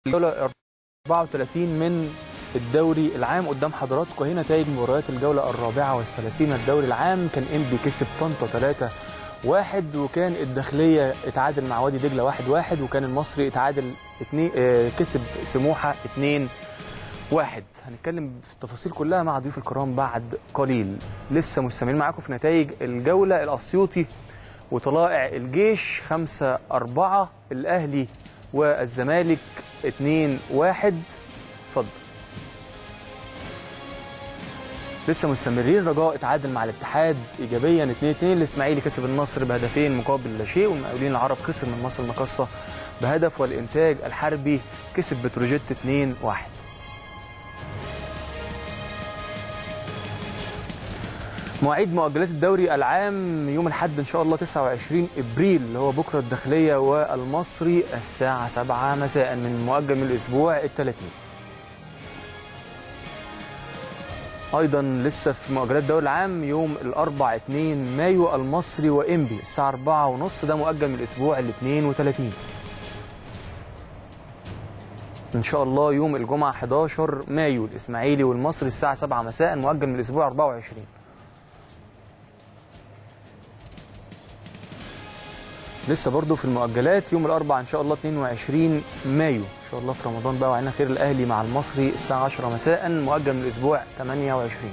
الجوله 34 من الدوري العام قدام حضراتكم هنا نتائج مباريات الجوله الرابعه والثلاثين من الدوري العام كان انبي كسب طنطا 3 واحد وكان الداخليه اتعادل مع وادي دجله 1 واحد وكان المصري اتعادل اتنين اه كسب سموحه 2 واحد هنتكلم في التفاصيل كلها مع ضيوف الكرام بعد قليل لسه مستمرين معاكم في نتائج الجوله الاسيوطي وطلائع الجيش 5 4 الاهلي والزمالك 2 1 اتفضل لسه مستمرين رجاء اتعادل مع الاتحاد ايجابيا 2 2 الاسماعيلي كسب النصر بهدفين مقابل لا شيء والمقاولين العرب خسر من مصر المقصه بهدف والانتاج الحربي كسب بتروجيت 2 1 مواعيد مؤجلات الدوري العام يوم الاحد ان شاء الله 29 ابريل اللي هو بكره الداخليه والمصري الساعه 7 مساء من مؤجل من الاسبوع ال 30 ايضا لسه في مؤجلات الدوري العام يوم الاربع 2 مايو المصري وانبي الساعه 4 ونص ده مؤجل من الاسبوع ال 32 ان شاء الله يوم الجمعه 11 مايو الاسماعيلي والمصري الساعه 7 مساء مؤجل من الاسبوع 24 لسه برضو في المؤجلات يوم الاربعاء ان شاء الله 22 مايو ان شاء الله في رمضان بقى وعينا خير الاهلي مع المصري الساعه 10 مساء مؤجل من الاسبوع 28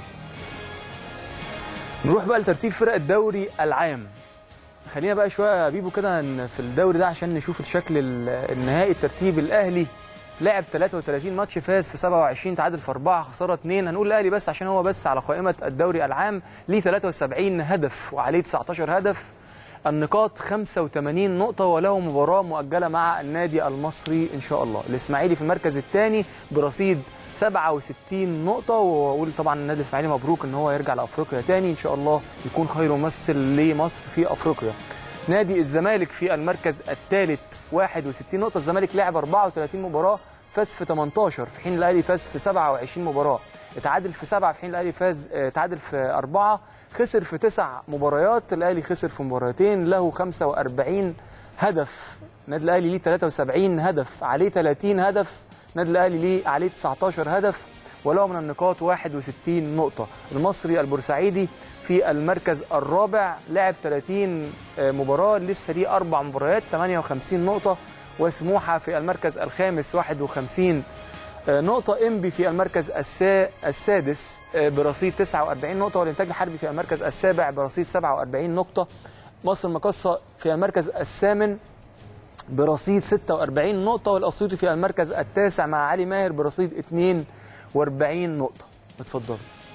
نروح بقى لترتيب فرق الدوري العام خلينا بقى شويه يا بيبو كده في الدوري ده عشان نشوف الشكل النهائي الترتيب الاهلي لعب 33 ماتش فاز في 27 تعادل في 4 خساره 2 هنقول الاهلي بس عشان هو بس على قائمه الدوري العام ليه 73 هدف وعليه 19 هدف النقاط 85 نقطة وله مباراة مؤجلة مع النادي المصري إن شاء الله الإسماعيلي في المركز الثاني برصيد 67 نقطة وأقول طبعا النادي الإسماعيلي مبروك إن هو يرجع لأفريقيا تاني إن شاء الله يكون خير ممثل لمصر في أفريقيا نادي الزمالك في المركز الثالث 61 نقطة الزمالك لعب 34 مباراة فاز في 18 في حين الأهلي فاز في 27 مباراة اتعادل في سبعة في حين الأهلي فاز اتعادل في أربعة خسر في تسع مباريات الاهلي خسر في مباراتين له 45 هدف النادي الاهلي ليه 73 هدف عليه 30 هدف النادي الاهلي ليه عليه 19 هدف وله من النقاط 61 نقطه المصري البورسعيدي في المركز الرابع لعب 30 مباراه لسه ليه اربع مباريات 58 نقطه وسموحه في المركز الخامس 51 نقطة إنبي في المركز السادس برصيد 49 نقطة والإنتاج الحربي في المركز السابع برصيد 47 نقطة مصر المقصة في المركز الثامن برصيد 46 نقطة والأسيوطي في المركز التاسع مع علي ماهر برصيد 42 نقطة اتفضلوا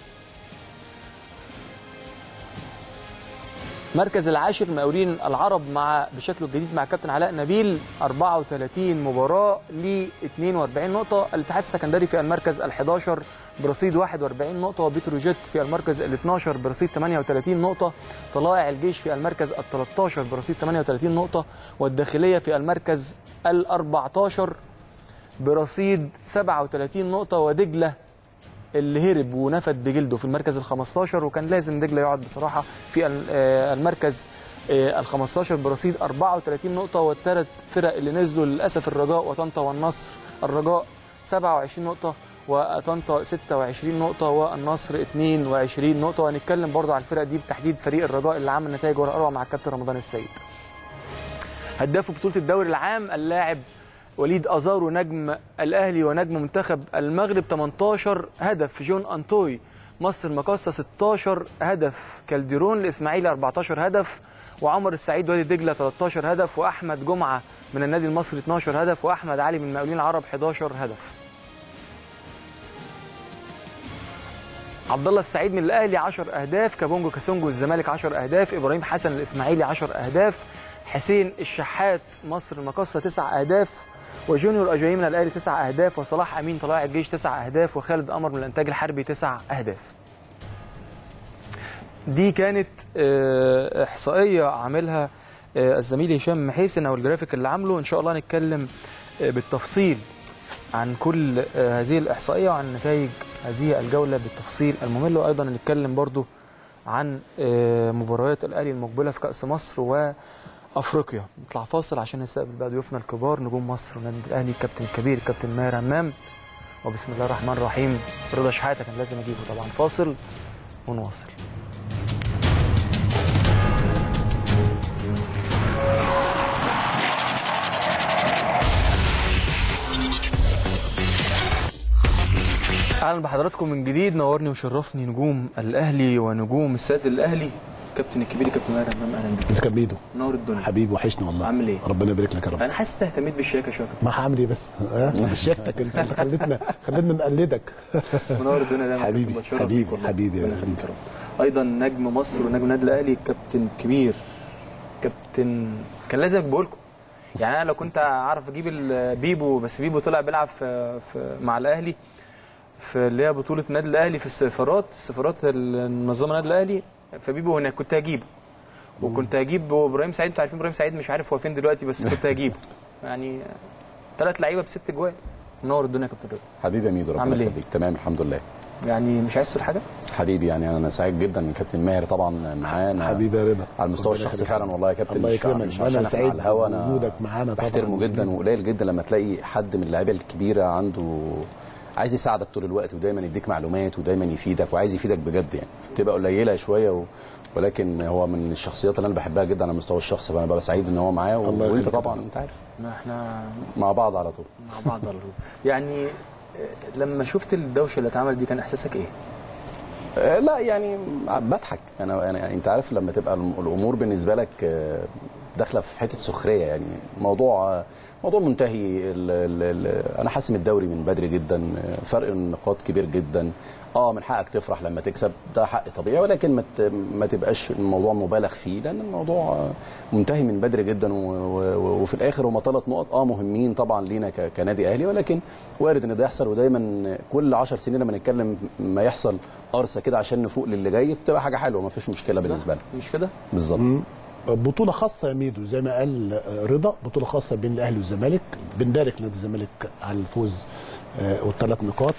مركز العاشر مقاولين العرب مع بشكله الجديد مع كابتن علاء نبيل 34 مباراه ل 42 نقطه الاتحاد السكندري في المركز ال11 برصيد 41 نقطه وبتروجيت في المركز ال12 برصيد 38 نقطه طلائع الجيش في المركز ال13 برصيد 38 نقطه والداخليه في المركز ال14 برصيد 37 نقطه ودجله اللي هرب ونفد بجلده في المركز ال 15 وكان لازم دجله يقعد بصراحه في المركز ال 15 برصيد 34 نقطه والثلاث فرق اللي نزلوا للاسف الرجاء وطنطا والنصر الرجاء 27 نقطه وطنطا 26 نقطه والنصر 22 نقطه وهنتكلم برضه على الفرق دي بالتحديد فريق الرجاء اللي عمل نتائج ورا اروع مع الكابتن رمضان السيد هداف بطوله الدوري العام اللاعب وليد أزارو نجم الأهلي ونجم منتخب المغرب 18 هدف جون أنتوي مصر المقاصة 16 هدف كالديرون الإسماعيلي 14 هدف وعمر السعيد وادي دجلة 13 هدف وأحمد جمعة من النادي المصري 12 هدف وأحمد علي من المقاولين العرب 11 هدف عبد الله السعيد من الاهلي 10 اهداف كابونجو كاسونجو الزمالك 10 اهداف ابراهيم حسن الاسماعيلي 10 اهداف حسين الشحات مصر المقاصة 9 اهداف وجونيور اجاي من الاهلي 9 اهداف وصلاح امين طلائع الجيش 9 اهداف وخالد قمر من الانتاج الحربي 9 اهداف دي كانت احصائيه عاملها الزميل هشام محيسن او الجرافيك اللي عامله ان شاء الله هنتكلم بالتفصيل عن كل هذه الاحصائيه وعن نتائج هذه الجوله بالتفصيل الممل وايضا هنتكلم برضو عن مباريات الاهلي المقبله في كاس مصر افريقيا نطلع فاصل عشان نستقبل بقى ضيوفنا الكبار نجوم مصر والنادي الاهلي الكابتن الكبير الكابتن ماهر همام وبسم الله الرحمن الرحيم رضا شحاته كان لازم اجيبه طبعا فاصل ونواصل اهلا بحضراتكم من جديد نورني وشرفني نجوم الاهلي ونجوم الساد الاهلي كابتن الكبير كابتن ماهر همام اهلا بيك ازيك يا ميدو نور الدنيا حبيبي وحشني والله عامل ايه؟ ربنا يبارك لك يا رب انا حاسس اهتميت بالشياكه شويه ما هعمل ايه بس ها بشيكتك انت اللي خلتنا خلتنا نقلدك منور الدنيا دايما حبيبي، كابتن بتشرف حبيبي، بيك والله. حبيبي يا ربنا يخليك حبيبي. يا رب. ايضا نجم مصر ونجم النادي الاهلي كابتن كبير كابتن كان لازم اجيبه لكم يعني انا لو كنت اعرف اجيب ال- بيبو بس بيبو طلع بيلعب في, في مع الاهلي في اللي هي بطوله النادي الاهلي في السفارات السفارات المنظمه النادي الاهلي فبيبو هناك كنت هجيبه وكنت هجيب ابراهيم سعيد انتوا عارفين ابراهيم سعيد مش عارف هو فين دلوقتي بس كنت هجيبه يعني ثلاث لعيبه بست جوان منور الدنيا يا كابتن رضا حبيبي يا ميدو ربنا عامل إيه؟ يخليك تمام الحمد لله يعني مش عايز تقول حاجه حبيبي يعني انا سعيد جدا من كابتن ماهر طبعا معانا حبيبي يا رضا على المستوى ربنا الشخصي يخليك. فعلا والله يا كابتن الله مش- يكرمك مش وانا عشان إحنا سعيد على الهوا انا بوجودك معانا طبعا بحترمه جدا وقليل جدا لما تلاقي حد من اللعيبه الكبيره عنده عايز يساعدك طول الوقت ودايما يديك معلومات ودايما يفيدك وعايز يفيدك بجد يعني تبقى قليله شويه و... ولكن هو من الشخصيات اللي انا بحبها جدا على المستوى الشخصي فانا ببقى سعيد ان هو معايا الله وانت يخليك. طبعا انت عارف ما احنا مع بعض على طول مع بعض على طول يعني آه، لما شفت الدوشه اللي اتعمل دي كان احساسك ايه؟ آه، لا يعني بضحك انا يعني انت عارف لما تبقى الم- الامور بالنسبه لك آه، داخله في حته سخريه يعني موضوع آه، موضوع منتهي ال ال ال انا حاسم الدوري من بدري جدا آه، فرق النقاط كبير جدا اه من حقك تفرح لما تكسب ده حق طبيعي ولكن ما ت- ما تبقاش الموضوع مبالغ فيه لان الموضوع آه، منتهي من بدري جدا و- و- وفي الاخر هما ثلاث نقط اه مهمين طبعا لينا ك- كنادي اهلي ولكن وارد ان ده يحصل ودايما كل 10 سنين لما نتكلم ما يحصل قرصه كده عشان نفوق للي جاي بتبقى حاجه حلوه ما فيش مشكله بالنسبه لنا مش كده؟ بالظبط بطولة خاصة يا ميدو زي ما قال رضا بطولة خاصة بين الأهلي والزمالك بنبارك نادي الزمالك على الفوز آه، والثلاث نقاط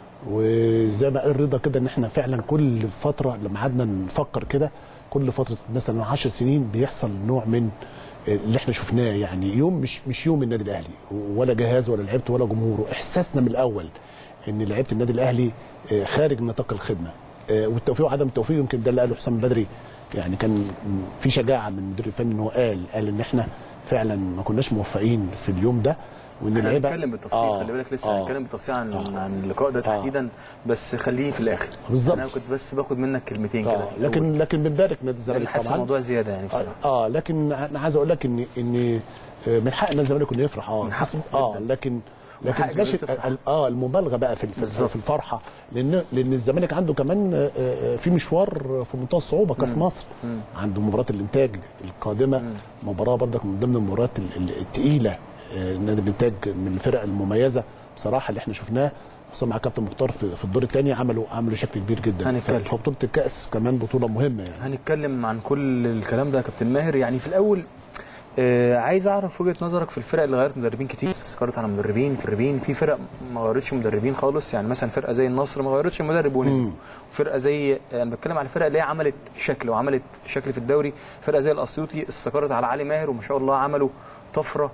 وزي ما قال رضا كده ان احنا فعلا كل فترة لما قعدنا نفكر كده كل فترة مثلا 10 سنين بيحصل نوع من آه، اللي احنا شفناه يعني يوم مش مش يوم النادي الاهلي ولا جهاز ولا لعيبته ولا جمهوره احساسنا من الاول ان لعيبه النادي الاهلي آه، خارج نطاق الخدمه آه، والتوفيق وعدم التوفيق يمكن ده اللي قاله حسام بدري يعني كان في شجاعه من المدير الفني ان هو قال قال ان احنا فعلا ما كناش موفقين في اليوم ده وان احنا اللعيبه هنتكلم بالتفصيل آه، خلي بالك لسه آه. هنتكلم بالتفصيل عن آه. عن اللقاء ده تحديدا بس خليه في الاخر بالظبط. انا كنت بس باخد منك كلمتين كده اه في الأول. لكن لكن بنبارك نادي لأن الزمالك حاسس طبعا الموضوع زياده يعني بصراحه اه آه، لكن انا عايز اقول لك ان ان آه، من حق نادي الزمالك انه يفرح اه من حقه اه جداً. لكن من حق لكن بلاش الجماهير تفرح. ال- اه المبالغه بقى في في, بالظبط. في الفرحه لان لان الزمالك عنده كمان آه، آه، في مشوار في منتهى الصعوبه كاس مصر مم. عنده مباراه الانتاج القادمه مم. مباراه برضك من ضمن المباريات ال- ال- الثقيله آه، نادي الانتاج من الفرق المميزه بصراحه اللي احنا شفناه خصوصا مع كابتن مختار في, في الدور الثاني عملوا عملوا شكل كبير جدا هنتكلم. فبطوله الكاس كمان بطوله مهمه يعني هنتكلم عن كل الكلام ده يا كابتن ماهر يعني في الاول آه عايز اعرف وجهه نظرك في الفرق اللي غيرت مدربين كتير استقرت على مدربين مدربين في فرق ما غيرتش مدربين خالص يعني مثلا فرقه زي النصر ما غيرتش المدرب ونزلوا مم. فرقه زي انا بتكلم على الفرق اللي هي عملت شكل وعملت شكل في الدوري فرقه زي الاسيوطي استقرت على علي ماهر وما شاء الله عملوا طفره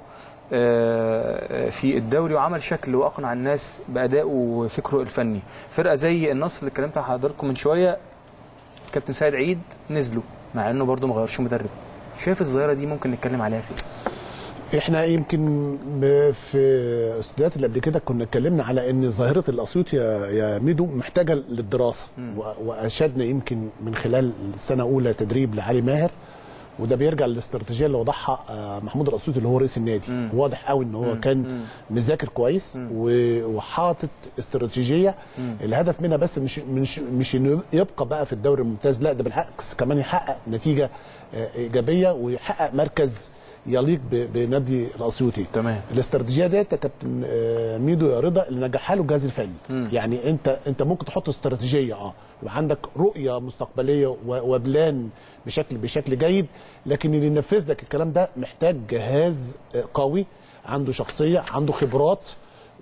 آه، في الدوري وعمل شكل واقنع الناس بادائه وفكره الفني فرقه زي النصر اللي اتكلمت مع حضراتكم من شويه كابتن سيد عيد نزلوا مع انه برضه ما غيرش مدرب شايف الظاهره دي ممكن نتكلم عليها فين احنا يمكن ب- في الاستوديوهات اللي قبل كده كنا اتكلمنا على ان ظاهره الاسيوط يا يا ميدو محتاجه للدراسه مم. و- واشدنا يمكن من خلال سنه اولى تدريب لعلي ماهر وده بيرجع للاستراتيجيه اللي وضعها آه، محمود الاسيوطي اللي هو رئيس النادي مم. واضح قوي ان هو مم. كان مم. مذاكر كويس مم. و- وحاطط استراتيجيه مم. الهدف منها بس مش مش مش انه يبقى بقى في الدوري الممتاز لا ده بالعكس كمان يحقق نتيجه آه، ايجابيه ويحقق مركز يليق ب- بنادي الاسيوطي تمام الاستراتيجيه ديت يا كابتن آه، ميدو يا رضا اللي نجحها له الجهاز الفني مم. يعني انت انت ممكن تحط استراتيجيه اه يبقى عندك رؤيه مستقبليه و- وبلان بشكل بشكل جيد لكن اللي ينفذ لك الكلام ده محتاج جهاز آه، قوي عنده شخصيه عنده خبرات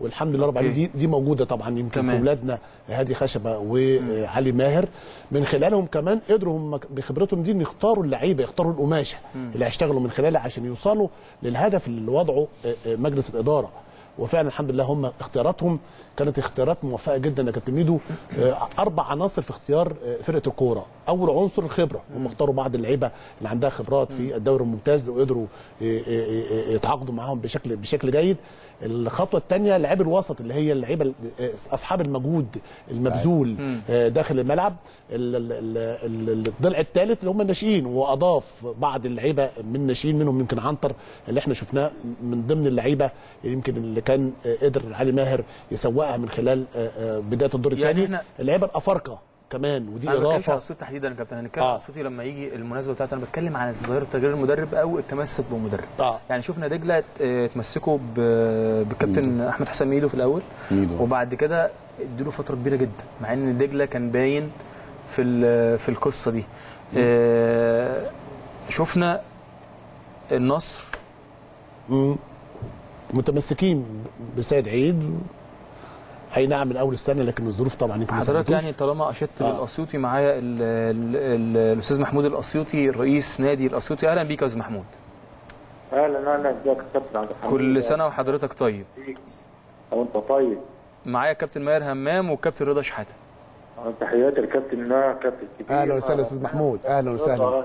والحمد لله رب العالمين دي دي موجوده طبعا يمكن تمام. في ولادنا هادي خشبه وعلي ماهر من خلالهم كمان قدروا هم بخبرتهم دي ان يختاروا اللعيبه يختاروا القماشه اللي هيشتغلوا من خلالها عشان يوصلوا للهدف اللي وضعه آه، آه، مجلس الاداره وفعلا الحمد لله هم اختياراتهم كانت اختيارات موفقه جدا يا كابتن ميدو آه، اربع عناصر في اختيار آه، فرقه الكوره اول عنصر الخبره هم اختاروا بعض اللعيبه اللي عندها خبرات في الدوري الممتاز وقدروا آه، آه، آه، يتعاقدوا معاهم بشكل بشكل جيد الخطوه الثانيه لعيب الوسط اللي هي اللعيبه ال- اصحاب المجهود المبذول آه، داخل الملعب ال- ال- ال- ال- الضلع الثالث اللي هم الناشئين واضاف بعض اللعيبه من الناشئين منهم يمكن عنتر اللي احنا شفناه من ضمن اللعيبه يمكن اللي كان آه، قدر علي ماهر يسوقها من خلال آه، آه، بدايه الدور يعني الثاني إحنا- اللعيبه الافارقه كمان ودي انا ما بتكلمش على اضافه الصوت تحديدا يا كابتن هنتكلم آه. على الصوتي لما يجي المناسبه بتاعته انا بتكلم عن ظاهره تغيير المدرب او التمسك بمدرب آه. يعني شفنا دجله اه، اتمسكوا ب- بالكابتن احمد حسن ميدو في الاول ميدو. وبعد كده ادوا فتره كبيره جدا مع ان دجله كان باين في ال- في القصه دي اه، شفنا النصر مم. متمسكين بسيد عيد اي نعم من اول السنه لكن الظروف طبعا يمكن ما حضرتك ساعدتوش. يعني طالما اشدت آه. للاسيوطي معايا ال- ال- ال- الاستاذ محمود الاسيوطي رئيس نادي الاسيوطي اهلا بيك يا استاذ محمود اهلا اهلا ازيك يا كابتن عبد الحميد كل سنه وحضرتك طيب وانت طيب معايا كابتن ماهر همام وكابتن رضا شحاته تحياتي الكابتن ما كابتن كبير اهلا وسهلا يا استاذ محمود اهلا وسهلا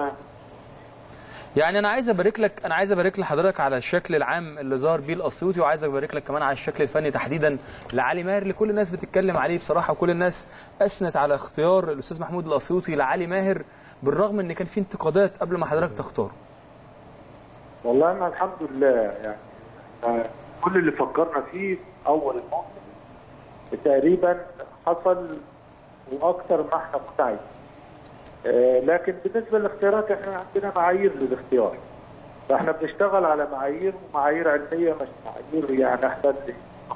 يعني انا عايز ابارك لك انا عايز ابارك لحضرتك على الشكل العام اللي ظهر بيه الاسيوطي وعايز ابارك لك كمان على الشكل الفني تحديدا لعلي ماهر اللي كل الناس بتتكلم عليه بصراحه وكل الناس اثنت على اختيار الاستاذ محمود الاسيوطي لعلي ماهر بالرغم ان كان في انتقادات قبل ما حضرتك تختاره والله انا الحمد لله يعني آه، كل اللي فكرنا فيه في اول الموسم تقريبا حصل واكثر ما احنا كنا عايزين آه، لكن بالنسبه للاختيارات احنا عندنا معايير للاختيار فاحنا بنشتغل على معايير ومعايير علميه مش معايير يعني احنا اللي-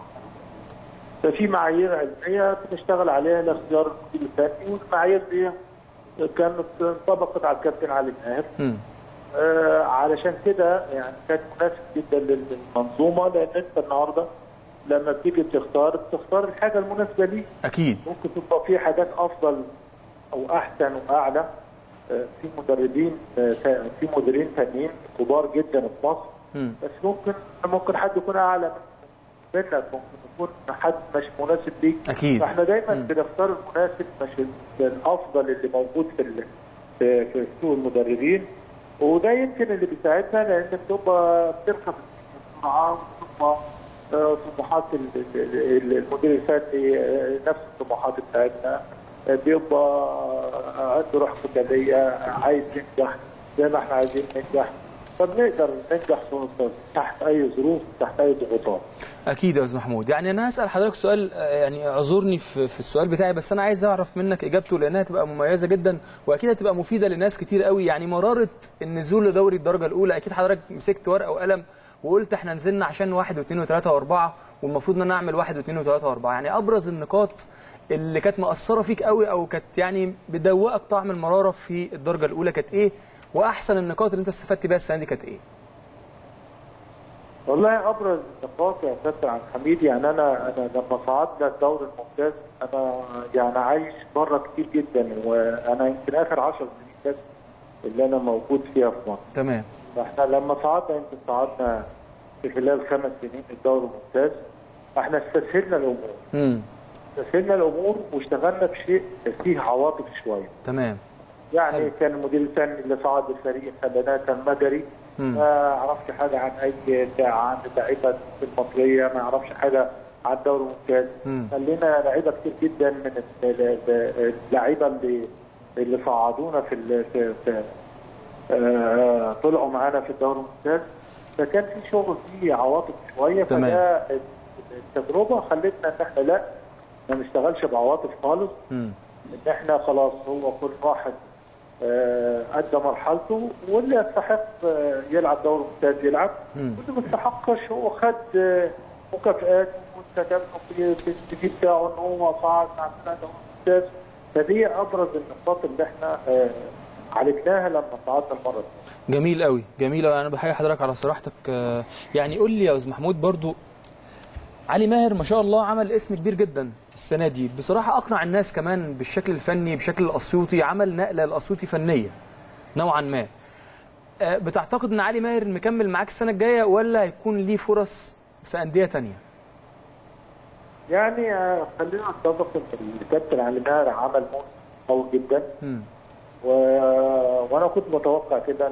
ففي معايير علميه بنشتغل عليها لاختيار المدير الفني والمعايير دي كانت انطبقت على الكابتن علي ماهر مم. آه، علشان كده يعني كان مناسب جدا للمنظومه لان انت النهارده لما بتيجي تختار بتختار الحاجه المناسبه ليك اكيد ممكن تبقى في حاجات افضل او احسن واعلى آه، في مدربين آه، تا- في مديرين تانيين كبار جدا في مصر مم. بس ممكن ممكن حد يكون اعلى منك ممكن يكون حد مش مناسب ليك أكيد. فاحنا دايما مم. بنختار المناسب مش الافضل اللي موجود في ال- في في سوق المدربين وده يمكن اللي بيساعدنا لان بتبقى بتركب بسرعه وبتبقى آه، طموحات ال- ال- ال- المدير الفني آه، نفس الطموحات بتاعتنا آه، بيبقى آه، عنده روح قتاليه عايز ينجح زي ما احنا عايزين ننجح فبنقدر ننجح في- تحت اي ظروف تحت اي ضغوطات اكيد يا استاذ محمود يعني انا هسال حضرتك سؤال آه، يعني اعذرني في, في السؤال بتاعي بس انا عايز اعرف منك اجابته لانها هتبقى مميزه جدا واكيد هتبقى مفيده لناس كتير قوي يعني مراره النزول لدوري الدرجه الاولى اكيد حضرتك مسكت ورقه وقلم وقلت احنا نزلنا عشان واحد واثنين وثلاثه واربعه والمفروض ان انا اعمل واحد واثنين وثلاثه واربعه يعني ابرز النقاط اللي كانت مأثره فيك قوي او كانت يعني بدوقك طعم المراره في الدرجه الاولى كانت ايه واحسن النقاط اللي انت استفدت بيها السنه دي كانت ايه والله ابرز النقاط يا كابتن عبد الحميد يعني انا انا لما صعدنا الدوري الممتاز انا يعني عايش بره كتير جدا وانا يمكن اخر 10 سنين بس اللي انا موجود فيها في مصر تمام فاحنا لما صعدنا يمكن صعدنا في خلال خمس سنين الدوري الممتاز احنا استسهلنا الامور امم استسهلنا الامور واشتغلنا بشيء فيه عواطف شويه تمام يعني حلو. كان المدير الفني اللي صعد الفريق خلاناه كان مجري مم. ما يعرفش حاجه عن اي عن اللعيبه المصريه ما يعرفش حاجه عن الدوري الممتاز مم. خلينا لعيبه كتير جدا من ال- ال- اللعيبه اللي اللي صعدونا في ال- في, في آه، طلعوا معانا في الدوري الممتاز فكان في شغل فيه عواطف شويه تمام. فده التجربه خلتنا ان احنا لا ما نشتغلش بعواطف خالص امم ان احنا خلاص هو كل واحد آه، ادى مرحلته واللي يستحق آه، يلعب دوري ممتاز يلعب مم. واللي ما يستحقش هو خد آه، مكافآت وكتب في في السي في بتاعه ان هو صعد مع فرقه دوري ممتاز فدي ابرز النقاط اللي احنا آه، عالجناها لما صعدنا المره دي. جميل قوي جميل قوي انا بحيي حضرتك على صراحتك آه، يعني قول لي يا استاذ محمود برضو علي ماهر ما شاء الله عمل اسم كبير جدا السنه دي بصراحه اقنع الناس كمان بالشكل الفني بشكل الاسيوطي عمل نقله الاسيوطي فنيه نوعا ما آه، بتعتقد ان علي ماهر مكمل معاك السنه الجايه ولا هيكون ليه فرص في انديه تانية يعني آه، خلينا نتفق ان الكابتن علي ماهر عمل موسم قوي جدا مم. و... وانا كنت متوقع كده إن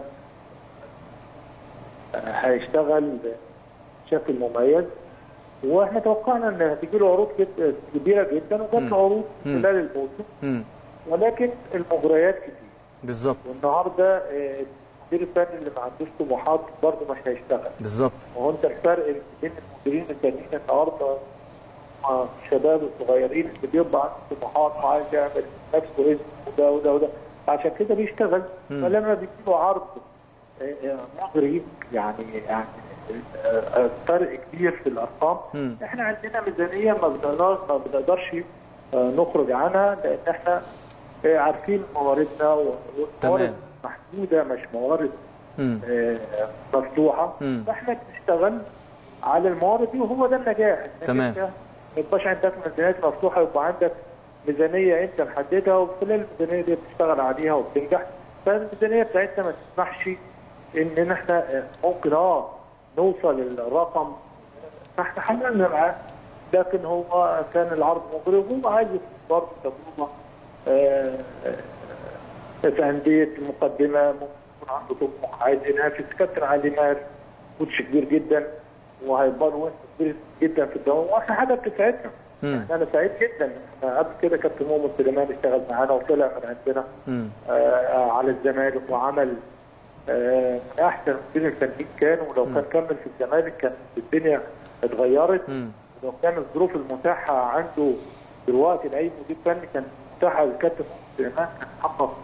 هيشتغل بشكل مميز واحنا توقعنا ان هتجي له عروض جد- كبيره جدا وجات مم. له عروض مم. خلال الموسم مم. ولكن المغريات كتير بالظبط والنهارده آه، المدير الفني اللي ما عندوش طموحات برضه مش هيشتغل بالظبط وهو انت الفرق بين المديرين التانيين النهارده مع الشباب الصغيرين اللي بيبقى عنده طموحات وعايز يعمل نفسه اسم وده وده وده عشان كده بيشتغل مم. فلما بيجيله عرض آه، آه، مغري يعني يعني آه، آه، فرق كبير في الارقام مم. احنا عندنا ميزانيه ما بنقدرش ما بنقدرش آه، نخرج عنها لان احنا آه، عارفين مواردنا والموارد تمام. محدوده مش موارد مم. آه، مفتوحه مم. فاحنا بنشتغل على الموارد دي وهو ده النجاح إنك تمام. أنت ما يبقاش عندك ميزانيات مفتوحه يبقى عندك ميزانيه انت محددها وخلال الميزانيه دي بتشتغل عليها وبتنجح فالميزانيه بتاعتنا ما تسمحش ان احنا آه، ممكن اه نوصل للرقم فاحنا حملنا معاه لكن هو كان العرض مغري وهو عايز برضه تجربه آه، آه، في انديه المقدمه ممكن يكون عنده طموح عايز ينافس كابتن علي ماهر كوتش كبير جدا وهيبقى له وزن كبير جدا في الدوام واحنا حاجه بتسعدنا مم. انا سعيد جدا احنا قبل كده كابتن مؤمن سليمان اشتغل معانا وطلع من عندنا مم. آه على الزمالك وعمل آه من احسن المديرين الفنيين كان ولو كان كمل في الزمالك كان الدنيا اتغيرت مم. ولو كان الظروف المتاحه عنده دلوقتي لاي مدير فني كان متاحه للكابتن مؤمن سليمان كان حقق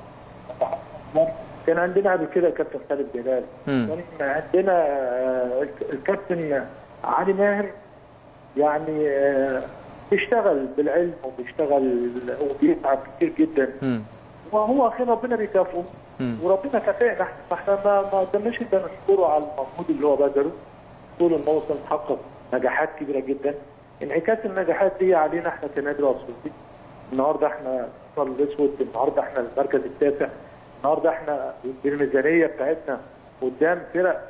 كان عندنا قبل كده الكابتن خالد جلال مم. كان عندنا آه، الكابتن علي ماهر يعني آه، بيشتغل بالعلم وبيشتغل وبيتعب كتير جدا مم. وهو اخيرا ربنا بيكافئه مم. وربنا كافئنا احنا فاحنا ما ما قدرناش الا نشكره على المجهود اللي هو بذله طول الموسم حقق نجاحات كبيره جدا انعكاس النجاحات دي علينا احنا كنادي الاسيوطي النهارده احنا الصل الاسود النهارده احنا المركز التاسع النهارده احنا بالميزانيه بتاعتنا قدام فرق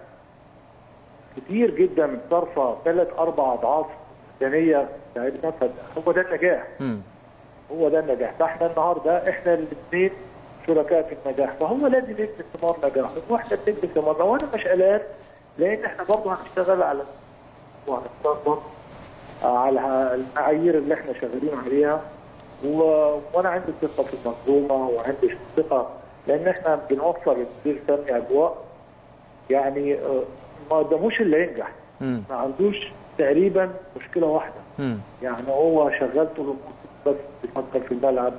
كتير جدا صارفه ثلاث اربع اضعاف الميزانيه بتاعتنا فهو ده النجاح مم. هو ده النجاح فاحنا النهارده احنا الاثنين شركاء في النجاح فهو لازم يكتب ثمار نجاح واحنا بنكتب ثمارنا وانا مش قلقان لان احنا برضه هنشتغل على وهنشتغل برضه على المعايير اللي احنا شغالين عليها و... وانا عندي ثقه في المنظومه وعندي ثقه لان احنا بنوفر للمدير الفني اجواء يعني آه، ما قداموش الا ينجح مم. ما عندوش تقريبا مشكله واحده مم. يعني هو شغال طول الموسم بس بيفكر في الملعب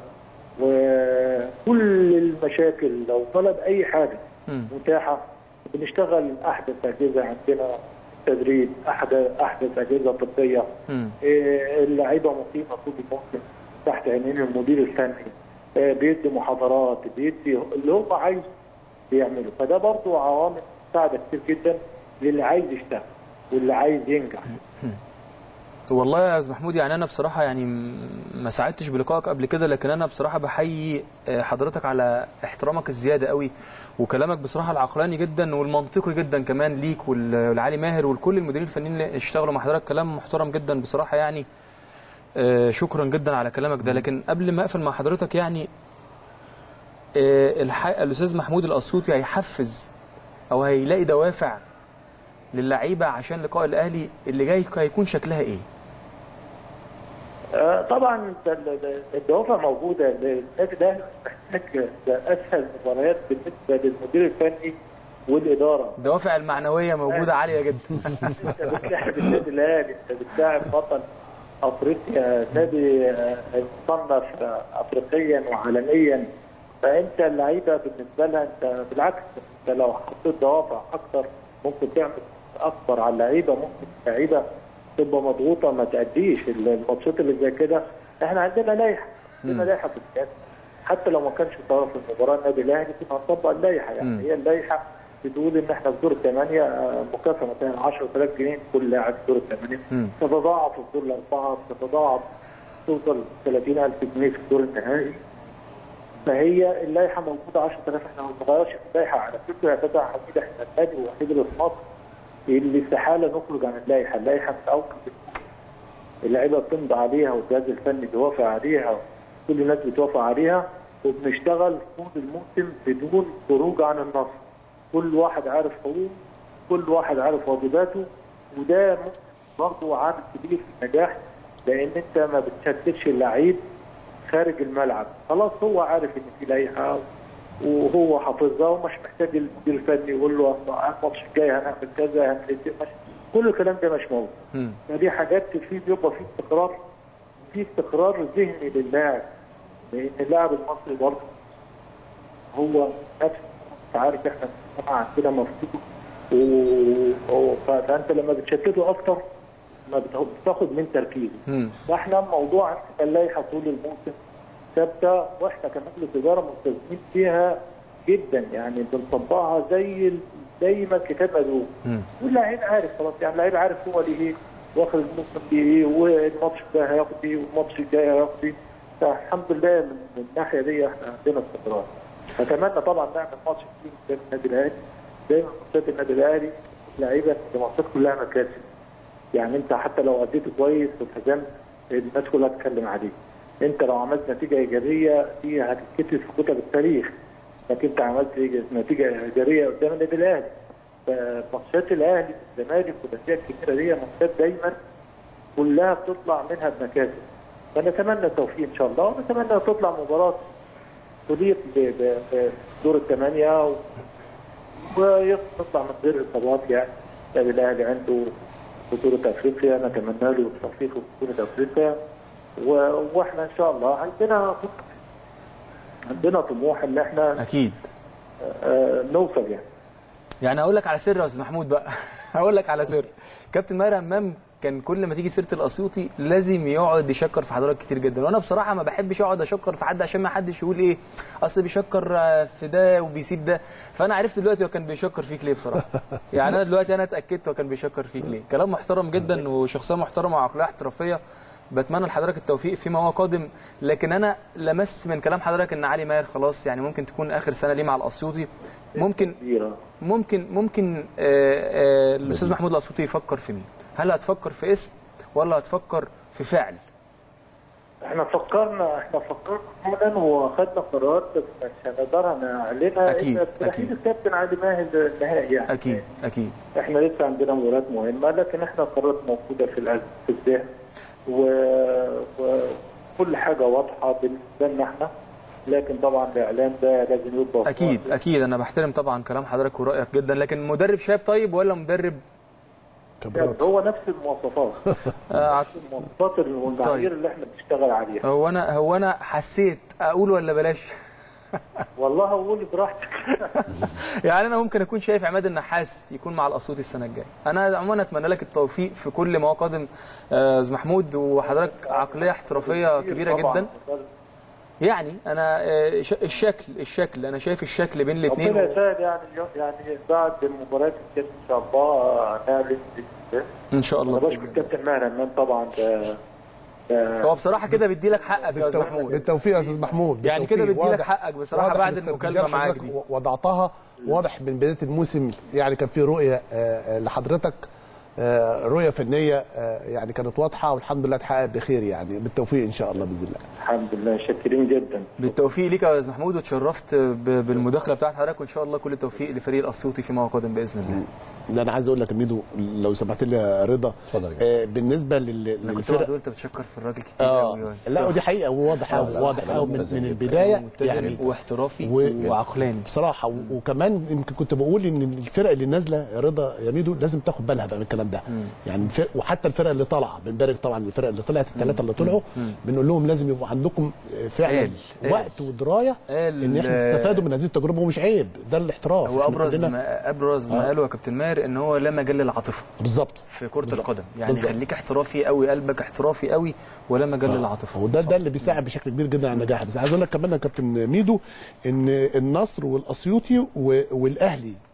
وكل المشاكل لو طلب اي حاجه مم. متاحه بنشتغل احدث اجهزه عندنا تدريب احدث احدث اجهزه طبيه مم. إيه، اللعيبه مقيمه طول الموسم تحت عينين المدير الفني إيه، بيدي محاضرات بيدي اللي هو عايزه بيعمله فده برضو عوامل مساعده كتير جدا للي عايز يشتغل واللي عايز ينجح والله يا استاذ محمود يعني انا بصراحه يعني م- ما ساعدتش بلقائك قبل كده لكن انا بصراحه بحيي آه، حضرتك على احترامك الزياده قوي وكلامك بصراحه العقلاني جدا والمنطقي جدا كمان ليك وال- والعلي ماهر ولكل المديرين الفنيين اللي اشتغلوا مع حضرتك كلام محترم جدا بصراحه يعني آه، شكرا جدا على كلامك ده لكن قبل ما اقفل مع حضرتك يعني آه، الح- الاستاذ محمود الاسيوطي هيحفز او هيلاقي دوافع للعيبه عشان لقاء الاهلي اللي جاي هيكون شكلها ايه؟ آه، طبعا ال- ال- الدوافع موجوده النادي الاهلي محتاج اسهل مباريات بالنسبه للمدير الفني والاداره الدوافع المعنويه موجوده عاليه جدا انت بتلاعب النادي الاهلي انت بتلاعب بطل افريقيا نادي آه، مصنف آه، افريقيا وعالميا فانت اللعيبه بالنسبه لها انت بالعكس انت لو حطيت دوافع اكتر ممكن تعمل اكبر على اللعيبه ممكن اللعيبه تبقى مضغوطه ما تأديش الماتشات اللي زي كده احنا عندنا لائحه عندنا لائحه في السياسه حتى لو ما كانش طرف المباراه النادي الاهلي كنا هنطبق اللائحه يعني مم. هي اللائحه بتقول ان احنا في دور الثمانيه آه، مكافاه مثلا 10000 جنيه كل لاعب في دور الثمانيه مم. تتضاعف في الدور الاربعه تتضاعف توصل 30000 جنيه في الدور النهائي فهي اللائحه موجوده 10000 احنا ما بنغيرش في اللائحه على فكره يا كابتن حميد احنا النادي الوحيد اللي في مصر اللي استحاله نخرج عن اللائحه، اللائحه من اول اللعيبه بتمضي عليها والجهاز الفني بيوافق عليها كل الناس بتوافق عليها وبنشتغل طول الموسم بدون خروج عن النص كل واحد عارف حقوقه كل واحد عارف واجباته وده ممكن برضه عامل كبير في النجاح لان انت ما بتشتتش اللعيب خارج الملعب خلاص هو عارف ان في لائحه وهو حافظها ومش محتاج المدير الفني يقول له أصل الماتش الجاي هنعمل كذا هنعمل كذا مش- كل الكلام ده مش موجود مم. فدي حاجات في بيبقى في استقرار في استقرار ذهني للاعب لان اللاعب المصري برضه هو نفس انت عارف احنا المجتمع عندنا مفتوح و- و- ف- فانت لما بتشتته اكتر ما بت- بتاخد من تركيزه مم. فاحنا موضوع عندنا اللائحه طول الموسم ثابته واحنا كمجلس اداره ملتزمين فيها جدا يعني بنطبقها زي ال- زي ما الكتاب مدعو مم. واللعيب عارف خلاص يعني اللعيب عارف هو ليه ايه واخد الموسم ليه ايه والماتش ده هياخد ايه والماتش الجاي هياخد ايه فالحمد لله من من الناحيه دي احنا عندنا استقرار اتمنى طبعا نعمل ماتش كتير قدام النادي الاهلي دايما ماتشات النادي الاهلي اللعيبه الماتشات كلها مكاسب يعني انت حتى لو اديت كويس والتزمت الناس كلها تتكلم عليك انت لو عملت نتيجه ايجابيه دي هتتكتب في كتب التاريخ انك انت عملت نتيجه ايجابيه قدام النادي الاهلي فماتشات الاهلي والزمالك والانديه الكبيره دي ماتشات دايما كلها بتطلع منها بمكاسب فنتمنى التوفيق ان شاء الله ونتمنى تطلع مباراه تليق ب- ب- بدور الثمانيه و- ويطلع من غير اصابات يعني النادي الاهلي عنده بطولة افريقيا نتمنى له التوفيق في بطولة افريقيا و- واحنا ان شاء الله عندنا عندنا طموح ان احنا اكيد آه، نوصل يعني يعني اقول لك على سر يا استاذ محمود بقى هقول لك على سر كابتن ماهر همام كان كل ما تيجي سيره الاسيوطي لازم يقعد يشكر في حضرتك كتير جدا وانا بصراحه ما بحبش اقعد اشكر في حد عشان ما حدش يقول ايه اصل بيشكر آه، في ده وبيسيب ده فانا عرفت دلوقتي هو كان بيشكر فيك ليه بصراحه يعني انا دلوقتي انا اتاكدت هو كان بيشكر فيك ليه كلام محترم جدا وشخصيه محترمه وعقليه احترافيه بتمنى لحضرتك التوفيق فيما هو قادم لكن انا لمست من كلام حضرتك ان علي ماهر خلاص يعني ممكن تكون اخر سنه ليه مع الاسيوطي ممكن كبيرة ممكن ممكن آه، آه، الاستاذ محمود الاسيوطي يفكر في مين؟ هل هتفكر في اسم ولا هتفكر في فعل؟ احنا فكرنا احنا فكرنا فعلا واخدنا قرار بس مش هنقدر نعلنها أكيد، إلا بترحيل أكيد. الكابتن علي ماهر النهائي يعني اكيد اكيد احنا لسه عندنا مباريات مهمه لكن احنا القرارات موجوده في الأز- في الذهن و- وكل حاجه واضحه بالنسبه لنا احنا لكن طبعا الاعلان ده لازم يبقى اكيد اكيد انا بحترم طبعا كلام حضرتك ورايك جدا لكن مدرب شاب طيب ولا مدرب خبرات هو نفس المواصفات آه، نفس المواصفات والمعايير طيب. اللي احنا بنشتغل عليها هو انا هو انا حسيت اقول ولا بلاش؟ والله اقول براحتك يعني انا ممكن اكون شايف عماد النحاس يكون مع الاسيوطي السنه الجايه انا عموما اتمنى لك التوفيق في كل ما هو قادم آه، استاذ محمود وحضرتك عقليه احترافيه كبيره طبعاً. جدا يعني انا آه، ش- الشكل الشكل انا شايف الشكل بين الاثنين ربنا يسهل يعني يعني بعد المباراه الجايه ان شاء الله نعلن بإذن الله. ان شاء انا الله بشكر الكابتن ماهر امام طبعا ده ده هو بصراحه كده بيدي لك حقك يا استاذ محمود بالتوفيق يا استاذ محمود يعني كده بالتوفيق. بدي لك واضح- حقك بصراحة واضح بعد الاستراتيجية المكالمة معاك حضرتك دي. وضعتها واضح من بدايه الموسم يعني كان في رؤيه آه، آه، لحضرتك آه، رؤيه فنيه آه، يعني كانت واضحه والحمد لله اتحققت بخير يعني بالتوفيق ان شاء الله باذن الله الحمد لله شاكرين جدا بالتوفيق ليك يا استاذ محمود وتشرفت ب- بالمداخله بتاعت حضرتك وان شاء الله كل التوفيق لفريق الاسيوطي فيما هو قادم باذن الله ده انا عايز اقول لك يا ميدو لو سمحت لي يا رضا اتفضل يا آه، بالنسبه لل- انا كنت للفرق بقعد انت بتشكر في الراجل كتير اه قوي لا ودي حقيقه وواضح قوي لا، واضح لا، قوي من, ملتزم من جدا. البدايه ملتزم يعني واحترافي و- وعقلاني بصراحه و- وكمان يمكن كنت بقول ان الفرق اللي نازله يا رضا يا ميدو لازم تاخد بالها بقى من الكلام ده يعني الفرق وحتى الفرق اللي طالعه بنبارك طبعا الفرق اللي طلعت الثلاثه اللي طلعوا بنقول لهم لازم يبقى عندكم فعلا قال- قال. وقت ودرايه قال- ان احنا تستفادوا من هذه التجربه ومش عيب ده الاحتراف هو إحنا ابرز كلنا- ما ابرز ما قاله يا كابتن ماهر ان هو لا مجال للعاطفه بالظبط في كره بالظبط. القدم يعني بالظبط. خليك احترافي قوي قلبك احترافي قوي ولا مجال للعاطفه وده ده اللي بيساعد بشكل كبير جدا على النجاح بس عايز اقول لك كمان يا كابتن ميدو ان النصر والاسيوطي و- والاهلي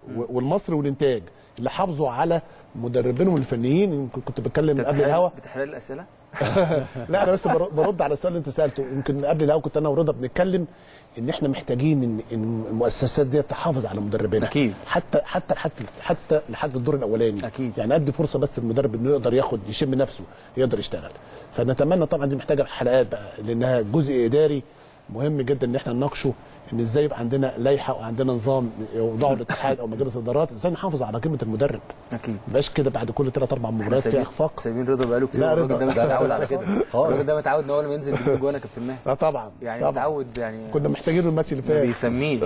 و- والمصري والانتاج اللي حافظوا على مدربينهم الفنيين يمكن كنت بتكلم أنت قبل بتحرق- الهوا بتحرق لي الاسئله لا انا بس بر- برد على السؤال اللي انت سالته يمكن قبل الهوا كنت انا ورضا بنتكلم ان احنا محتاجين ان ان المؤسسات دي تحافظ على مدربينها أكيد. حتى حتى لحد حتى لحد الدور الاولاني أكيد. يعني ادي فرصه بس للمدرب انه يقدر ياخد يشم نفسه يقدر يشتغل فنتمنى طبعا دي محتاجه حلقات بقى لانها جزء اداري مهم جدا ان احنا نناقشه ان ازاي يبقى عندنا لائحه وعندنا نظام يوضعه الاتحاد او مجلس الادارات ازاي نحافظ على قيمه المدرب اكيد ما يبقاش كده بعد كل ثلاث اربع احنا مباريات في سايبين اخفاق سايبين رضا بقاله كتير لا، الراجل رضا. ده مش لا، متعود لا، على كده خالص. الراجل ده متعود ان هو لما ينزل بيجيب جوانا كابتن ماهر اه طبعا يعني طبعا متعود يعني كنا محتاجين الماتش اللي ما فات بيسميش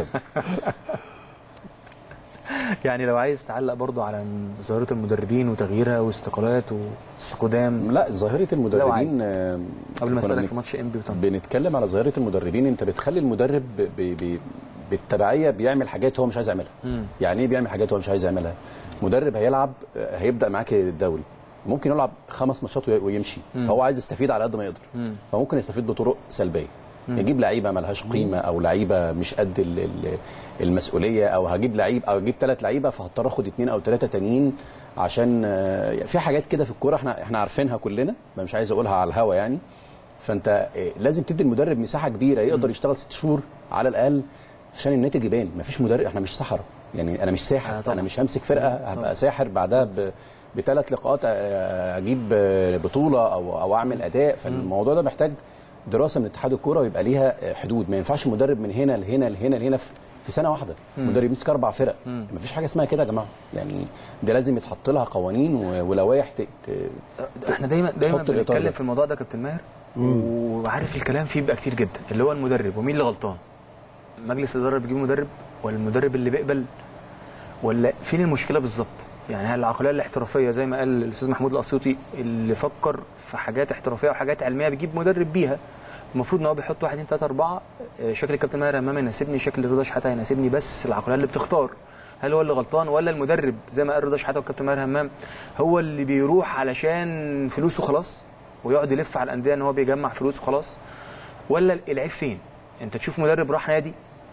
يعني لو عايز تعلق برضو على ظاهره المدربين وتغييرها واستقالات واستقدام لا ظاهره المدربين عايز. آه، قبل ما كنا اسالك بنك- في ماتش انبي وطنطا بنتكلم على ظاهره المدربين انت بتخلي المدرب ب... ب... ب... بالتبعيه بيعمل حاجات هو مش عايز يعملها مم. يعني ايه بيعمل حاجات هو مش عايز يعملها مدرب هيلعب آه، هيبدا معاك الدوري ممكن يلعب خمس ماتشات وي- ويمشي فهو عايز يستفيد على قد ما يقدر مم. فممكن يستفيد بطرق سلبيه يجيب لعيبه ملهاش قيمه او لعيبه مش قد ال- ال- المسؤوليه او هجيب لعيب او هجيب ثلاث لعيبه فهضطر اخد اثنين او ثلاثه تانيين عشان آه، في حاجات كده في الكوره احنا احنا عارفينها كلنا ما مش عايز اقولها على الهوا يعني فانت آه، لازم تدي المدرب مساحه كبيره يقدر يشتغل ست شهور على الاقل عشان الناتج يبان مفيش مدرب احنا مش سحره يعني انا مش آه، ساحر طبعا. انا مش همسك فرقه هبقى ساحر بعدها ب بثلاث لقاءات آه، اجيب آه، بطوله او او اعمل اداء فالموضوع ده محتاج دراسه من اتحاد الكوره ويبقى ليها آه، حدود ما ينفعش مدرب من هنا لهنا لهنا لهنا في في سنه واحده مدرب يمسك اربع فرق مفيش حاجه اسمها كده يا جماعه يعني ده لازم يتحط لها قوانين و- ولوائح ت- ت- احنا دايما دايما تحط الإطار بنتكلم ده. في الموضوع ده يا كابتن ماهر وعارف الكلام فيه بيبقى كتير جدا اللي هو المدرب ومين اللي غلطان مجلس الاداره اللي بيجيب مدرب ولا المدرب اللي بيقبل ولا فين المشكله بالظبط يعني هل العقليه الاحترافيه زي ما قال الاستاذ محمود الاسيوطي اللي فكر في حاجات احترافيه وحاجات علميه بيجيب مدرب بيها المفروض ان هو بيحط واحد اثنين ثلاثه اربعه آه، شكل الكابتن ماهر امام يناسبني شكل رضا شحاته يناسبني بس العقليه اللي بتختار هل هو اللي غلطان ولا المدرب زي ما قال رضا شحاته والكابتن ماهر همام هو اللي بيروح علشان فلوسه خلاص ويقعد يلف على الانديه ان هو بيجمع فلوس وخلاص ولا العيب فين؟ انت تشوف مدرب راح نادي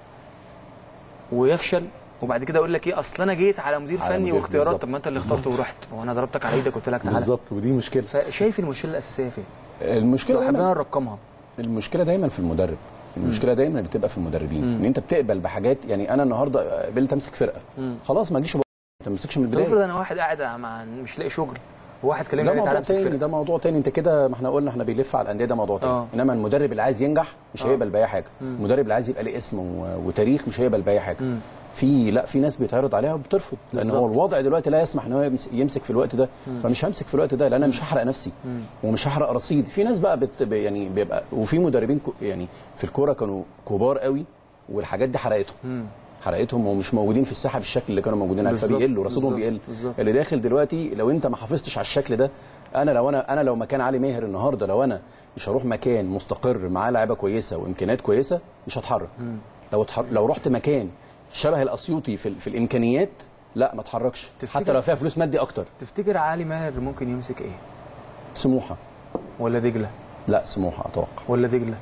ويفشل وبعد كده يقول لك ايه اصل انا جيت على مدير على فني مدير، واختيارات بالظبط. طب ما انت اللي اخترته ورحت وانا ضربتك على ايدك قلت لك تعالى بالظبط ودي مشكله فشايف المشكله الاساسيه فين؟ المشكله لو دايما حبينا نرقمها المشكله دايما في المدرب المشكله دايما بتبقى في المدربين ان انت بتقبل بحاجات يعني انا النهارده قبلت امسك فرقه خلاص ما تجيش ما تمسكش من طب افرض البدايه انا واحد قاعد مع مش لاقي شغل وواحد ده كلمني قال لي تعالى موضوع امسك تاني فرقه ده موضوع تاني انت كده ما احنا قلنا احنا بيلف على الانديه ده موضوع تاني آه. انما المدرب اللي عايز ينجح مش آه. هيقبل باي حاجه المدرب اللي عايز يبقى ليه اسم و- وتاريخ مش هيقبل باي حاجه مم. في لا في ناس بيتعرض عليها وبترفض لان بالظبط. هو الوضع دلوقتي لا يسمح ان هو يمس- يمسك في الوقت ده فمش همسك في الوقت ده لان انا مش هحرق نفسي ومش هحرق رصيد في ناس بقى بت يعني بيبقى وفي مدربين كو- يعني في الكوره كانوا كبار قوي والحاجات دي حرقتهم مم. حرقتهم ومش موجودين في الساحه بالشكل اللي كانوا موجودين عليه بالظبط، فبيقلوا رصيدهم بالظبط، بيقل بالظبط. اللي داخل دلوقتي لو انت ما حافظتش على الشكل ده انا لو انا انا لو مكان علي ماهر النهارده لو انا مش هروح مكان مستقر معاه لعيبه كويسه وامكانيات كويسه مش هتحرك لو اتحر... لو رحت مكان شبه الاسيوطي في, ال... في الامكانيات لا ما اتحركش تفتكر- حتى لو فيها فلوس مادي اكتر تفتكر علي ماهر ممكن يمسك ايه؟ سموحه ولا دجله؟ لا سموحه اتوقع ولا دجله؟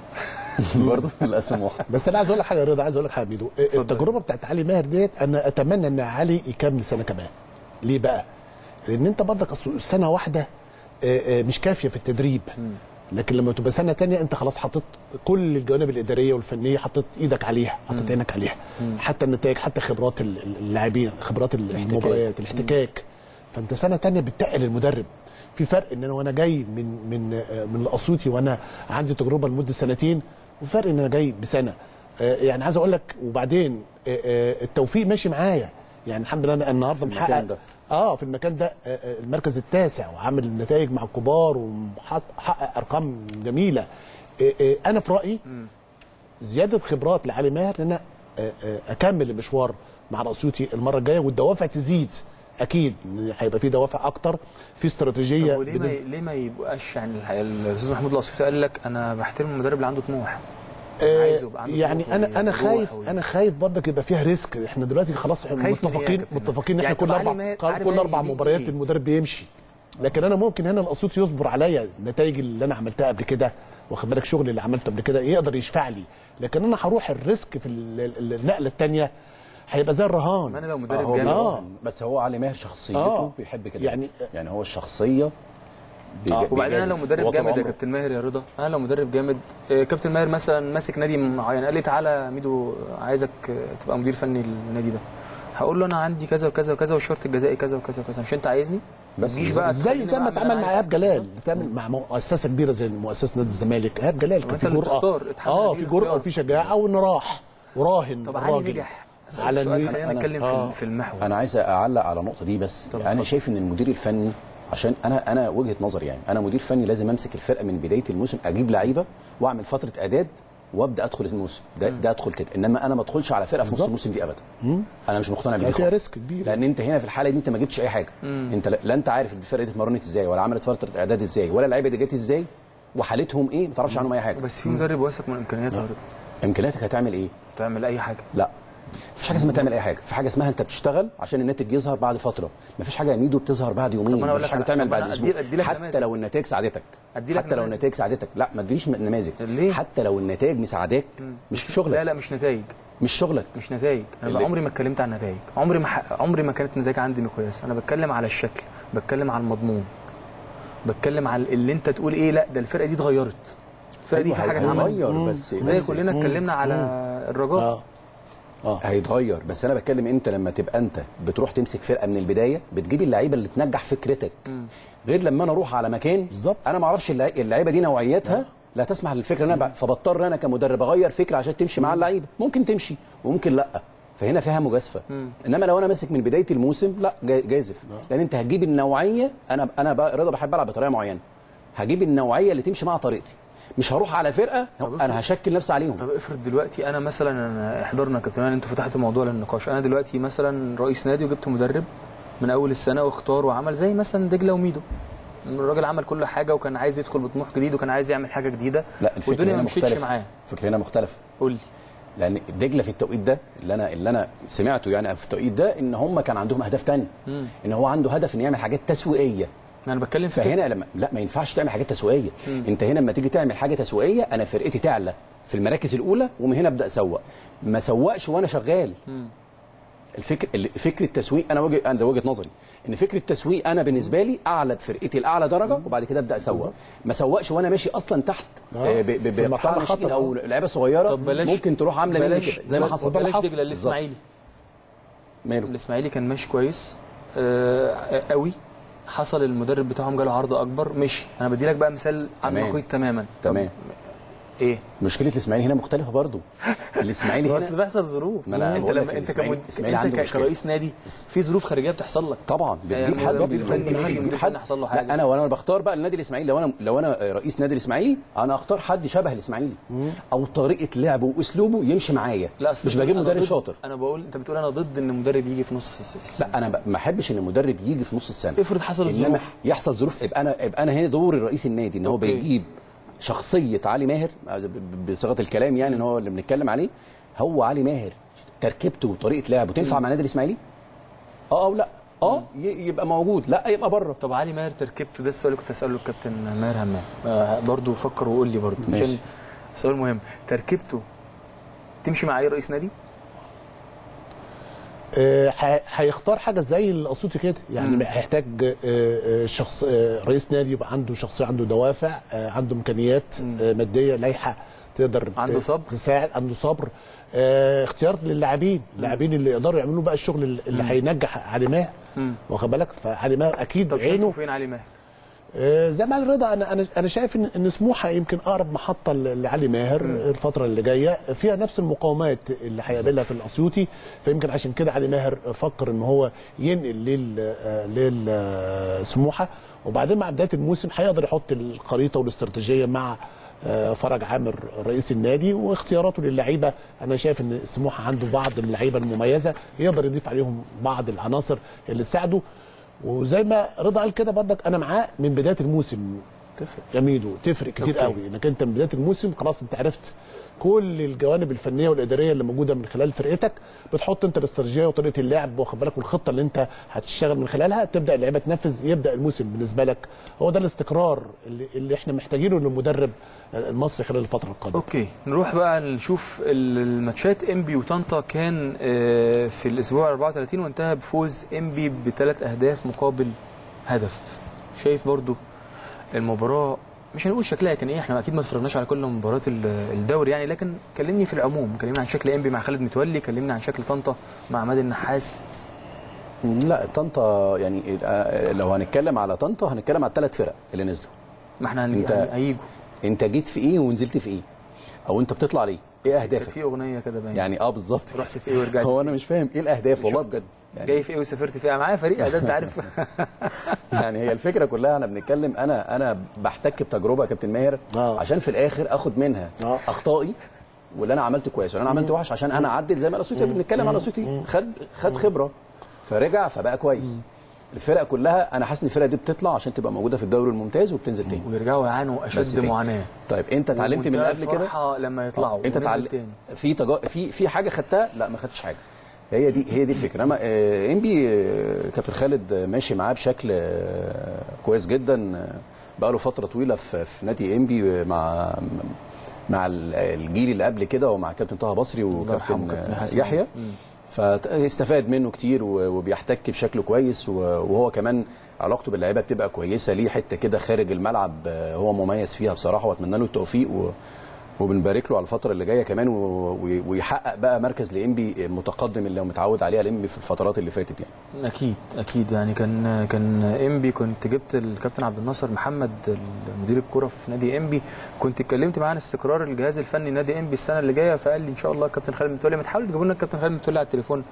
برضه لا سموحه بس انا عايز اقول لك حاجه يا رضا عايز اقول لك حاجه يا ميدو التجربه بتاعت علي ماهر ديت انا اتمنى ان علي يكمل سنه كمان ليه بقى؟ لان انت برضك اصل سنه واحده آه، آه، مش كافيه في التدريب لكن لما تبقى سنه تانية انت خلاص حطيت كل الجوانب الاداريه والفنيه حطيت ايدك عليها حطيت عينك عليها حتى النتائج حتى خبرات ال- ال- اللاعبين خبرات المباريات الاحتكاك فانت سنه تانية بتقل المدرب في فرق ان انا وانا جاي من من آه، من الاسيوطي وانا عندي تجربه لمده سنتين وفرق ان انا جاي بسنه آه، يعني عايز اقول لك وبعدين آه، آه، التوفيق ماشي معايا يعني الحمد لله انا النهارده المكان محقق ده. اه في المكان ده آه، آه، المركز التاسع وعامل نتائج مع الكبار وحقق ارقام جميله آه، آه، انا في رايي زياده خبرات لعلي ماهر ان انا آه، آه، اكمل المشوار مع الاسيوطي المره الجايه والدوافع تزيد اكيد هيبقى في دوافع اكتر في استراتيجيه طب وليه ما بالنسبة- ليه ما يبقاش يعني الح- الاستاذ محمود الاسيوطي قال لك انا بحترم المدرب اللي عنده طموح آه، عايزه يبقى عنده يعني طموح انا انا وروح خايف و- انا خايف برضك يبقى فيها ريسك احنا دلوقتي خلاص احنا خايف من إيه يا متفقين كابتن؟ متفقين ان يعني احنا طب كل علي اربع ماهر- كل علي ماهر اربع يليق مباريات إيه؟ المدرب بيمشي لكن انا ممكن هنا الاسيوطي يصبر عليا النتائج اللي انا عملتها قبل كده واخد بالك شغل اللي عملته قبل كده يقدر يشفع لي لكن انا هروح الريسك في ال- ال- النقله الثانيه هيبقى زي الرهان ما انا لو آه مدرب هو جامد آه. بس هو علي ماهر شخصيته آه. بيحب كده يعني- يعني هو الشخصيه بيج- آه. وبعدين انا لو بيجازف. مدرب هو طول جامد يا عمره- كابتن ماهر يا رضا انا لو مدرب جامد آه، كابتن ماهر مثلا ماسك نادي معين قال لي تعالى ميدو عايزك آه، تبقى مدير فني للنادي ده هقول له انا عندي كذا وكذا وكذا والشرط الجزائي كذا وكذا وكذا مش انت عايزني بس بس تجيش بقى زي تخليني زي ما بعمل اللي اتعمل أنا مع عايزه. ايهاب جلال تعمل مع مؤسسه كبيره زي مؤسسه نادي الزمالك ايهاب جلال كان وأنت في اللي جرأه بتختار، اتحمل اه دي في جرأه الاختيار. وفي شجاعه وانه راح وراهن طب علي الراجل. نجح على على السؤال الني- خلينا أنا- نتكلم آه. في في المحور انا عايز اعلق على النقطه دي بس طب انا اتفضل. شايف ان المدير الفني عشان انا انا وجهه نظري يعني انا مدير فني لازم امسك الفرقه من بدايه الموسم اجيب لعيبه واعمل فتره اعداد وابدا ادخل الموسم ده, ده ادخل كده انما انا ما ادخلش على فرقه في نص بالظبط. الموسم دي ابدا انا مش مقتنع لا، بدي فيها خالص. ريسك كبير لان انت هنا في الحاله دي انت ما جبتش اي حاجه انت لا, لا انت عارف الفرقه دي اتمرنت ازاي ولا عملت فتره اعداد ازاي ولا اللعيبه دي جت ازاي وحالتهم ايه ما تعرفش عنهم اي حاجه بس في مدرب واثق من امكانياته يا رضا امكانياتك هتعمل ايه تعمل اي حاجه لا مفيش حاجه اسمها تعمل اي حاجه في حاجه اسمها انت بتشتغل عشان الناتج يظهر بعد فتره مفيش حاجه يا ميدو بتظهر بعد طب يومين ما أنا أقول مفيش لك حاجه على- تعمل طب بعد أنا اسبوع أدي- أدي لك حتى نماذج. لو النتائج ساعدتك أدي لك حتى لو نماذج. النتائج ساعدتك لا ما تديش نماذج ليه؟ حتى لو النتائج مساعداك مش في شغلك لا لا مش نتائج مش شغلك مش نتائج انا اللي- بقى عمري ما اتكلمت عن نتائج عمري ما ح... عمري ما كانت نتائج عندي مقياس انا بتكلم على الشكل بتكلم على المضمون بتكلم على اللي انت تقول ايه لا ده الفرقه دي اتغيرت الفرقه دي في حاجه اتعملت هيتغير بس زي بس كلنا اتكلمنا على الرجاء اه هيتغير بس انا بتكلم انت لما تبقى انت بتروح تمسك فرقه من البدايه بتجيب اللعيبه اللي تنجح فكرتك غير لما انا اروح على مكان بالظبط. انا ما اعرفش اللع- اللعيبه دي نوعيتها لا تسمح للفكره ان انا ب- فبضطر انا كمدرب اغير فكره عشان تمشي مع اللعيبه ممكن تمشي وممكن لا فهنا فيها مجازفه انما لو انا ماسك من بدايه الموسم لا جا- جازف لان انت هتجيب النوعيه انا انا بقى رضا بحب العب بطريقه معينه هجيب النوعيه اللي تمشي مع طريقتي مش هروح على فرقه افرض- انا هشكل نفسي عليهم طب افرض دلوقتي انا مثلا أنا احضرنا يا كابتن انتوا فتحتوا موضوع للنقاش انا دلوقتي مثلا رئيس نادي وجبت مدرب من اول السنه واختار وعمل زي مثلا دجله وميدو الراجل عمل كل حاجه وكان عايز يدخل بطموح جديد وكان عايز يعمل حاجه جديده لا الفكره والدنيا هنا ما مشيتش مختلفه معاه الفكره هنا مختلفه قول لي لان دجله في التوقيت ده اللي انا اللي انا سمعته يعني في التوقيت ده ان هم كان عندهم اهداف تانية ان هو عنده هدف ان يعمل حاجات تسويقيه انا بتكلم في كده. فهنا لما لا ما ينفعش تعمل حاجات تسويقيه انت هنا لما تيجي تعمل حاجه تسويقيه انا فرقتي تعلى في المراكز الاولى ومن هنا ابدا اسوق ما سوقش وانا شغال الفكر ال- فكره التسويق انا وجه انا ده وجهه نظري ان فكره التسويق انا بالنسبه لي اعلى بفرقتي لاعلى درجه وبعد كده ابدا اسوق ما سوقش وانا ماشي اصلا تحت آه. آه، ب- ب- في بقطاع مرحلة ناشئين خطر، او آه. لعيبه صغيره طب بلاش ممكن تروح عامله مني بلاش كده زي ما حصل بلاش حصل. دجله الاسماعيلي ماله الاسماعيلي كان ماشي كويس آه قوي حصل المدرب بتاعهم جاله عرض اكبر مشي انا بدي لك بقى مثال عن تمام. نقيض تماما تمام طب ايه مشكله الاسماعيلي هنا مختلفه برضو الاسماعيلي بس هنا بيحصل ظروف ما أنا انت بقول لك لما انت الإسماعيلي- كمد... الإسماعيلي انت عنده ك- مشكلة. كرئيس نادي في ظروف خارجيه بتحصل لك طبعا يعني بتجيب حد مدرب بتجيب فني ماشي، بتجيب مدير حد فني حصل له حاجة. لا انا وانا بختار بقى النادي الاسماعيلي لو انا لو انا رئيس نادي الاسماعيلي انا اختار حد شبه الاسماعيلي او طريقه لعبه واسلوبه يمشي معايا لا أصل مش بجيب أنا مدرب ضد- شاطر انا بقول انت بتقول انا ضد ان مدرب يجي في نص السنه لا انا ب- ما احبش ان المدرب يجي في نص السنه افرض حصلت إنما ظروف يحصل ظروف يبقى انا يبقى انا هنا دور الرئيس النادي ان هو أوكي. بيجيب شخصيه علي ماهر ب- ب- بصيغه الكلام يعني ان هو اللي بنتكلم عليه هو علي ماهر تركيبته وطريقه لعبه تنفع مع النادي الاسماعيلي؟ اه او لا اه ي- يبقى موجود لا يبقى بره طب علي ماهر تركيبته ده السؤال اللي كنت اساله الكابتن ماهر همام آه برضه فكر وقول لي برضه ماشي. عشان سؤال مهم تركيبته تمشي مع اي رئيس نادي؟ آه، ح- هيختار حاجه زي الاسيوطي كده يعني هيحتاج آه، آه، شخص آه، رئيس نادي يبقى عنده شخصيه عنده دوافع آه، عنده امكانيات آه، ماديه لايحه تقدر ت- عنده صبر. تساعد عنده صبر آه، اختيار للاعبين اللاعبين اللي يقدروا يعملوا بقى الشغل اللي- اللي هينجح علي ماهر واخد بالك فعلي ماهر اكيد طب شايفه عينه فين علي ماهر؟ آه، زي ما قال رضا انا انا انا شايف ان ان سموحه يمكن اقرب محطه ل- لعلي ماهر الفتره اللي جايه فيها نفس المقاومات اللي هيقابلها في الاسيوطي فيمكن عشان كده علي ماهر فكر ان هو ينقل لل آه، لل آه، سموحه وبعدين مع بدايه الموسم هيقدر يحط الخريطه والاستراتيجيه مع آه، فرج عامر رئيس النادي واختياراته للعيبه انا شايف ان سموحه عنده بعض اللعيبه المميزه يقدر يضيف عليهم بعض العناصر اللي تساعده وزي ما رضا قال كده برضك انا معاه من بدايه الموسم تفرق. يا ميدو تفرق كتير أوكي. قوي انك انت من بدايه الموسم خلاص انت عرفت كل الجوانب الفنيه والاداريه اللي موجوده من خلال فرقتك بتحط انت الاستراتيجيه وطريقه اللعب واخد بالك والخطه اللي انت هتشتغل من خلالها تبدا اللعيبه تنفذ يبدا الموسم بالنسبه لك هو ده الاستقرار اللي, اللي احنا محتاجينه للمدرب المصري خلال الفتره القادمه اوكي نروح بقى نشوف ال- الماتشات انبي وطنطا كان آه، في الاسبوع 34 وانتهى بفوز انبي بثلاث اهداف مقابل هدف شايف برضو المباراه مش هنقول شكلها كان ايه احنا اكيد ما اتفرجناش على كل مباريات ال- الدوري يعني لكن كلمني في العموم كلمني عن شكل انبي مع خالد متولي كلمني عن شكل طنطا مع عماد النحاس لا طنطا يعني آه، لو هنتكلم على طنطا هنتكلم على الثلاث فرق اللي نزلوا ما احنا هن- انت- هن- هيجوا انت جيت في ايه ونزلت في ايه او انت بتطلع ليه ايه كانت اهدافك في اغنيه كده باين يعني اه بالظبط رحت في ايه ورجعت هو انا مش فاهم ايه الاهداف والله شفت. بجد يعني جاي في ايه وسافرت في ايه معايا فريق اعداد انت عارف يعني هي الفكره كلها انا بنتكلم انا انا بحتك بتجربه يا كابتن ماهر آه. عشان في الاخر اخد منها آه. اخطائي واللي انا عملته كويس واللي انا عملته وحش عشان انا اعدل زي ما الاسيوطي بنتكلم على الاسيوطي خد خد خبره فرجع فبقى كويس الفرق كلها انا حاسس ان الفرقه دي بتطلع عشان تبقى موجوده في الدوري الممتاز وبتنزل تاني ويرجعوا يعانوا بس اشد فين؟ معاناه طيب انت اتعلمت من اللي ومنتهى قبل كده الفرحة لما يطلعوا انت وننزل اتعلم تاني. في تجا... في في حاجه خدتها لا ما خدتش حاجه هي دي هي دي الفكره اما آه، انبي آه، كابتن خالد آه، ماشي معاه بشكل آه، كويس جدا آه، بقى له فتره طويله في, في نادي انبي آه، مع مع ال- الجيل اللي قبل كده ومع كابتن طه بصري الله يرحمه وكابتن كابتن آه، حسن. يحيى مم. فاستفاد منه كتير و- وبيحتك بشكل كويس و- وهو كمان علاقته باللعيبه بتبقى كويسه ليه حته كده خارج الملعب آه، هو مميز فيها بصراحه واتمنى له التوفيق و وبنبارك له على الفتره اللي جايه كمان و- و- ويحقق بقى مركز لانبي متقدم اللي هو متعود عليه الانبي في الفترات اللي فاتت يعني اكيد اكيد يعني كان كان انبي كنت جبت الكابتن عبد الناصر محمد مدير الكره في نادي انبي كنت اتكلمت معاه عن استقرار الجهاز الفني نادي انبي السنه اللي جايه فقال لي ان شاء الله كابتن خالد متولي ما تحاولوا تجيبوا لنا الكابتن خالد متولي على التليفون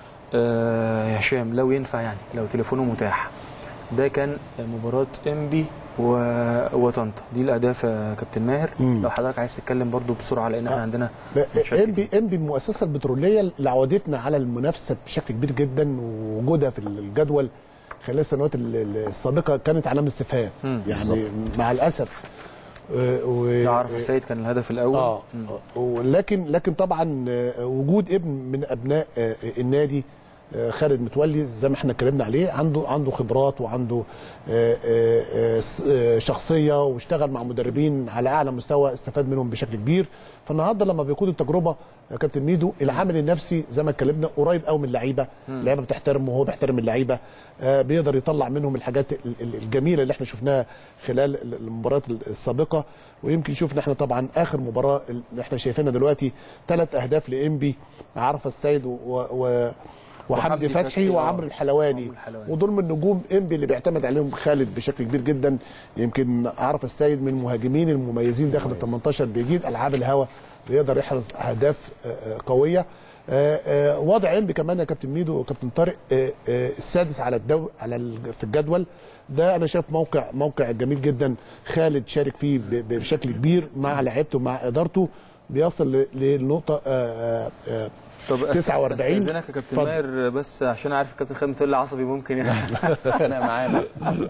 آه يا هشام لو ينفع يعني لو تليفونه متاح ده كان مباراه انبي و... وطنطا دي الاهداف يا كابتن ماهر مم. لو حضرتك عايز تتكلم برضو بسرعه لان احنا عندنا ماتشات انبي انبي المؤسسه البتروليه اللي عودتنا على المنافسه بشكل كبير جدا ووجودها في الجدول خلال السنوات ال- ال- السابقه كانت علامه استفهام مم. يعني مع الاسف آه، و- ده عارف السيد كان الهدف الاول اه مم. ولكن لكن طبعا آه، وجود ابن من ابناء آه، النادي آه، خالد متولي زي ما احنا اتكلمنا عليه عنده عنده خبرات وعنده آه، آه، آه، س- آه، شخصيه واشتغل مع مدربين على اعلى مستوى استفاد منهم بشكل كبير فالنهارده لما بيقود التجربه يا كابتن ميدو العامل النفسي زي ما اتكلمنا قريب قوي من اللعيبه اللعيبه بتحترمه وهو بيحترم اللعيبه آه، بيقدر يطلع منهم الحاجات ال- ال- الجميله اللي احنا شفناها خلال ال- المباريات السابقه ويمكن شفنا احنا طبعا اخر مباراه اللي احنا شايفينها دلوقتي ثلاث اهداف لانبي عرفه السيد و, و وحمدي وحمدي فتحي فتحي، آه. وعمرو الحلواني وعمرو الحلواني. ودول من نجوم انبي اللي بيعتمد عليهم خالد بشكل كبير جدا يمكن عرف السيد من المهاجمين المميزين داخل ال 18 بيجيد العاب الهوا بيقدر يحرز اهداف آه، آه، قويه آه، آه، وضع انبي كمان يا كابتن ميدو وكابتن طارق آه، آه، السادس على الدو على ال- في الجدول ده انا شايف موقع موقع جميل جدا خالد شارك فيه ب- بشكل كبير مع لعيبته مع ادارته بيصل ل- للنقطه آه، آه، آه، طب أست- 49 استاذنك يا كابتن اتفضل. ماهر بس عشان عارف كابتن خالد متولي عصبي ممكن يعني انا معانا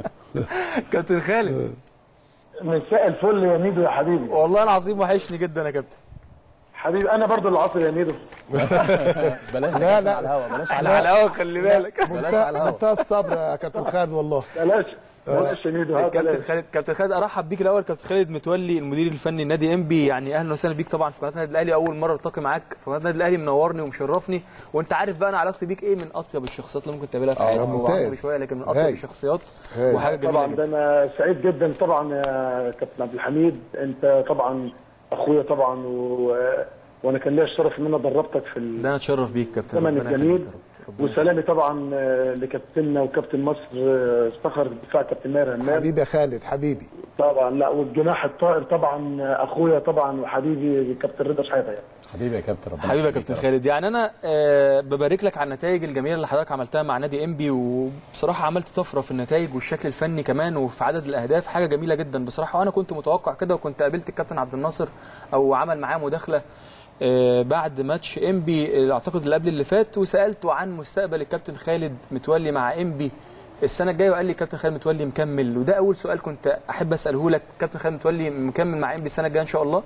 كابتن خالد مساء الفل يا ميدو يا حبيبي والله العظيم وحشني جدا يا كابتن حبيبي انا برضو اللي عاصر يا ميدو بلاش لا، لا. على الهوا بلاش على على الهوا خلي بالك بلاش على الهوا منتهى الصبر يا كابتن خالد والله بلاش بلاش يا ميدو ها، كابتن بلاش. خالد كابتن خالد ارحب بيك الاول كابتن خالد متولي المدير الفني لنادي انبي يعني اهلا وسهلا بيك طبعا في قناه النادي الاهلي اول مره التقي معاك في قناه النادي الاهلي منورني ومشرفني وانت عارف بقى انا علاقتي بيك ايه من اطيب الشخصيات اللي ممكن تقابلها في حياتك هو ممتاز. عصبي شويه لكن من اطيب هاي. الشخصيات هاي. وحاجه جميله طبعا جدا ده انا سعيد جدا طبعا يا كابتن عبد الحميد انت طبعا اخويا طبعا و... وانا كان ليا الشرف ان انا دربتك في ده انا اتشرف بيك كابتن الزمن ربنا الجميل يخليك يا رب. ربنا وسلامي طبعا آه، لكابتننا وكابتن مصر آه، صخر الدفاع كابتن ماهر همام حبيبي يا خالد حبيبي طبعا لا والجناح الطائر طبعا آه، اخويا طبعا وحبيبي كابتن رضا شحاته يعني حبيبي يا كابتن ربنا حبيبي يا يخليك كابتن رب. خالد يعني انا آه، ببارك لك على النتائج الجميله اللي حضرتك عملتها مع نادي انبي وبصراحه عملت طفره في النتائج والشكل الفني كمان وفي عدد الاهداف حاجه جميله جدا بصراحه وانا كنت متوقع كده وكنت قابلت الكابتن عبد الناصر او عمل معاه مداخله آه، بعد ماتش انبي آه، اعتقد اللي قبل اللي فات وسالته عن مستقبل الكابتن خالد متولي مع انبي السنه الجايه وقال لي كابتن خالد متولي مكمل وده اول سؤال كنت احب اساله لك كابتن خالد متولي مكمل مع انبي السنه الجايه ان شاء الله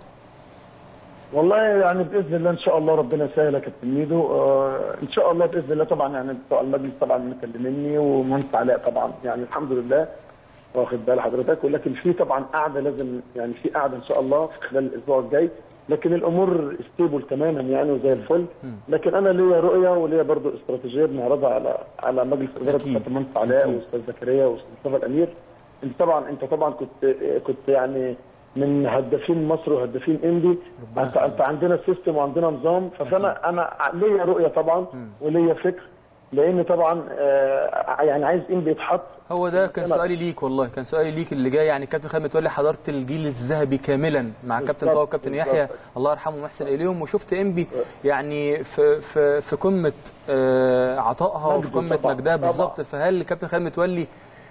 والله يعني باذن الله ان شاء الله ربنا يسهل يا كابتن ميدو آه ان شاء الله باذن الله طبعا يعني بتوع المجلس طبعا مكلميني ومهندس علاء طبعا يعني الحمد لله واخد بال حضرتك ولكن في طبعا قعده لازم يعني في قعده ان شاء الله في خلال الاسبوع الجاي لكن الامور ستيبل تماما يعني وزي الفل لكن انا ليا رؤيه وليا برضو استراتيجيه بنعرضها على على مجلس اداره أكيد. كابتن مهندس علاء أكيد. واستاذ زكريا واستاذ مصطفى الامير انت طبعا انت طبعا كنت كنت يعني من هدافين مصر وهدافين اندي انت انت عندنا سيستم وعندنا نظام فانا انا ليا رؤيه طبعا وليا فكر لان طبعا آه، يعني عايز اندي يتحط هو ده كان أنا- سؤالي ليك والله كان سؤالي ليك اللي جاي يعني كابتن خالد متولي حضرت الجيل الذهبي كاملا مع كابتن بالظبط، طه وكابتن بالظبط. يحيى الله يرحمه ويحسن اليهم وشفت انبي يعني في في في قمه آه، عطائها وفي مجده قمه طبعاً، مجدها طبعاً. بالظبط فهل كابتن خالد متولي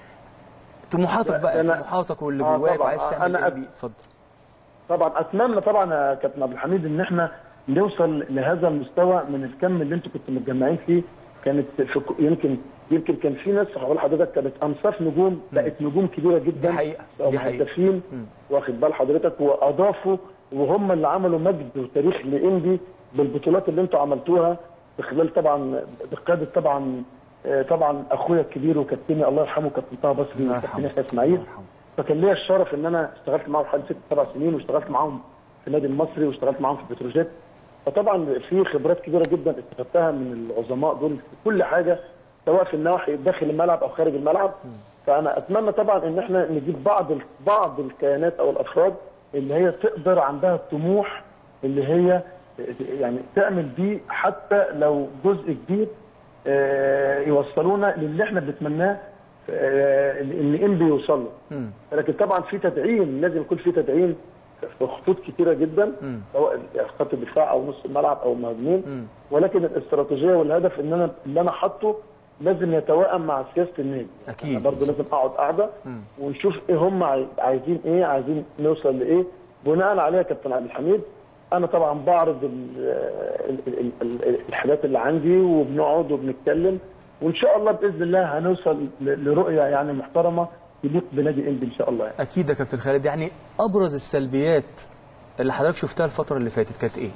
طموحاتك بقى أنا- طموحاتك واللي آه، جواك طبعاً. وعايز تعمل أنا- انبي اتفضل طبعا اتمنى طبعا يا كابتن عبد الحميد ان احنا نوصل لهذا المستوى من الكم اللي انتوا كنتوا متجمعين فيه كانت في ك- يمكن يمكن كان في ناس هقول لحضرتك كانت انصاف نجوم بقت نجوم كبيره جدا دي حقيقة، بقوا دي حقيقة. مهدفين واخد بال حضرتك واضافوا وهم اللي عملوا مجد وتاريخ لإندي بالبطولات اللي انتوا عملتوها في خلال طبعا بقياده طبعا آه، طبعا اخويا الكبير وكابتني الله يرحمه كابتن طه بصري الله وكابتن يرحمه. يحيى اسماعيل الله يرحمه. فكان ليا الشرف ان انا اشتغلت معاهم حوالي ست سبع سنين واشتغلت معاهم في النادي المصري واشتغلت معاهم في بتروجيت فطبعا في خبرات كبيره جدا استفدتها من العظماء دول في كل حاجه سواء في النواحي داخل الملعب او خارج الملعب فانا اتمنى طبعا ان احنا نجيب بعض ال- بعض الكيانات او الافراد اللي هي تقدر عندها الطموح اللي هي يعني تعمل بيه حتى لو جزء كبير آه، يوصلونا للي احنا بنتمناه آه، ان انبي يوصل له مم. لكن طبعا في تدعيم لازم يكون في تدعيم في خطوط كتيره جدا سواء خط الدفاع او نص الملعب او المهاجمين ولكن الاستراتيجيه والهدف ان انا اللي انا حاطه لازم يتوائم مع سياسه النادي أكيد. أنا برضه لازم اقعد قاعده ونشوف ايه هم عاي- عايزين ايه عايزين نوصل لايه بناء عليها يا كابتن عبد الحميد انا طبعا بعرض ال- ال- ال- ال- الحاجات اللي عندي وبنقعد وبنتكلم وان شاء الله باذن الله هنوصل ل- لرؤيه يعني محترمه تليق بنادي انبي ان شاء الله يعني. اكيد يا كابتن خالد يعني ابرز السلبيات اللي حضرتك شفتها الفتره اللي فاتت كانت ايه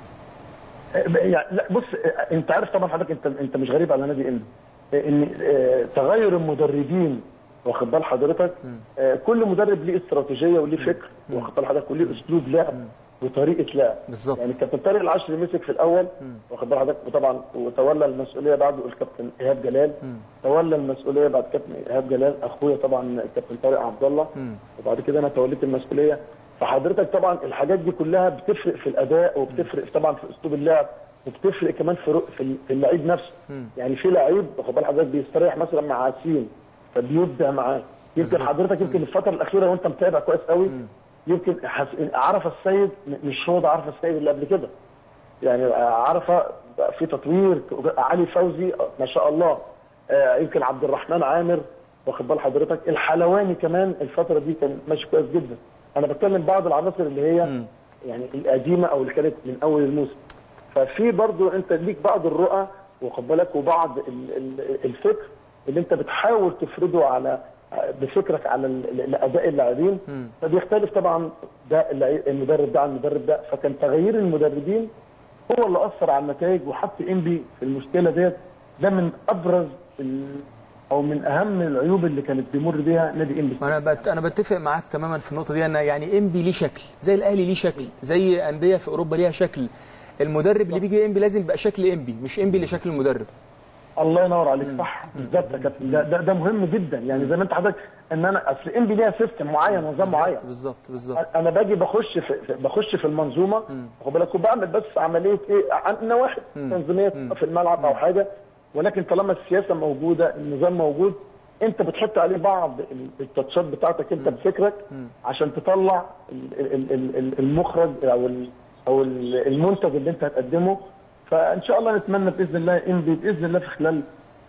يعني لا بص انت عارف طبعا حضرتك انت انت مش غريب على نادي انبي ان آه، تغير المدربين واخد بال حضرتك آه، كل مدرب ليه استراتيجيه وليه فكر واخد بال حضرتك وليه اسلوب لعب وطريقه لعب بالظبط. يعني كابتن طارق العشري مسك في الاول واخد بال حضرتك وطبعا وتولى المسؤوليه بعده الكابتن ايهاب جلال تولى المسؤوليه بعد كابتن ايهاب جلال اخويا طبعا كابتن طارق عبد الله وبعد كده انا توليت المسؤوليه فحضرتك طبعا الحاجات دي كلها بتفرق في الاداء وبتفرق طبعا في اسلوب اللعب وبتفرق كمان في رؤ- في في اللعيب نفسه يعني في لعيب واخد بال حضرتك بيستريح مثلا مع عسين فبيبدع معاه يمكن حضرتك يمكن الفتره الاخيره وانت متابع كويس قوي يمكن حس... عرف السيد م- مش هو ده عرف السيد اللي قبل كده يعني عرفه بقى في تطوير علي فوزي ما شاء الله آه، يمكن عبد الرحمن عامر واخد بال حضرتك الحلواني كمان الفتره دي كان ماشي كويس جدا انا بتكلم بعض العناصر اللي هي يعني القديمه او اللي كانت من اول الموسم ففي برضو انت ليك بعض الرؤى واخد بالك وبعض ال- ال- الفكر اللي انت بتحاول تفرضه على بفكرك على ال- ال- اداء اللاعبين فبيختلف طبعا ده اللعيب- المدرب ده عن المدرب ده فكان تغيير المدربين هو اللي اثر على النتائج وحط انبي في المشكله ديت ده من ابرز ال- او من اهم العيوب اللي كانت بيمر بيها نادي انبي انا بت... انا بتفق معاك تماما في النقطه دي انا يعني انبي ليه شكل زي الاهلي ليه شكل زي انديه في اوروبا ليها شكل المدرب اللي بيجي انبي لازم يبقى شكل انبي مش انبي اللي شكل المدرب الله ينور عليك صح بالظبط يا كابتن ده, ده, ده مهم جدا يعني زي ما انت حضرتك ان انا اصل انبي ليها سيستم معين نظام معين بالظبط بالظبط انا باجي بخش في في- بخش في المنظومه واخد بالك وبعمل بس عمليه ايه عن نواحي تنظيميه في الملعب او حاجه ولكن طالما السياسه موجوده النظام موجود انت بتحط عليه بعض ال- التاتشات بتاعتك انت بفكرك عشان تطلع ال- ال- ال- ال- المخرج او ال- او ال- المنتج اللي انت هتقدمه فان شاء الله نتمنى باذن الله انبي باذن الله في خلال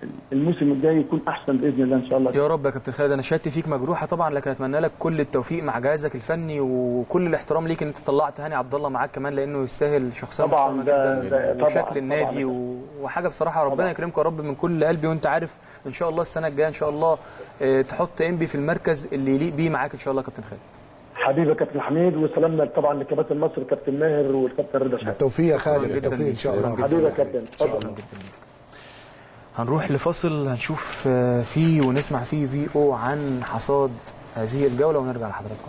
الموسم الجاي يكون احسن باذن الله ان شاء الله يا رب يا كابتن خالد انا شهادتي فيك مجروحه طبعا لكن اتمنى لك كل التوفيق مع جهازك الفني وكل الاحترام ليك ان انت طلعت هاني عبد الله معاك كمان لانه يستاهل شخصيه طبعاً محترمة ده- جداً ده- طبعاً- وشكل النادي طبعاً. و- وحاجه بصراحه ربنا يكرمك يا رب من كل قلبي وانت عارف ان شاء الله السنه الجايه ان شاء الله آه، تحط انبي في المركز اللي يليق بيه معاك ان شاء الله يا كابتن خالد حبيبي يا كابتن حميد وسلامنا طبعا لكباتن مصر كابتن ماهر والكابتن رضا شحات التوفيق يا خالد جداً التوفيق ان ليك. شاء شكراً الله جداً. حبيبي يا كابتن اتفضل هنروح لفاصل هنشوف آه، فيه ونسمع فيه في او عن حصاد هذه الجوله ونرجع لحضراتكم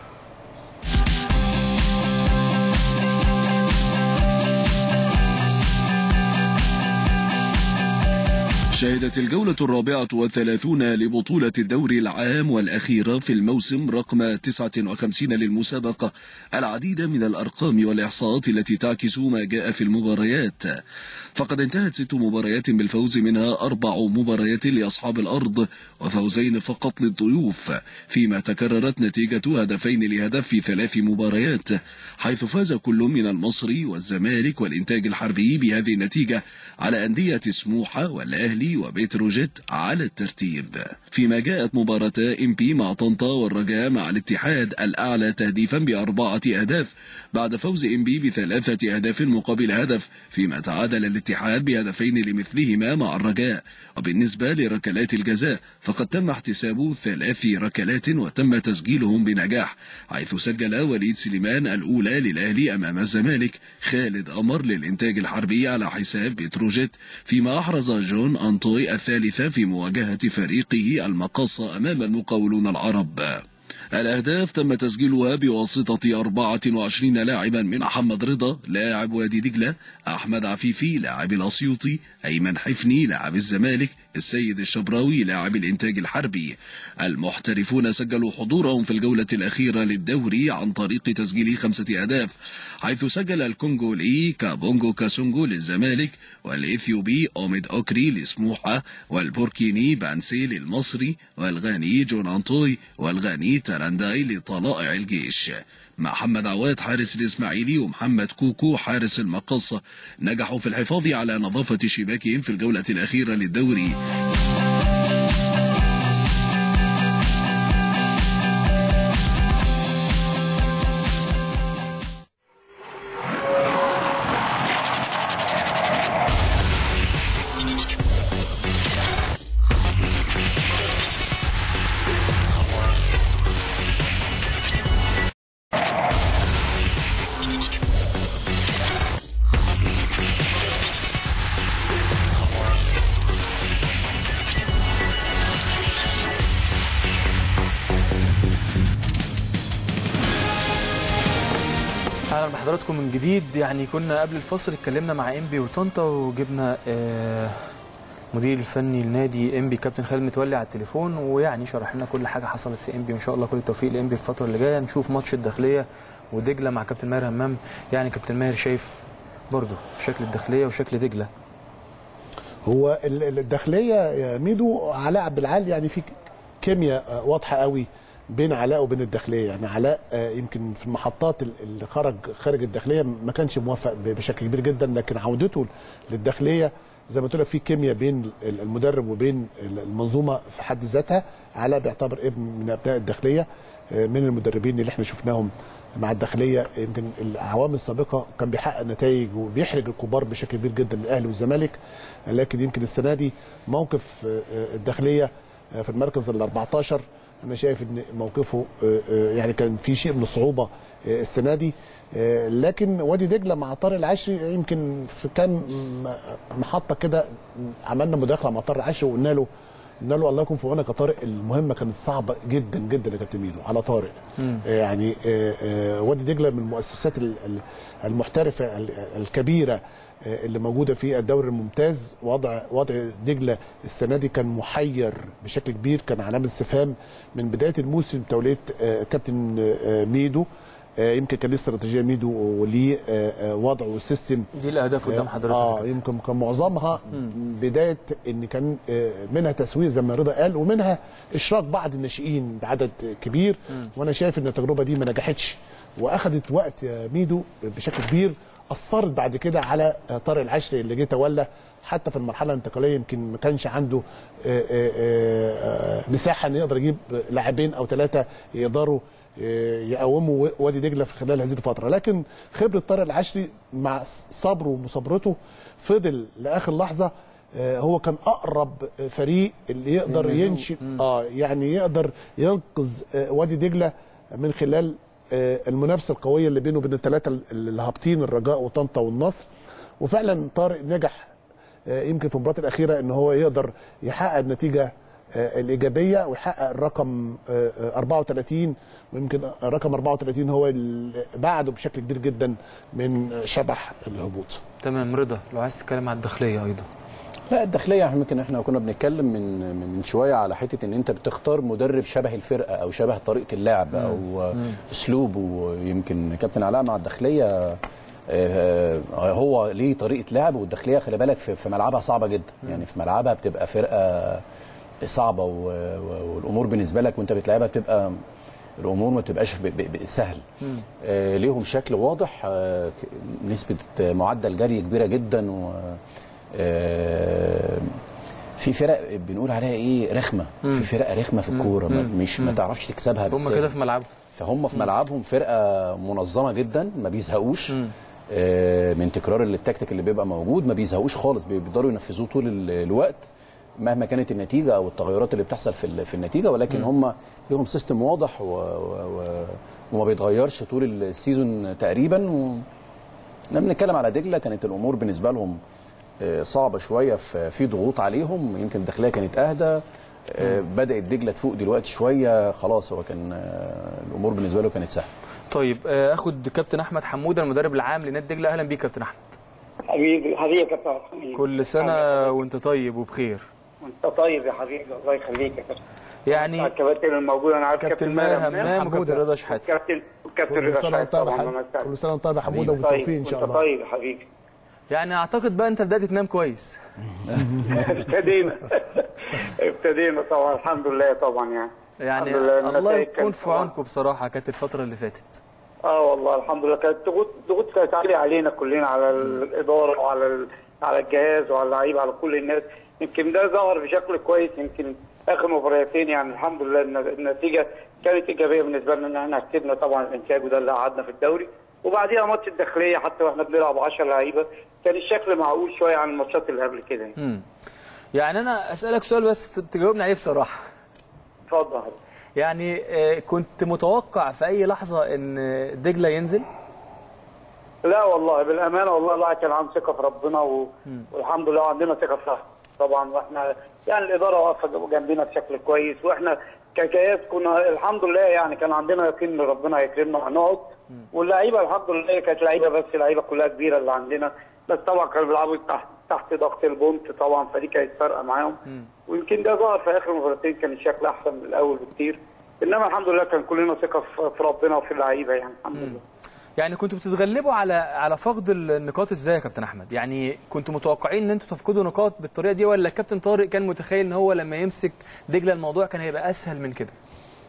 شهدت الجولة الرابعة والثلاثون لبطولة الدوري العام والأخيرة في الموسم رقم 59 للمسابقة العديد من الأرقام والإحصاءات التي تعكس ما جاء في المباريات فقد انتهت ست مباريات بالفوز منها أربع مباريات لأصحاب الأرض وفوزين فقط للضيوف فيما تكررت نتيجة هدفين لهدف في ثلاث مباريات حيث فاز كل من المصري والزمالك والإنتاج الحربي بهذه النتيجة على أندية سموحة والأهلي وبتروجيت على الترتيب فيما جاءت مباراة ام بي مع طنطا والرجاء مع الاتحاد الأعلى تهديفا بأربعة أهداف بعد فوز ام بي بثلاثة أهداف مقابل هدف فيما تعادل الاتحاد بهدفين لمثلهما مع الرجاء وبالنسبة لركلات الجزاء فقد تم احتساب ثلاث ركلات وتم تسجيلهم بنجاح حيث سجل وليد سليمان الأولى للأهلي أمام الزمالك خالد أمر للإنتاج الحربي على حساب بتروجيت فيما أحرز جون أنطوي الثالثة في مواجهة فريقه المقاصة أمام المقاولون العرب الأهداف تم تسجيلها بواسطة 24 لاعبا من محمد رضا لاعب وادي دجلة أحمد عفيفي لاعب الأسيوطي أيمن حفني لاعب الزمالك السيد الشبراوي لاعب الإنتاج الحربي المحترفون سجلوا حضورهم في الجولة الأخيرة للدوري عن طريق تسجيل خمسة أهداف حيث سجل الكونغولي كابونغو كاسونغو للزمالك والإثيوبي أوميد أوكري لسموحة والبوركيني بانسي للمصري والغاني جون أنطوي والغاني ترانداي لطلائع الجيش محمد عواد حارس الإسماعيلي ومحمد كوكو حارس المقصة نجحوا في الحفاظ على نظافة شباكهم في الجولة الأخيرة للدوري اهلا بحضراتكم من جديد يعني كنا قبل الفصل اتكلمنا مع انبي وطنطا وجبنا آه، مدير الفني لنادي انبي كابتن خالد متولي على التليفون ويعني شرح لنا كل حاجه حصلت في انبي وان شاء الله كل التوفيق لانبي في الفتره اللي جايه نشوف ماتش الداخليه ودجله مع كابتن ماهر همام يعني كابتن ماهر شايف برضه شكل الداخليه وشكل دجله هو ال- ال- الداخليه يا ميدو علاء عبد العال يعني في كيمياء آه، واضحه قوي بين علاء وبين الداخليه يعني علاء آه، يمكن في المحطات ال- اللي خرج خارج الداخليه ما كانش موفق ب- بشكل كبير جدا لكن عودته للداخليه زي ما قلت لك في كيمياء بين ال- المدرب وبين ال- المنظومه في حد ذاتها علاء بيعتبر ابن من ابناء الداخليه آه، من المدربين اللي احنا شفناهم مع الداخليه يمكن الاعوام السابقه كان بيحقق نتائج وبيحرج الكبار بشكل كبير جدا الاهلي والزمالك لكن يمكن السنه دي موقف آه، آه، الداخليه آه، في المركز ال 14 انا شايف ان موقفه آه، آه، يعني كان في شيء من الصعوبه آه، السنه دي آه، لكن وادي دجله مع طارق العشري يمكن في كام م- محطه كده عملنا مداخله مع طارق العشري وقلنا له قلنا له الله يكون في عونك يا طارق المهمه كانت صعبه جدا جدا يا كابتن ميدو على طارق آه، يعني آه، آه، وادي دجله من المؤسسات ال- ال- المحترفه ال- الكبيره آه، اللي موجوده في الدوري الممتاز وضع وضع دجله السنه دي كان محير بشكل كبير كان علامه استفهام من بدايه الموسم توليه آه، كابتن آه، ميدو آه، يمكن كان ليه استراتيجيه ميدو وليه آه، آه، وضع وسيستم دي الاهداف قدام حضرتك يا اه كابتن. يمكن كان معظمها بدايه ان كان آه، منها تسويق زي ما رضا قال ومنها اشراك بعض الناشئين بعدد كبير وانا شايف ان التجربه دي ما نجحتش واخذت وقت يا ميدو بشكل كبير اثرت بعد كده على آه، طارق العشري اللي جه تولى حتى في المرحله الانتقاليه يمكن ما كانش عنده آه، آه، آه، مساحه ان يقدر يجيب لاعبين او ثلاثه يقدروا آه، يقوموا وادي دجله في خلال هذه الفتره لكن خبره طارق العشري مع صبره ومصابرته فضل لاخر لحظه آه، هو كان اقرب فريق اللي يقدر ينشئ اه يعني يقدر ينقذ آه، وادي دجله من خلال آه، المنافسه القويه اللي بينه وبين الثلاثه اللي هابطين الرجاء وطنطا والنصر وفعلا طارق نجح آه، يمكن في المباراه الاخيره ان هو يقدر يحقق النتيجه آه، الايجابيه ويحقق الرقم آه، آه، 34 ويمكن الرقم 34 هو اللي بعده بشكل كبير جدا من شبح الهبوط تمام رضا لو عايز تتكلم على الداخليه ايضا لا الداخليه احنا يمكن احنا كنا بنتكلم من من شويه على حته ان انت بتختار مدرب شبه الفرقه او شبه طريقه اللعب او اسلوبه يمكن كابتن علاء مع الداخليه آه، هو ليه طريقه لعب والداخليه خلي بالك في في ملعبها صعبه جدا يعني في ملعبها بتبقى فرقه صعبه و- و- والامور بالنسبه لك وانت بتلعبها بتبقى الامور ما بتبقاش ب- ب- ب- سهل آه ليهم شكل واضح آه ك- نسبه معدل جري كبيره جدا و آه في فرق بنقول عليها ايه رخمه في فرق رخمه في الكوره ما- مش ما تعرفش تكسبها هم بالسهل. كده في ملعبهم فهم في ملعبهم فرقه منظمه جدا ما بيزهقوش آه، من تكرار التكتيك اللي بيبقى موجود ما بيزهقوش خالص بيقدروا ينفذوه طول ال- الوقت مهما كانت النتيجه او التغيرات اللي بتحصل في ال- في النتيجه ولكن هم لهم سيستم واضح و... و... و... وما بيتغيرش طول السيزون تقريبا و... لما بنتكلم على دجله كانت الامور بالنسبه لهم آه، صعبه شويه في في ضغوط عليهم يمكن الداخليه كانت اهدى آه، بدات دجله تفوق دلوقتي شويه خلاص هو كان آه، الامور بالنسبه له كانت سهله طيب آه، اخد كابتن احمد حموده المدرب العام لنادي دجله اهلا بيك كابتن احمد حبيبي حبيبي يا كابتن حسين. كل سنه وانت طيب وبخير وانت طيب يا حبيبي الله يخليك يا كابتن يعني الكباتن الموجوده انا عارف كابتن ماهر همام وكابتن رضا شحاته كابتن كابتن كل رضا سنه شحاتة وانت طيب يا طبعا حبيبي. أنا كل سنه وانت طيب يا حموده طيب وبالتوفيق ان شاء وانت الله طيب يا حبيبي يعني اعتقد بقى انت بدات تنام كويس ابتدينا ابتدينا طبعا الحمد لله طبعا يعني يعني الحمد لله الله النتائج يكون كانت في طبعاً. عونكم بصراحه كانت الفتره اللي فاتت اه والله الحمد لله كانت ضغوط ضغوط كانت عاليه علينا كلنا على الاداره وعلى ال- على الجهاز وعلى اللعيبه على كل الناس يمكن ده ظهر بشكل كويس يمكن اخر مباراتين يعني الحمد لله الن- النتيجه كانت ايجابيه بالنسبه لنا ان احنا كسبنا طبعا الانتاج وده اللي قعدنا في الدوري وبعديها ماتش الداخليه حتى واحنا بنلعب 10 لعيبه كان الشكل معقول شويه عن الماتشات اللي قبل كده يعني. امم يعني انا اسالك سؤال بس ت- تجاوبني عليه بصراحه اتفضل يا حبيبي. يعني آه، كنت متوقع في اي لحظه ان دجله ينزل لا والله بالامانه والله الواحد كان عنده ثقه في ربنا و... والحمد لله عندنا ثقه في ربنا طبعا واحنا يعني الاداره واقفه جنبنا بشكل كويس واحنا كجهاز كنا الحمد لله يعني كان عندنا يقين ان ربنا هيكرمنا وهنقعد واللعيبه الحمد لله كانت لعيبه بس لعيبه كلها كبيره اللي عندنا بس طبعا كانوا بيلعبوا تحت تحت ضغط البونت طبعا فدي كانت فارقه معاهم ويمكن ده ظهر في اخر مباراتين كان الشكل احسن من الاول بكتير انما الحمد لله كان كلنا ثقه في في ربنا وفي اللعيبه يعني الحمد لله يعني كنتوا بتتغلبوا على على فقد النقاط ازاي يا كابتن احمد يعني كنتوا متوقعين ان انتوا تفقدوا نقاط بالطريقه دي ولا الكابتن طارق كان متخيل ان هو لما يمسك دجله الموضوع كان هيبقى اسهل من كده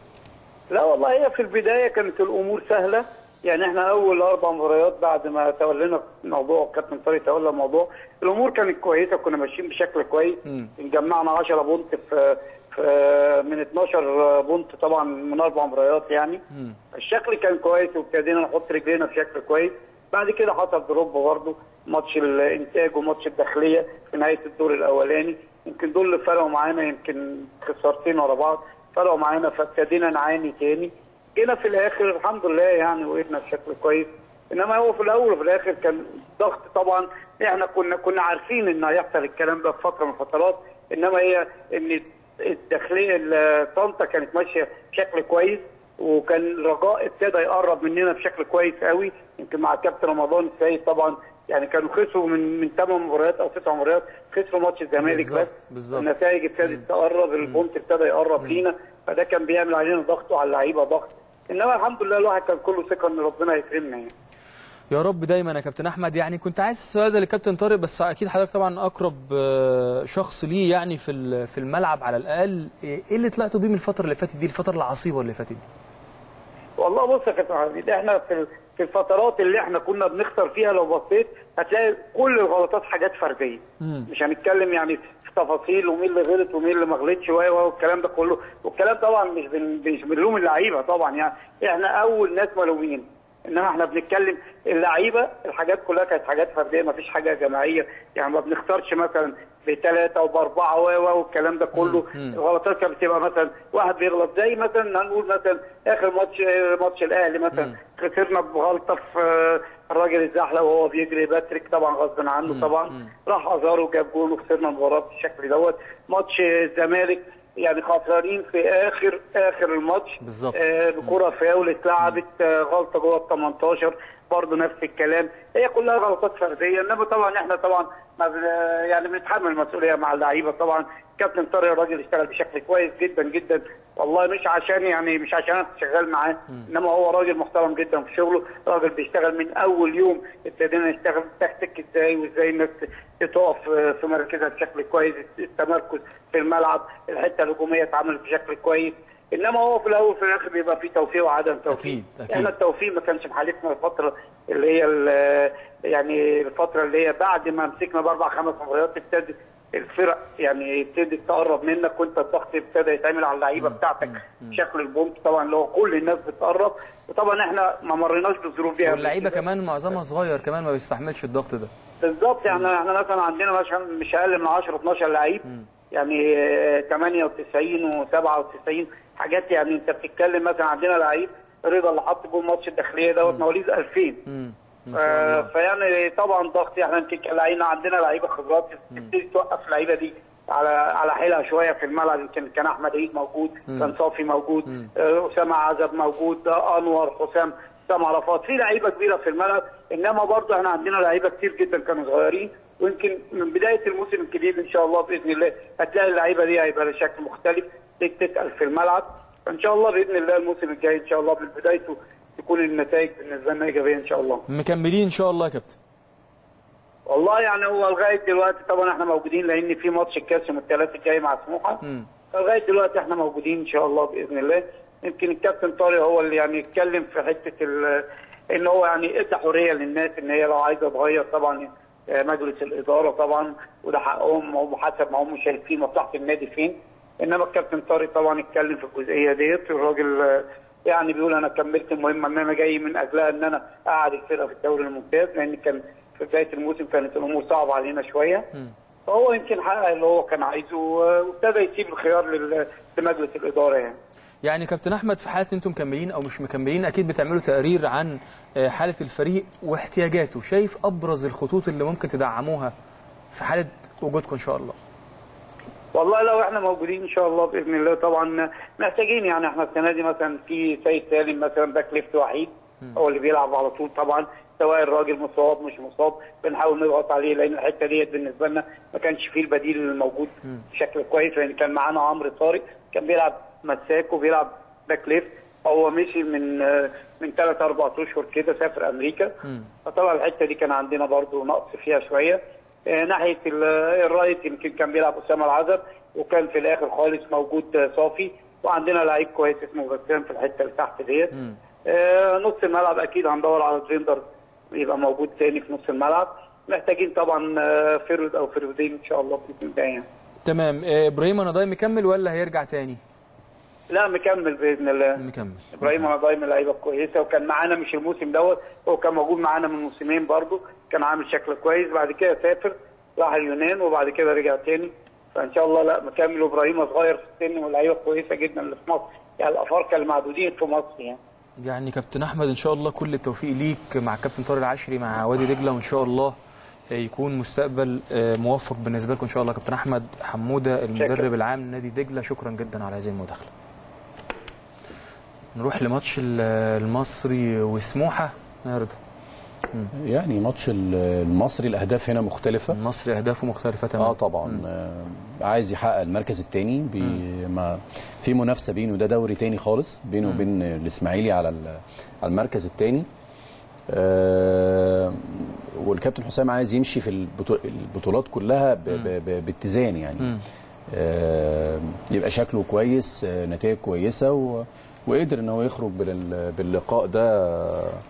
لا والله هي في البدايه كانت الامور سهله يعني احنا اول اربع مباريات بعد ما تولينا الموضوع كابتن طارق تولى الموضوع الامور كانت كويسه كنا ماشيين بشكل كويس جمعنا 10 بونت في, في من 12 بونت طبعا من اربع مباريات يعني الشكل كان كويس وابتدينا نحط رجلينا في شكل كويس بعد كده حصل دروب برضه ماتش الانتاج وماتش الداخليه في نهايه الدور الاولاني يمكن دول اللي فرقوا معانا يمكن خسارتين ورا بعض فرقوا معانا فابتدينا نعاني تاني جينا في الاخر الحمد لله يعني وقفنا بشكل كويس انما هو في الاول وفي الاخر كان ضغط طبعا احنا كنا كنا عارفين ان هيحصل الكلام ده في فتره من الفترات انما هي ان الداخليه ال- طنطا كانت ماشيه بشكل كويس وكان الرجاء ابتدى يقرب مننا بشكل كويس قوي يمكن مع كابتن رمضان السيد طبعا يعني كانوا خسروا من من ثمان مباريات او تسع مباريات خسروا ماتش الزمالك بالظبط، بس بالظبط. النتائج ابتدت تقرب البونت ابتدى يقرب لينا فده كان بيعمل علينا ضغط وعلى اللعيبه ضغط انما الحمد لله الواحد كان كله ثقه ان ربنا يكرمنا يعني يا رب دايما يا كابتن احمد يعني كنت عايز السؤال ده للكابتن طارق بس اكيد حضرتك طبعا اقرب آه، شخص ليه يعني في ال- في الملعب على الاقل ايه اللي طلعتوا بيه من الفتره اللي فاتت دي الفتره العصيبه اللي فاتت دي والله بص يا كابتن عزيز احنا في ال- في الفترات اللي احنا كنا بنخسر فيها لو بصيت هتلاقي كل الغلطات حاجات فرديه مش هنتكلم يعني في تفاصيل ومين اللي غلط ومين اللي ما غلطش و- و- والكلام ده كله والكلام طبعا مش بن- مش بنلوم اللعيبه طبعا يعني احنا اول ناس ملومين انما احنا بنتكلم اللعيبه الحاجات كلها كانت حاجات فرديه ما فيش حاجه جماعيه يعني ما بنختارش مثلا بثلاثه وباربعه و و والكلام ده كله الغلطات كانت بتبقى مثلا واحد بيغلط زي مثلا هنقول مثلا اخر ماتش ماتش الاهلي مثلا خسرنا بغلطه في آه، الراجل الزحله وهو بيجري باتريك طبعا غصب عنه طبعا راح ازار وجاب جول وخسرنا المباراه بالشكل دوت ماتش الزمالك يعني خسرانين في اخر اخر الماتش بالظبط. آه، بكره فاول اتلعبت آه، غلطه جوه ال 18 برضه نفس الكلام هي كلها غلطات فرديه انما طبعا احنا طبعا ما بن- يعني بنتحمل المسؤوليه مع اللعيبه طبعا كابتن طارق الراجل اشتغل بشكل كويس جدا جدا والله مش عشان يعني مش عشان انا شغال معاه انما هو راجل محترم جدا في شغله راجل بيشتغل من اول يوم ابتدينا نشتغل تكتيك ازاي وازاي الناس تقف في مركزها بشكل كويس التمركز في الملعب الحته الهجوميه اتعملت بشكل كويس انما هو في الاول وفي الاخر بيبقى في توفيق وعدم توفيق أكيد، أكيد. احنا التوفيق ما كانش في حالتنا الفتره اللي هي ال- يعني الفتره اللي هي بعد ما مسكنا باربع خمس مباريات ابتدت الفرق يعني ابتدت تقرب منك وانت الضغط ابتدى يتعمل على اللعيبه بتاعتك بشكل البونت طبعا اللي هو كل الناس بتقرب وطبعا احنا ما مريناش بالظروف دي قبل واللعيبه كده. كمان معظمها صغير كمان ما بيستحملش الضغط ده بالظبط يعني احنا مثلا عندنا مثلا مش اقل من 10 12 لعيب يعني آه، 98 و97 حاجات يعني انت بتتكلم مثلا عندنا لعيب رضا اللي حط جول ماتش الداخليه دوت مواليد 2000 امم ما شاء آه، الله فيعني طبعا ضغط احنا يمكن كان لعيبه عندنا لعيبه خبرات تبتدي توقف اللعيبه دي على على حيلها شويه في الملعب يمكن كان احمد عيد موجود كان صافي موجود آه، اسامه عزب موجود آه، انور حسام حسام عرفات في لعيبه كبيره في الملعب انما برضه احنا عندنا لعيبه كتير جدا كانوا صغيرين ويمكن من بدايه الموسم الجديد ان شاء الله باذن الله هتلاقي اللعيبه دي هيبقى لها شكل مختلف تيجي تتقل في الملعب فان شاء الله باذن الله الموسم الجاي ان شاء الله من بدايته تكون النتائج بالنسبه لنا ايجابيه ان شاء الله مكملين ان شاء الله يا كابتن والله يعني هو لغايه دلوقتي طبعا احنا موجودين لان في ماتش الكاس يوم الثلاث الجاي مع سموحه مم. فلغايه دلوقتي احنا موجودين ان شاء الله باذن الله يمكن الكابتن طارق هو اللي يعني اتكلم في حته ال- ان هو يعني ادى حريه للناس ان هي لو عايزه تغير طبعا آه، مجلس الاداره طبعا وده حقهم وحسب ما هم شايفين مصلحه النادي فين انما الكابتن طارق طبعا اتكلم في الجزئيه ديت الراجل آه، يعني بيقول انا كملت المهمه ان انا جاي من اجلها ان انا اقعد الفرقه في الدوري الممتاز لان كان في بدايه الموسم كانت الامور صعبه علينا شويه فهو يمكن حقق اللي هو كان عايزه وابتدى يسيب الخيار لل- لمجلس الاداره يعني يعني كابتن احمد في حاله انتم مكملين او مش مكملين اكيد بتعملوا تقرير عن آه، حاله الفريق واحتياجاته شايف ابرز الخطوط اللي ممكن تدعموها في حاله وجودكم ان شاء الله والله لو احنا موجودين ان شاء الله باذن الله طبعا محتاجين يعني احنا السنه دي مثلا في سيد سالم مثلا باك ليفت وحيد هو اللي بيلعب على طول طبعا سواء الراجل مصاب مش مصاب بنحاول نضغط عليه لان الحته ديت بالنسبه لنا ما كانش فيه البديل الموجود بشكل كويس لان كان معانا عمرو طارق كان بيلعب مساك وبيلعب باك ليفت هو مشي من آه، من ثلاث اربع اشهر كده سافر امريكا فطبعا الحته دي كان عندنا برضو نقص فيها شويه آه، ناحيه ال- الرايت يمكن كان بيلعب اسامه العزب وكان في الاخر خالص موجود آه، صافي وعندنا لعيب كويس اسمه بسام في الحته اللي تحت ديت آه، نص الملعب اكيد هندور على ديفندر يبقى موجود تاني في نص الملعب محتاجين طبعا آه، فرد او فردين ان شاء الله باذن الله يعني تمام آه، ابراهيم انا مكمل ولا هيرجع تاني لا مكمل باذن الله مكمل ابراهيم انا دايما لعيبه كويسه وكان معانا مش الموسم دوت هو كان موجود معانا من موسمين برضو كان عامل شكل كويس بعد كده سافر راح اليونان وبعد كده رجع تاني فان شاء الله لا مكمل وابراهيم صغير في السن ولعيبه كويسه جدا اللي في مصر يعني الافارقه المعدودين في مصر يعني يعني كابتن احمد ان شاء الله كل التوفيق ليك مع كابتن طارق العشري مع وادي دجله وان شاء الله آه، يكون مستقبل آه، موفق بالنسبه لكم ان شاء الله كابتن احمد حموده المدرب العام لنادي دجله شكرا جدا على هذه المداخله نروح لماتش ال- المصري وسموحه يا رضا يعني ماتش ال- المصري الاهداف هنا مختلفه المصري اهدافه مختلفه اه تماما طبعا آه عايز يحقق المركز الثاني ما في منافسه بينه ده دوري تاني خالص بينه وبين الاسماعيلي على ال- على المركز الثاني آه والكابتن حسام عايز يمشي في البطو- البطولات كلها ب- ب- ب- باتزان يعني آه يبقى شكله كويس آه نتائج كويسه و وقدر ان هو يخرج بال- باللقاء ده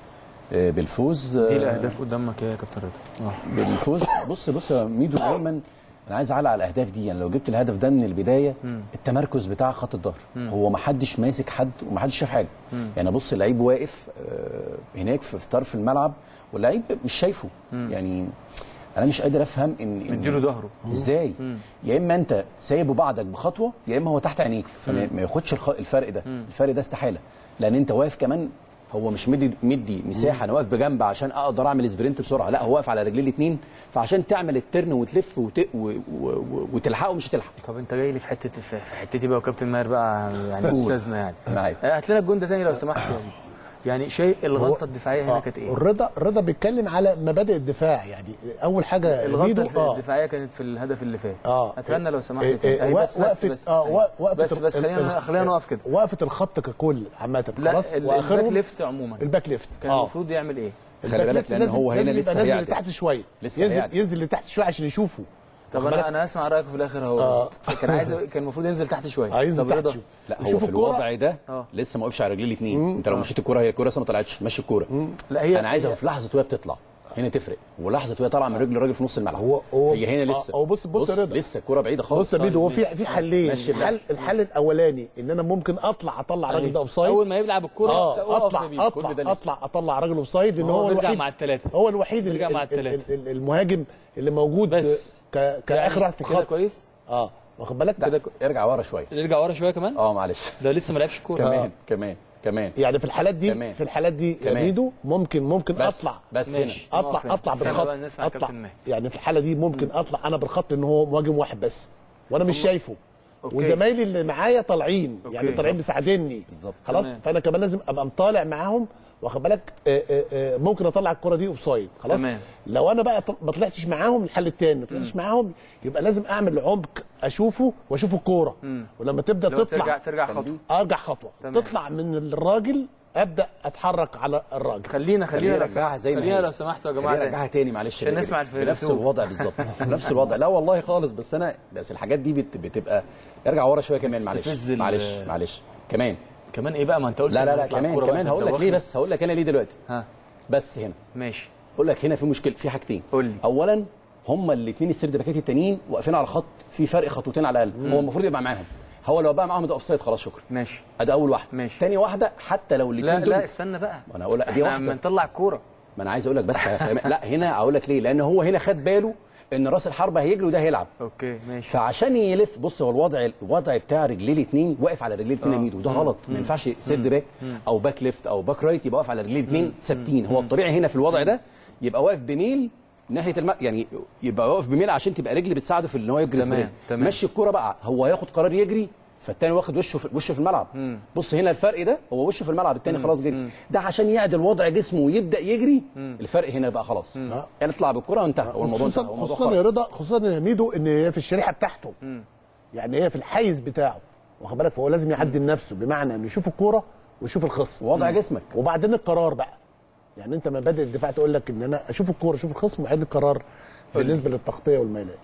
آه، بالفوز دي آه، الاهداف قدامك يا كابتن رضا بالفوز بص بص يا ميدو دايما انا عايز اعلق على الاهداف دي يعني لو جبت الهدف ده من البدايه التمركز بتاع خط الظهر هو ما حدش ماسك حد وما حدش شاف حاجه يعني بص اللعيب واقف آه، هناك في في طرف الملعب واللعيب مش شايفه يعني انا مش قادر افهم ان إن- مديله ظهره ازاي يا اما انت سايبه بعدك بخطوه يا اما هو تحت عينيك فما ما ياخدش الخ- الفرق ده الفرق ده استحاله لان انت واقف كمان هو مش مدي مدي مساحه انا واقف بجنب عشان اقدر اعمل سبرنت بسرعه لا هو واقف على رجليه الاثنين فعشان تعمل الترن وتلف وت... و... و... و... وتلحقه مش هتلحق طب انت جاي لي في حته في في حتتي بقى وكابتن ماهر بقى يعني قول. استاذنا يعني معاك. آه، هات لنا الجون ده تاني لو سمحت يعني يعني شيء الغلطه الدفاعيه هنا آه، كانت ايه؟ الرضا الرضا بيتكلم على مبادئ الدفاع يعني اول حاجه الغلطه ميدو الف- اه الدفاعيه كانت في الهدف اللي فات اه اتمنى لو سمحت إيه، تاني. إيه، أهي وا- بس بس وقفة- بس اه أهي. وا- وقفة بس ال- بس خلينا ال- خلينا نقف كده وقفه الخط ككل عامه لا خلاص ال- واخرهم الباك ليفت عموما الباك ليفت كان اه المفروض يعمل ايه؟ خلي الباك بالك ليفت لان لازم- هو هنا لازم لسه يبقى نازل هيعدل. لتحت شويه لسه ينزل هيعدل. ينزل لتحت شويه عشان يشوفه طب واخد بالك؟ انا انا هسمع رايك في الاخر اهو آه. كان عايز كان المفروض ينزل تحت شويه اه ينزل طب تحت رضا شويه لا هو يشوف في الكرة. الوضع ده آه. لسه ما وقفش على رجليه الاثنين انت لو مشيت الكوره هي الكوره لسه ما طلعتش ماشي الكوره لا هي انا عايزها في لحظه وهي بتطلع هنا تفرق ولحظه وهي طالعه من رجل الراجل في نص الملعب هو- هو- هي هنا آه، لسه هو بص- بص يا رضا. لسه الكوره بعيده خالص بص يا ميدو هو في في حلين ماشي اللعب. الحل الحل الاولاني ان انا ممكن اطلع اطلع الراجل ده اوف سايد اول ما يلعب الكوره اه وقف اطلع يا بيه. كل ده اطلع لسه. اطلع اطلع راجل اوف سايد لان هو هو بيرجع الوحيد مع التلاتة. هو الوحيد بيرجع ال- مع ال- التلاتة. ال- المهاجم اللي موجود بس. ك... كاخر واحد في كده الخط كويس اه واخد بالك كده ارجع ورا شويه نرجع ورا شويه كمان اه معلش ده لسه ما لعبش كوره كمان كمان كمان يعني في الحالات دي كمان. في الحالات دي يا كمان. ميدو ممكن ممكن بس اطلع بس ماشي. هنا نقف اطلع هنا. اطلع استنى بالخط بقى نسمع اطلع كابتن ماهر. يعني في الحاله دي ممكن اطلع انا بالخط ان هو مهاجم واحد بس وانا مش شايفه أوكي. وزمايلي اللي معايا طالعين يعني أوكي. طالعين مساعديني بالظبط. خلاص تمام. فانا كمان لازم ابقى مطالع معاهم واخد بالك آه، آه، آه، ممكن اطلع الكره دي اوف سايد خلاص تمام. لو انا بقى ط- ما طلعتش معاهم الحل الثاني ما طلعتش معاهم يبقى لازم اعمل عمق اشوفه واشوف الكوره ولما تبدا لو تطلع ترجع ترجع خطوه ارجع خطوه تمام. تطلع من الراجل ابدا اتحرك على الراجل خلينا خلينا لو نرجعها زي ما خلينا هي. لو سمحتوا يا جماعه خلينا تاني. نرجعها تاني معلش عشان يا نسمع جماعة. الف- بنفس الفيلم. الوضع بالظبط نفس الوضع لا والله خالص بس انا بس الحاجات دي بت... بتبقى ارجع ورا شويه كمان معلش بتستفز ال- معلش معلش كمان كمان ايه بقى ما انت قلت لا لا لما لا يطلع كمان الكورة بقى كمان في هقول لك ليه الدواخل. بس هقول لك انا ليه دلوقتي ها بس هنا ماشي اقول لك هنا في مشكله في حاجتين قول لي. اولا هما الاثنين السرد باكات التانيين واقفين على خط في فرق خطوتين على الاقل هو المفروض يبقى معاهم هو لو بقى معاهم ده اوف سايد خلاص شكرا ماشي ادي اول واحده ماشي. تاني واحده حتى لو لا الاثنين دول لا استنى بقى ما انا هقول لك دي احنا واحده لما نطلع الكوره ما انا عايز اقول لك بس هفهم لا هنا اقول لك ليه لان هو هنا خد باله ان راس الحربه هيجري وده هيلعب اوكي ماشي فعشان يلف بص هو الوضع الوضع بتاع رجليه الاثنين واقف على رجليه الاثنين يمين وده غلط ما ينفعش سيرد باك او باك ليفت او باك رايت يبقى واقف على رجليه الاثنين ثابتين هو الطبيعي هنا في الوضع ده يبقى واقف بميل ناحيه الم... يعني يبقى واقف بميل عشان تبقى رجلي بتساعده في ان هو يجري تمام، سبرنت. تمام. مشي الكوره بقى هو هياخد قرار يجري فالتاني واخد وشه في وشه في الملعب بص هنا الفرق ده هو وشه في الملعب التاني خلاص جري ده عشان يعدل وضع جسمه ويبدا يجري الفرق هنا بقى خلاص يعني اطلع بالكره وانتهى هو الموضوع انتهى خصوصا هو الموضوع خصوصا يا خلاص رضا خصوصا يا ميدو ان هي في الشريحه بتاعته يعني هي في الحيز بتاعه واخد بالك فهو لازم يعدل نفسه بمعنى انه يشوف الكوره ويشوف الخصم وضع جسمك وبعدين القرار بقى يعني انت مبادئ الدفاع تقول لك ان انا اشوف الكوره اشوف الخصم وبعدين القرار بالنسبه للتغطيه والميلاد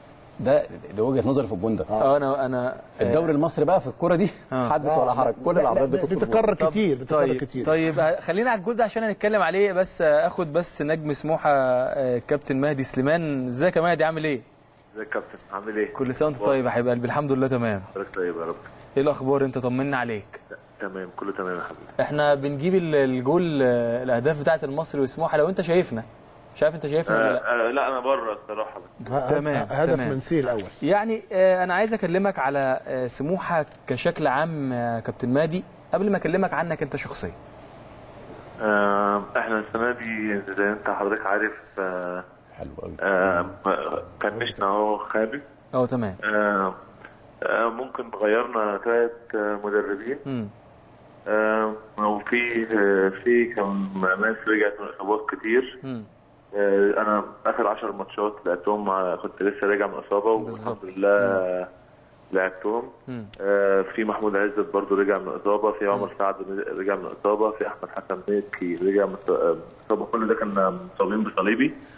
ده ده وجهه نظري في الجون ده اه انا انا الدوري المصري بقى في الكوره دي حدث ولا حرج كل لا، العربيات لا، بتدخل جون. بتتكرر طب- كتير بتتكرر طيب كتير طيب ه- خلينا على الجول ده عشان هنتكلم عليه بس آه، اخد بس نجم سموحه آه، كابتن مهدي سليمان ازيك يا مهدي عامل ايه؟ ازيك يا كابتن عامل ايه؟ كل سنه وانت طيب يا حبيب قلبي الحمد لله تمام حضرتك طيب يا رب ايه الاخبار انت طمنا عليك تمام كله تمام يا حبيبي احنا بنجيب ال- الجول آه، الاهداف بتاعه المصري وسموحه لو انت شايفنا مش عارف انت شايفنا ولا لا آه آه لا انا بره الصراحه ه- تمام، هدف تمام. منسي الاول يعني آه، انا عايز اكلمك على آه، سموحه كشكل عام يا كابتن مهدي قبل ما اكلمك عنك انت شخصيا آه احنا السنه دي زي ما انت حضرتك عارف آه حلو قوي آه فنشنا اهو خامس اه تمام آه آه ممكن غيرنا ثلاث آه مدربين امم آه وفي آه في كم ناس رجعت من اصابات كتير امم آه انا اخر 10 ماتشات لعبتهم مع كنت لسه راجع من اصابه بالظبط. والحمد لله لعبتهم مم. آه في محمود عزت برضو رجع من اصابه في عمر سعد رجع من اصابه في احمد حسن ميكي رجع من اصابه كل ده كان مصابين بصليبي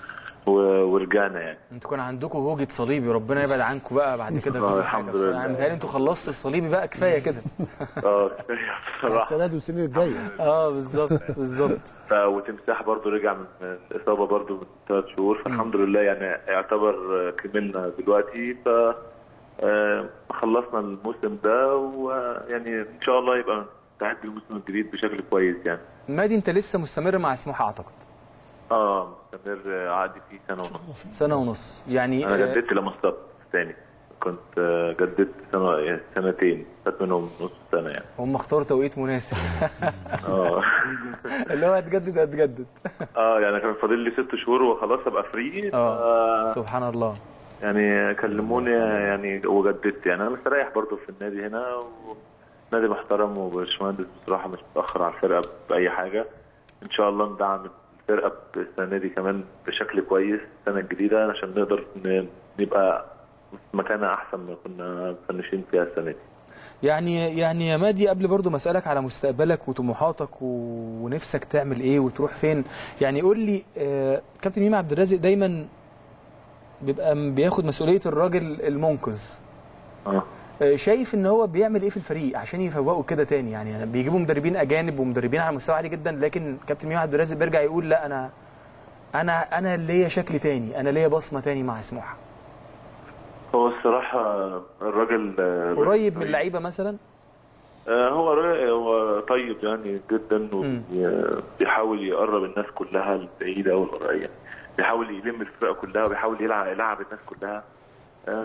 و- ورجعنا يعني انتوا كان عندكم هوجة صليبي ربنا يبعد عنكم بقى بعد كده آه، كل الحمد حاجة. لله. يعني متهيألي انتوا خلصتوا الصليبي بقى كفايه كده اه بصراحه السنه دي والسنين الجايه اه بالظبط بالظبط ف- وتمساح برضو رجع من من الاصابه برضو من ثلاث شهور فالحمد لله يعني يعتبر آه، كملنا دلوقتي ف آه، خلصنا الموسم ده ويعني ان شاء الله يبقى نستعد للموسم الجديد بشكل كويس يعني مادي انت لسه مستمر مع سموحه اعتقد اه مستمر آه، عقدي فيه سنه ونص سنه ونص يعني انا آه، جددت لما اتصبت تاني كنت آه، جددت سنه سنتين فات منهم نص سنه يعني هم اختاروا توقيت مناسب اه اللي هو هتجدد هتجدد اه يعني كان فاضل لي ست شهور وخلاص ابقى فري اه سبحان الله يعني كلموني يعني وجددت يعني انا مستريح برضو في النادي هنا ونادي محترم وباشمهندس بصراحه مش متاخر على الفرقه باي حاجه ان شاء الله ندعم الفرقه السنه دي كمان بشكل كويس السنه الجديده عشان نقدر ن- نبقى في مكانها احسن ما كنا مفنشين فيها السنه دي يعني يعني يا مادي قبل برضو ما اسالك على مستقبلك وطموحاتك و... ونفسك تعمل ايه وتروح فين يعني قول لي آه كابتن ميمي عبد الرازق دايما بيبقى م- بياخد مسؤوليه الراجل المنقذ اه آه، شايف ان هو بيعمل ايه في الفريق عشان يفوقوا كده تاني يعني بيجيبوا مدربين اجانب ومدربين على مستوى عالي جدا لكن كابتن ميمي عبد الرازق بيرجع يقول لا انا انا انا ليا شكل تاني انا ليا بصمه تاني مع سموحه هو الصراحه الراجل آه، قريب من اللعيبه مثلا آه، هو را- هو طيب يعني جدا وبيحاول يقرب الناس كلها البعيدة والقريبة بيحاول يلم الفرقة كلها وبيحاول يلعب يلعب الناس كلها آه،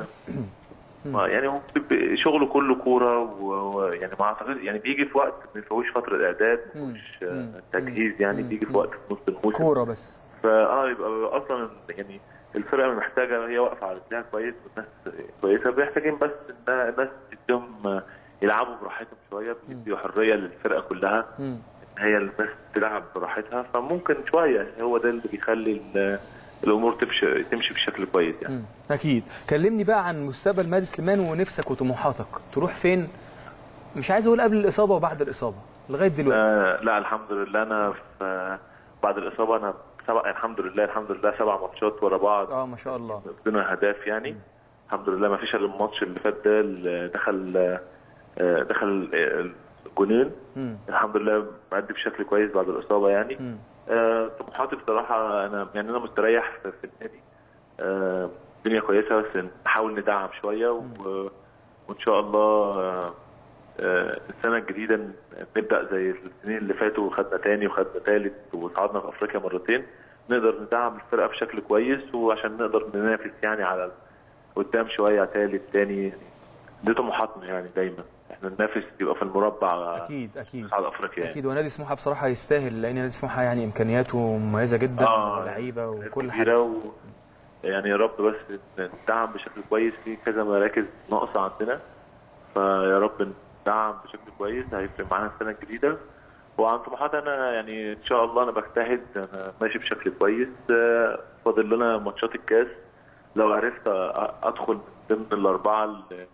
ما- يعني هو ب- ب- شغله كله كورة و- ويعني ما اعتقد يعني بيجي في وقت ما فيهوش فترة اعداد مش تجهيز يعني بيجي في وقت في نص الموسم كوره بس فاه يبقى اصلا يعني الفرقه محتاجه هي واقفه على رجلها كويس والناس كويسه محتاجين بس ان الناس تديهم يلعبوا براحتهم شويه بيدوا حريه للفرقه كلها مم. هي الناس تلعب براحتها فممكن شويه هو ده اللي بيخلي ال- الامور تمشي تمشي بشكل كويس يعني مم. اكيد كلمني بقى عن مستقبل مادي سليمان ونفسك وطموحاتك تروح فين مش عايز اقول قبل الاصابه وبعد الاصابه لغايه دلوقتي آه لا الحمد لله انا في بعد الاصابه انا سبع الحمد لله الحمد لله سبع ماتشات ورا بعض اه ما شاء الله بدون اهداف يعني الحمد لله ما فيش الا الماتش اللي فات ده اللي دخل آه، دخل آه، جونين مم. الحمد لله مأدي بشكل كويس بعد الاصابه يعني مم. آه، طموحاتي بصراحه انا يعني انا مستريح في, في النادي آه، الدنيا كويسه بس نحاول ندعم شويه و- وان شاء الله آه، آه، السنه الجديده نبدا زي السنين اللي فاتوا وخدنا تاني وخدنا تالت وصعدنا في افريقيا مرتين نقدر ندعم الفرقه بشكل كويس وعشان نقدر ننافس يعني على قدام شويه تالت تاني يعني دي طموحاتنا يعني دايما احنا ننافس يبقى في المربع اكيد اكيد على افريقيا يعني اكيد ونادي سموحه بصراحه يستاهل لان نادي سموحه يعني امكانياته مميزه جدا آه، ولعيبه وكل كبيرة حاجه و... يعني يا رب بس ندعم بشكل كويس في كذا مراكز ناقصه عندنا فيا رب ندعم بشكل كويس هيفرق معانا السنه الجديده وعن طموحات انا يعني ان شاء الله انا بجتهد انا ماشي بشكل كويس آه، فاضل لنا ماتشات الكاس لو عرفت أ- ادخل من ضمن الاربعه اللي-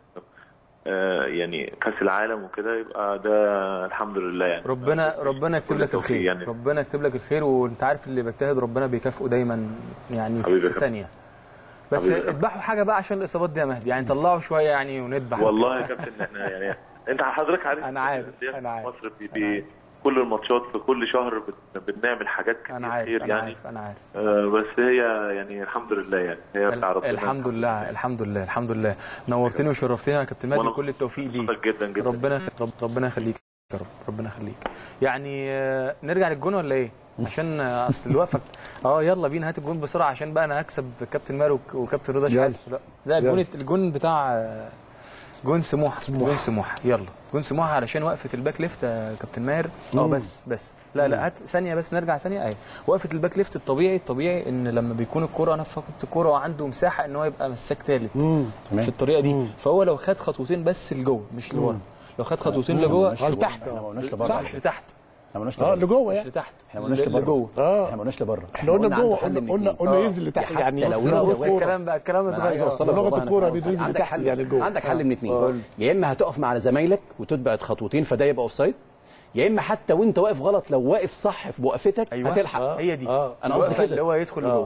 آه، يعني كاس العالم وكده يبقى ده الحمد لله يعني ربنا ربنا يكتب كل لك التوفيق الخير يعني. ربنا يكتب لك الخير وانت عارف اللي بيجتهد ربنا بيكافئه دايما يعني حبيبي في يا كابتن. ثانيه بس حبيبي يا كابتن. اذبحوا حاجه بقى عشان الاصابات دي يا مهدي يعني طلعوا شويه يعني وندبح والله يا كابتن احنا يعني انت حضرتك عارف أنا عارف، الأندية أنا عارف. في مصر بي بي كل الماتشات في كل شهر بن- بنعمل حاجات كتير انا عارف خير انا يعني عارف انا عارف آه بس هي يعني الحمد لله يعني هي بتاع ربنا الحمد لله الحمد لله الحمد لله نورتني وشرفتني يا كابتن مهدي وأنا كل التوفيق ليك مبسوط جدا جدا ربنا رب ربنا يخليك يا رب ربنا يخليك يعني آه، نرجع للجون ولا ايه عشان آه، اصل الوقفه اه يلا بينا هات الجون بسرعه عشان بقى انا هكسب كابتن مارو وك- وكابتن رضا شحات لا ده الجون الجون بتاع آه، جون سموحه جون سموحه يلا جون سموحه علشان وقفه الباك ليفت يا كابتن ماهر اه بس بس لا لا هات ثانيه بس نرجع ثانيه اهي وقفه الباك ليفت الطبيعي الطبيعي ان لما بيكون الكره انا فقدت الكره وعنده مساحه ان هو يبقى مساك ثالث في الطريقه دي فهو لو خد خطوتين بس لجوه مش لورا لو خد خطوتين لجوه اه لتحت احنا ما قلناش صح. لبره مش لتحت احنا ما قلناش اه لبره لجوه مش يعني لتحت احنا ما قلناش لبره لجوه اه احنا ما قلناش لبره احنا قلنا عنده جوه حل قلنا من قلنا اتنين. قلنا آه. ينزل لتحت حتى يعني لو نص نزل نص واقف- كوره الكلام بقى الكلام ما انا عايز اتغير اوصل لك بلغة والله أنا الكورة فاهم. بينزل عندك لتحت حل يعني لجوه. عندك حل من آه. اتنين يا اما هتقف مع زمايلك وتتبعد خطوتين فده يبقى اوف سايد يا اما حتى وانت واقف غلط لو واقف صح في وقفتك ايوه هتلحق هي دي آه. أنا قصدي الوقفة كده. اللي هو يدخل لجوه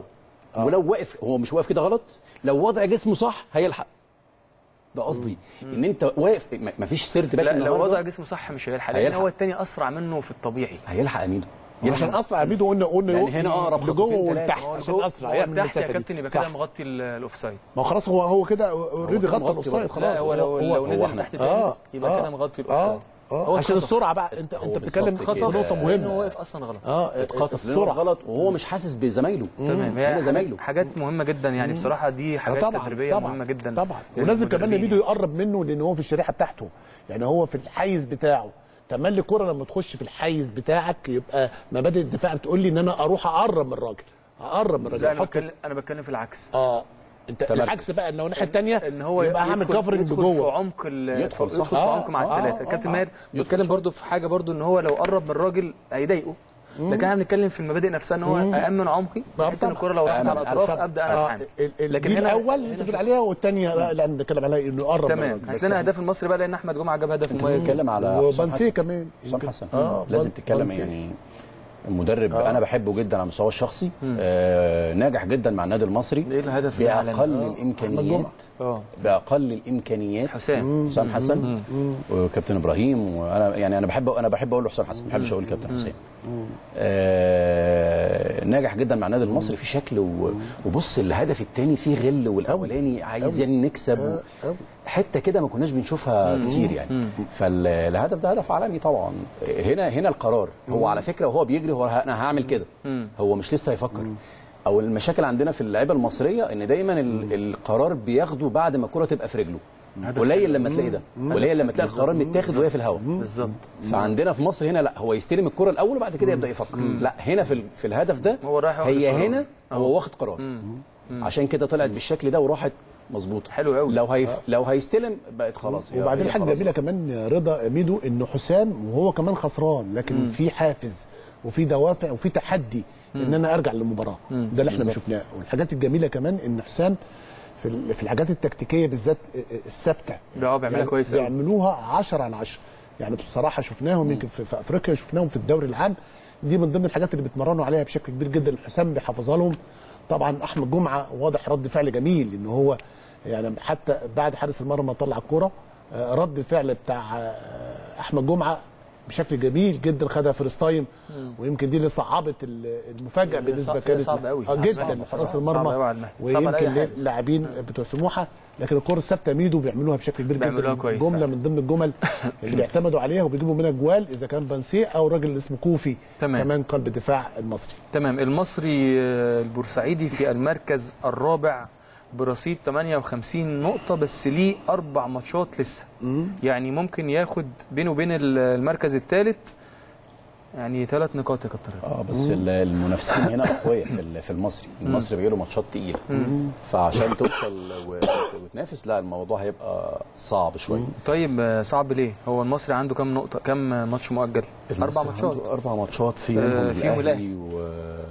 ولو واقف هو مش واقف كده غلط لو وضع جسمه صح هيلحق ده قصدي ان انت واقف م- مفيش سرد باك لا لو النهاردة، وضع جسمه صح مش هيلحق لان هيلحق. هو التاني اسرع منه في الطبيعي هيلحق اميدو عشان اسرع ميدو قلنا قلنا يعني هنا أقرب لجوه خطوتين ولتحت تلاتة. عشان هو- اسرع هو يعمل تحت يا المسافه كابتن دي يبقى صح. كده مغطي ال- الاوفسايد ما هو خلاص هو هو كده اوريدي كده غطى مغطي الاوفسايد برضه. لا خلاص هو لو لو هو نزل احنا- تحت تاني اه يبقى آه، كده مغطي اه الاوفسايد اه هو عشان اتخطف. السرعه بقى انت هو انت بتتكلم بالظبط في كده. نقطه لانه مهمه واقف اصلا غلط اه اتخطف لأنه السرعه غلط وهو مش حاسس بزمايله تمام هنا هي زمايله حاجات مهمه جدا يعني بصراحه دي آه حاجات طبعا تدريبيه طبعا مهمه جدا طبعا ولازم كمان للمدربين. ميدو يقرب منه لان هو في الشريحه بتاعته يعني هو في الحيز بتاعه تملي الكره لما تخش في الحيز بتاعك يبقى مبادئ الدفاع بتقول لي ان انا اروح اقرب من الراجل اقرب من الراجل لا انا أحطه- بتكلم انا بتكلم في العكس اه انت تمركز. العكس بقى ان هو الناحيه الثانيه ان هو يبقى عامل يدخل- كفرنج يدخل في جوه عمق ال- يدخل، صح. يدخل في آه، عمق مع آه، الثلاثه آه، كابتن آه. ماهر بيتكلم برضو في حاجه برضو ان هو لو قرب من الراجل هيضايقه لكن احنا بنتكلم في المبادئ نفسها ان هو امن عمقي بحيث ان طبعا. الكره لو راحت أأمن على الاطراف طبعا. ابدا انا آه، اتحمل ال- ال- لكن دي هنا الاول هنا اللي بتقول عليها والثانيه بقى اللي احنا بنتكلم عليها انه يقرب من تمام الراجل. هات لنا الهداف المصري بقى لان احمد جمعه جاب هدف مميز بنتكلم على حسام وبنسيه حسن. كمان حسام يمكن. حسن آه، لازم بن- تتكلم بنسيه. يعني المدرب انا بحبه جدا على المستوى الشخصي آه ناجح جدا مع النادي المصري ايه الهدف العالمي؟ باقل آه. الامكانيات اه باقل الامكانيات حسام حسام حسن وكابتن ابراهيم وانا يعني انا بحب انا بحب اقول له حسام حسن ما بحبش اقول كابتن حسام آه ناجح جدا مع النادي المصري في شكل و- وبص الهدف الثاني فيه غل والاولاني عايز يعني نكسب و- حته كده ما كناش بنشوفها كتير يعني فالهدف ده هدف عالمي طبعا هنا هنا القرار هو على فكره وهو بيجري هو ه- انا هعمل كده هو مش لسه هيفكر او المشاكل عندنا في اللعيبه المصريه ان دايما ال- القرار بياخده بعد ما الكره تبقى في رجله قليل لما تلاقي ده قليل لما تلاقي القرار متاخد وهي في الهواء بالظبط فعندنا في مصر هنا لا هو يستلم الكره الاول وبعد كده يبدا يفكر لا هنا في ال- في الهدف ده هو رايح واخد هي قرار. هنا هو واخد قرار عشان كده طلعت بالشكل ده وراحت مظبوطه حلو قوي. لو هيف... لو هيستلم بقت خلاص هي- وبعدين هي حاجه خلاص. جميله كمان يا رضا ميدو انه حسام وهو كمان خسران لكن في حافز وفي دوافع وفي تحدي ان انا ارجع للمباراه ده اللي احنا ما شفناه والحاجات الجميله كمان ان حسام في ال- في الحاجات التكتيكيه بالذات الثابته لا، هو بيعملها كويس أوي. بيعملوها 10 على 10 يعني بصراحه شفناهم يمكن في, في افريقيا شفناهم في الدوري العام دي من ضمن الحاجات اللي بيتمرنوا عليها بشكل كبير جدا حسام بيحافظها لهم طبعا احمد جمعه واضح رد فعل جميل ان هو يعني حتى بعد حارس المرمى طلع الكوره آه، رد الفعل بتاع آه، احمد جمعه بشكل جميل جدا خدها فيرست تايم ويمكن دي اللي صعبت ال- المفاجاه اللي بالنسبه صعب- كانت صعب أوي. آه، صعب جدا أوي. حراس صعب أوي المرمى على المهدي. صعب على أي ويمكن حارس. اللاعبين بتوع سموحه لكن الكره الثابته ميدو بيعملوها بشكل كبير بيعملوها جدا كويس جمله فعلا. من ضمن الجمل اللي بيعتمدوا عليها وبيجيبوا منها جوال اذا كان بنسيه او الراجل اللي اسمه كوفي تمام. كمان قلب دفاع المصري تمام المصري آه، البورسعيدي في المركز الرابع برصيد 58 نقطة بس ليه أربع ماتشات لسه يعني ممكن ياخد بينه وبين ال- المركز الثالث يعني ثلاث نقاط يا كابتن رضا. اه بس ال- المنافسين هنا اقوياء في ال- في المصري المصري بيجي له ماتشات تقيله فعشان توصل و- وتنافس لا الموضوع هيبقى صعب شويه طيب آه، صعب ليه؟ هو المصري عنده كام نقطة كام ماتش مؤجل؟ أربع المصري ماتشات عنده اربع ماتشات في آه، منهم فيهم الاهلي و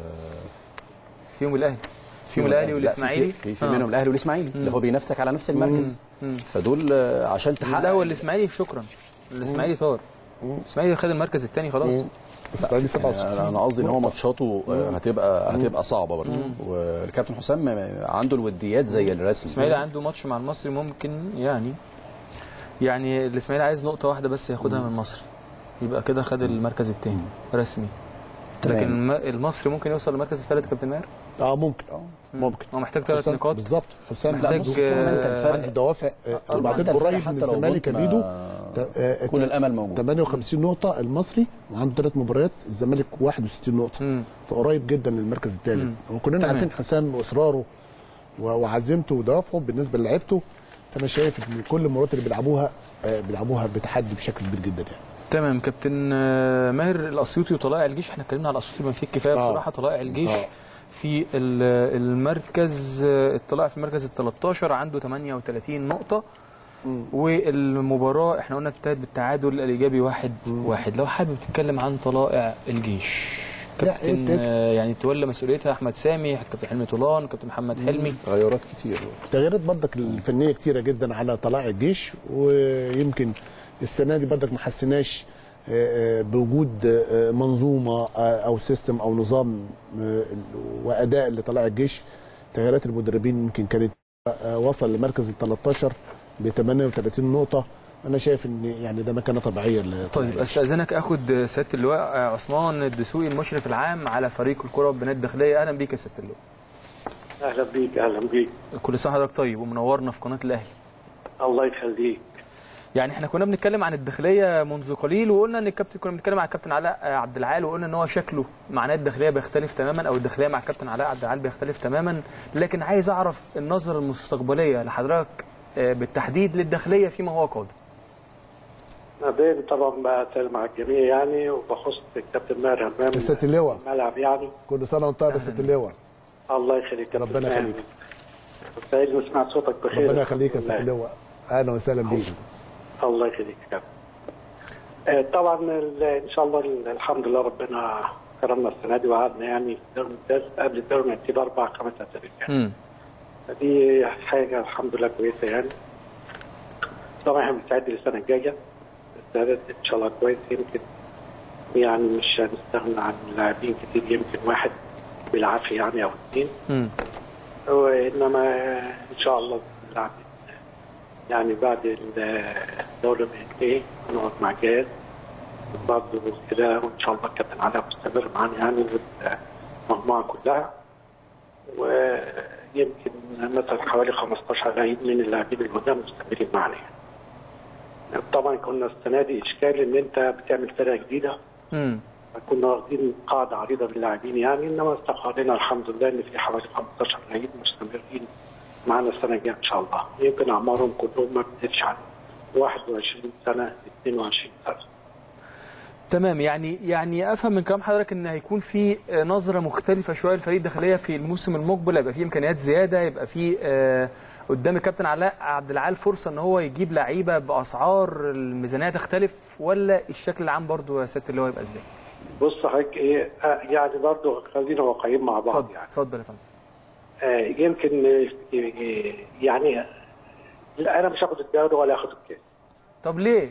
فيهم الأهلي فيهم الأهلي والإسماعيلي في, في آه. منهم الاهلي والاسماعيلي اللي هو بينافسك على نفس المركز فدول آه، عشان تحقق لا هو الإسماعيلي شكرا الإسماعيلي طار الإسماعيلي خد المركز الثاني خلاص اسماعيلي يعني 67 انا قصدي ان هو ماتشاته آه، هتبقى هتبقى صعبه برضه والكابتن حسام عنده الوديات زي الرسم الاسماعيلي عنده ماتش مع المصري ممكن يعني يعني الاسماعيلي عايز نقطة واحدة بس ياخدها من المصري يبقى كده خد المركز الثاني رسمي تمام. لكن الم- المصري ممكن يوصل للمركز الثالث يا كابتن ماهر اه ممكن ممكن هو محتاج ثلاث حسام- نقاط بالظبط حسام لا محتاج، بص آه، كان فرق عنده دوافع آه، أربعة وبعدين أنت الفرق قريب من حتى لو الزمالك جبت ما- كميدو ت- آه، كل الامل موجود 58 نقطة المصري وعنده ثلاث مباريات الزمالك 61 نقطة مم. فقريب جدا للمركز الثالث وكلنا تمام. عارفين حسام واصراره و- وعزيمته ودوافعه بالنسبة للعيبته فانا شايف ان كل المباريات اللي بيلعبوها آه، بيلعبوها بتحدي بشكل كبير جدا يعني تمام كابتن آه، ماهر الاسيوطي وطلائع الجيش احنا اتكلمنا على الاسيوطي بما فيه الكفايه آه. بصراحه طلائع الجيش آه. في ال- المركز آه، الطلائع في المركز ال 13 عنده 38 نقطه والمباراه احنا قلنا انتهت بالتعادل الايجابي واحد واحد لو حابب تتكلم عن طلائع الجيش لا، كابتن إنت- آه، يعني تولى مسؤوليتها احمد سامي كابتن حلمي طولان كابتن محمد حلمي تغيرات كتير تغييرات برضك الفنيه كتيره جدا على طلائع الجيش ويمكن السنه دي برضك ما حسيناش آه، آه، بوجود آه، منظومه آه، او سيستم او نظام آه، واداء لطلائع الجيش تغييرات المدربين يمكن كانت آه، وصل لمركز ال 13 ب 38 نقطه انا شايف ان يعني ده مكانه طبيعيه ل- طيب استاذنك اخد سياده اللواء عثمان الدسوقي المشرف العام على فريق الكره بنادي الداخليه اهلا بيك يا سياده اللواء اهلا بيك اهلا بيك كل سنه حضرتك طيب ومنورنا في قناه الاهلي الله يخليك يعني احنا كنا بنتكلم عن الداخليه منذ قليل وقلنا ان الكابتن كنا بنتكلم عن الكابتن علاء عبد العال وقلنا ان هو شكله مع نادي الداخليه بيختلف تماما او الداخليه مع الكابتن علاء عبد العال بيختلف تماما لكن عايز اعرف النظره المستقبليه لحضرتك آه، بالتحديد للداخليه فيما هو قادم مبدئيا طبعا بسلم على الجميع يعني وبخص الكابتن ماهر همام يا سياده اللواء الملعب يعني كل سنه وانت طيب يا سياده اللواء الله يخليك كابتن ربنا ماهر. يخليك. سعيد نسمع صوتك بخير ربنا يخليك يا سياده اللواء اهلا وسهلا بيك الله يخليك يا كابتن آه، طبعا ال- ان شاء الله ال- الحمد لله ربنا كرمنا السنه دي وقعدنا يعني في الدوري الممتاز قبل الدوري ما يبتدي اربع خمس اسابيع يعني امم فدي حاجه الحمد لله كويسه يعني طبعا احنا بنستعد للسنه الجايه استعداد ان شاء الله كويس يمكن يعني مش هنستغنى عن لاعبين كتير يمكن واحد بالعافيه يعني او اثنين امم وانما ان شاء الله نلعب يعني بعد الدوري ما ينتهي نقعد مع جهاز برضه كده وان شاء الله الكابتن علاء مستمر معانا يعني والمجموعه كلها ويمكن مثلا حوالي 15 لعيب من اللاعبين القدام مستمرين معانا يعني. طبعا كنا السنه دي اشكال ان انت بتعمل فرقه جديده امم كنا واخدين قاعده عريضه باللاعبين يعني انما استقرينا الحمد لله ان في حوالي 15 لعيب مستمرين معانا السنه الجايه ان شاء الله يمكن اعمارهم كلهم ما بتزيدش عن 21 سنه 22 سنه تمام يعني يعني افهم من كلام حضرتك ان هيكون في آه، نظره مختلفه شويه للفريق الداخليه في الموسم المقبل هيبقى في امكانيات زياده يبقى في آه، قدام الكابتن علاء عبد العال فرصه ان هو يجيب لعيبه باسعار الميزانيه تختلف ولا الشكل العام برضو يا سياده اللي هو يبقى ازاي؟ بص حضرتك ايه آه، يعني برضه خلينا واقعيين مع بعض اتفضل يعني اتفضل يا فندم آه، يمكن آه، آه، يعني لا انا مش هاخد الدوري ولا هاخد الكاس طب ليه؟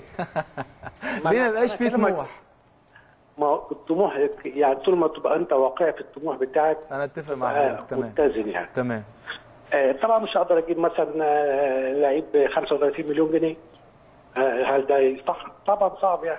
ما ليه ما أنا- يبقاش أنا فيه كلمك- طموح؟ ما هو الطموح يعني طول ما تبقى انت واقعي في الطموح بتاعك انا اتفق مع آه، حضرتك تمام متزن يعني تمام آه، طبعا مش هقدر اجيب مثلا آه، لعيب ب 35 مليون جنيه آه، هل ده يصح؟ طبعا صعب يعني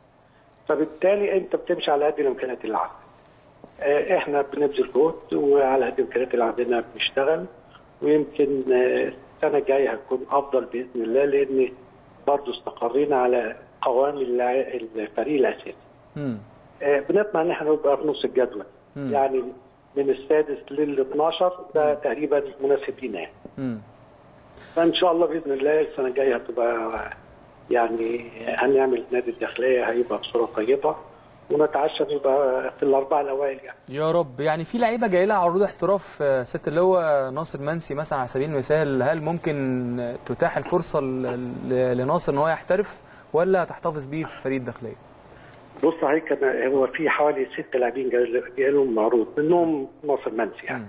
فبالتالي انت بتمشي على قد الامكانيات اللي عندك آه، احنا بنبذل جهد وعلى قد الامكانيات اللي عندنا بنشتغل ويمكن آه، السنه الجايه هتكون افضل باذن الله لان برضه استقرينا على قوام اللاع- الفريق الاساسي امم آه، بنطمع ان احنا نبقى في نص الجدول مم. يعني من السادس لل 12 ده تقريبا مناسب لينا يعني. امم فان شاء الله باذن الله السنه الجايه هتبقى يعني هنعمل نادي الداخليه هيبقى بصوره طيبه ونتعشى نبقى في الاربعه الاوائل يعني يا رب يعني في لعيبه جاي لها عروض احتراف آه، سياده اللي هو ناصر منسي مثلا على سبيل المثال هل ممكن آه، تتاح الفرصه ل- ل- لناصر ان هو يحترف ولا هتحتفظ بيه في فريق الداخليه؟ بص هيك أنا- هو في حوالي ست لاعبين جاي جاي لهم عروض منهم ناصر منسي يعني مم.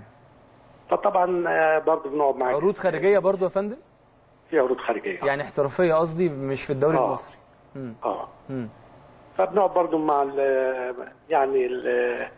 فطبعا آه، برضه بنقعد معاه عروض خارجيه برضو يا فندم؟ في عروض خارجيه يعني احترافيه قصدي مش في الدوري آه. المصري امم اه امم فبنقعد برضه مع ال- يعني ال-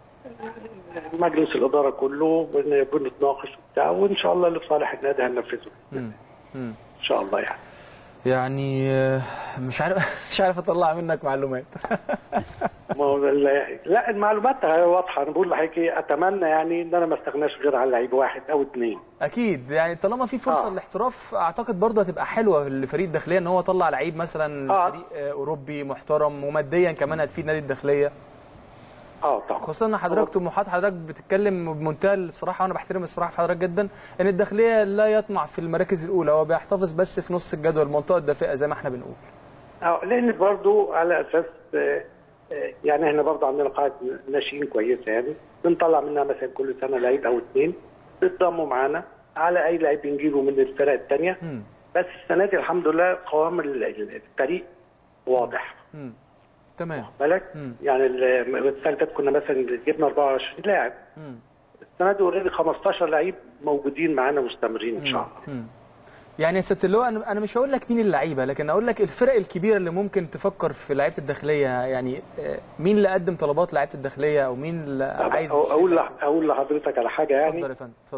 مجلس الاداره كله بن- بنتناقش وبتاع وان شاء الله اللي في صالح النادي هننفذه امم امم ان شاء الله يعني يعني آه، مش عارف مش عارف اطلع منك معلومات ما هو ال- لا المعلومات واضحه انا بقول لحضرتك إيه، اتمنى يعني ان انا ما استغناش غير عن لعيب واحد او اثنين اكيد يعني طالما في فرصه آه. للاحتراف اعتقد برضه هتبقى حلوه لفريق الداخليه ان هو طلع لعيب مثلا آه. فريق آه، اوروبي محترم وماديا كمان هتفيد نادي الداخليه اه طبعا خصوصا ان حضرتك طموحات حضرتك بتتكلم بمنتهى الصراحه وانا بحترم الصراحه في حضرتك جدا ان الداخليه لا يطمع في المراكز الاولى هو بيحتفظ بس في نص الجدول المنطقه الدافئه زي ما احنا بنقول اه لان برضو على اساس آه، آه، يعني احنا برضو عندنا قاعده ناشئين كويسه يعني بنطلع منها مثلا كل سنه لعيب او اثنين بيتضموا معانا على اي لعيب بنجيبه من الفرق الثانيه مم. بس السنه دي الحمد لله قوام ال- ال- الفريق واضح مم. تمام بالك مم. يعني ال- السنه اللي فاتت كنا مثلا جبنا 24 لاعب مم. السنه دي اوريدي 15 لعيب موجودين معانا مستمرين ان شاء الله مم. يعني يا ست اللواء انا انا مش هقول لك مين اللعيبه لكن اقول لك الفرق الكبيره اللي ممكن تفكر في لعيبه الداخليه يعني آه، مين اللي قدم طلبات لعيبه الداخليه او مين اللي طب عايز أو- اقول لح- اقول لحضرتك على حاجه يعني اتفضل يا فندم اتفضل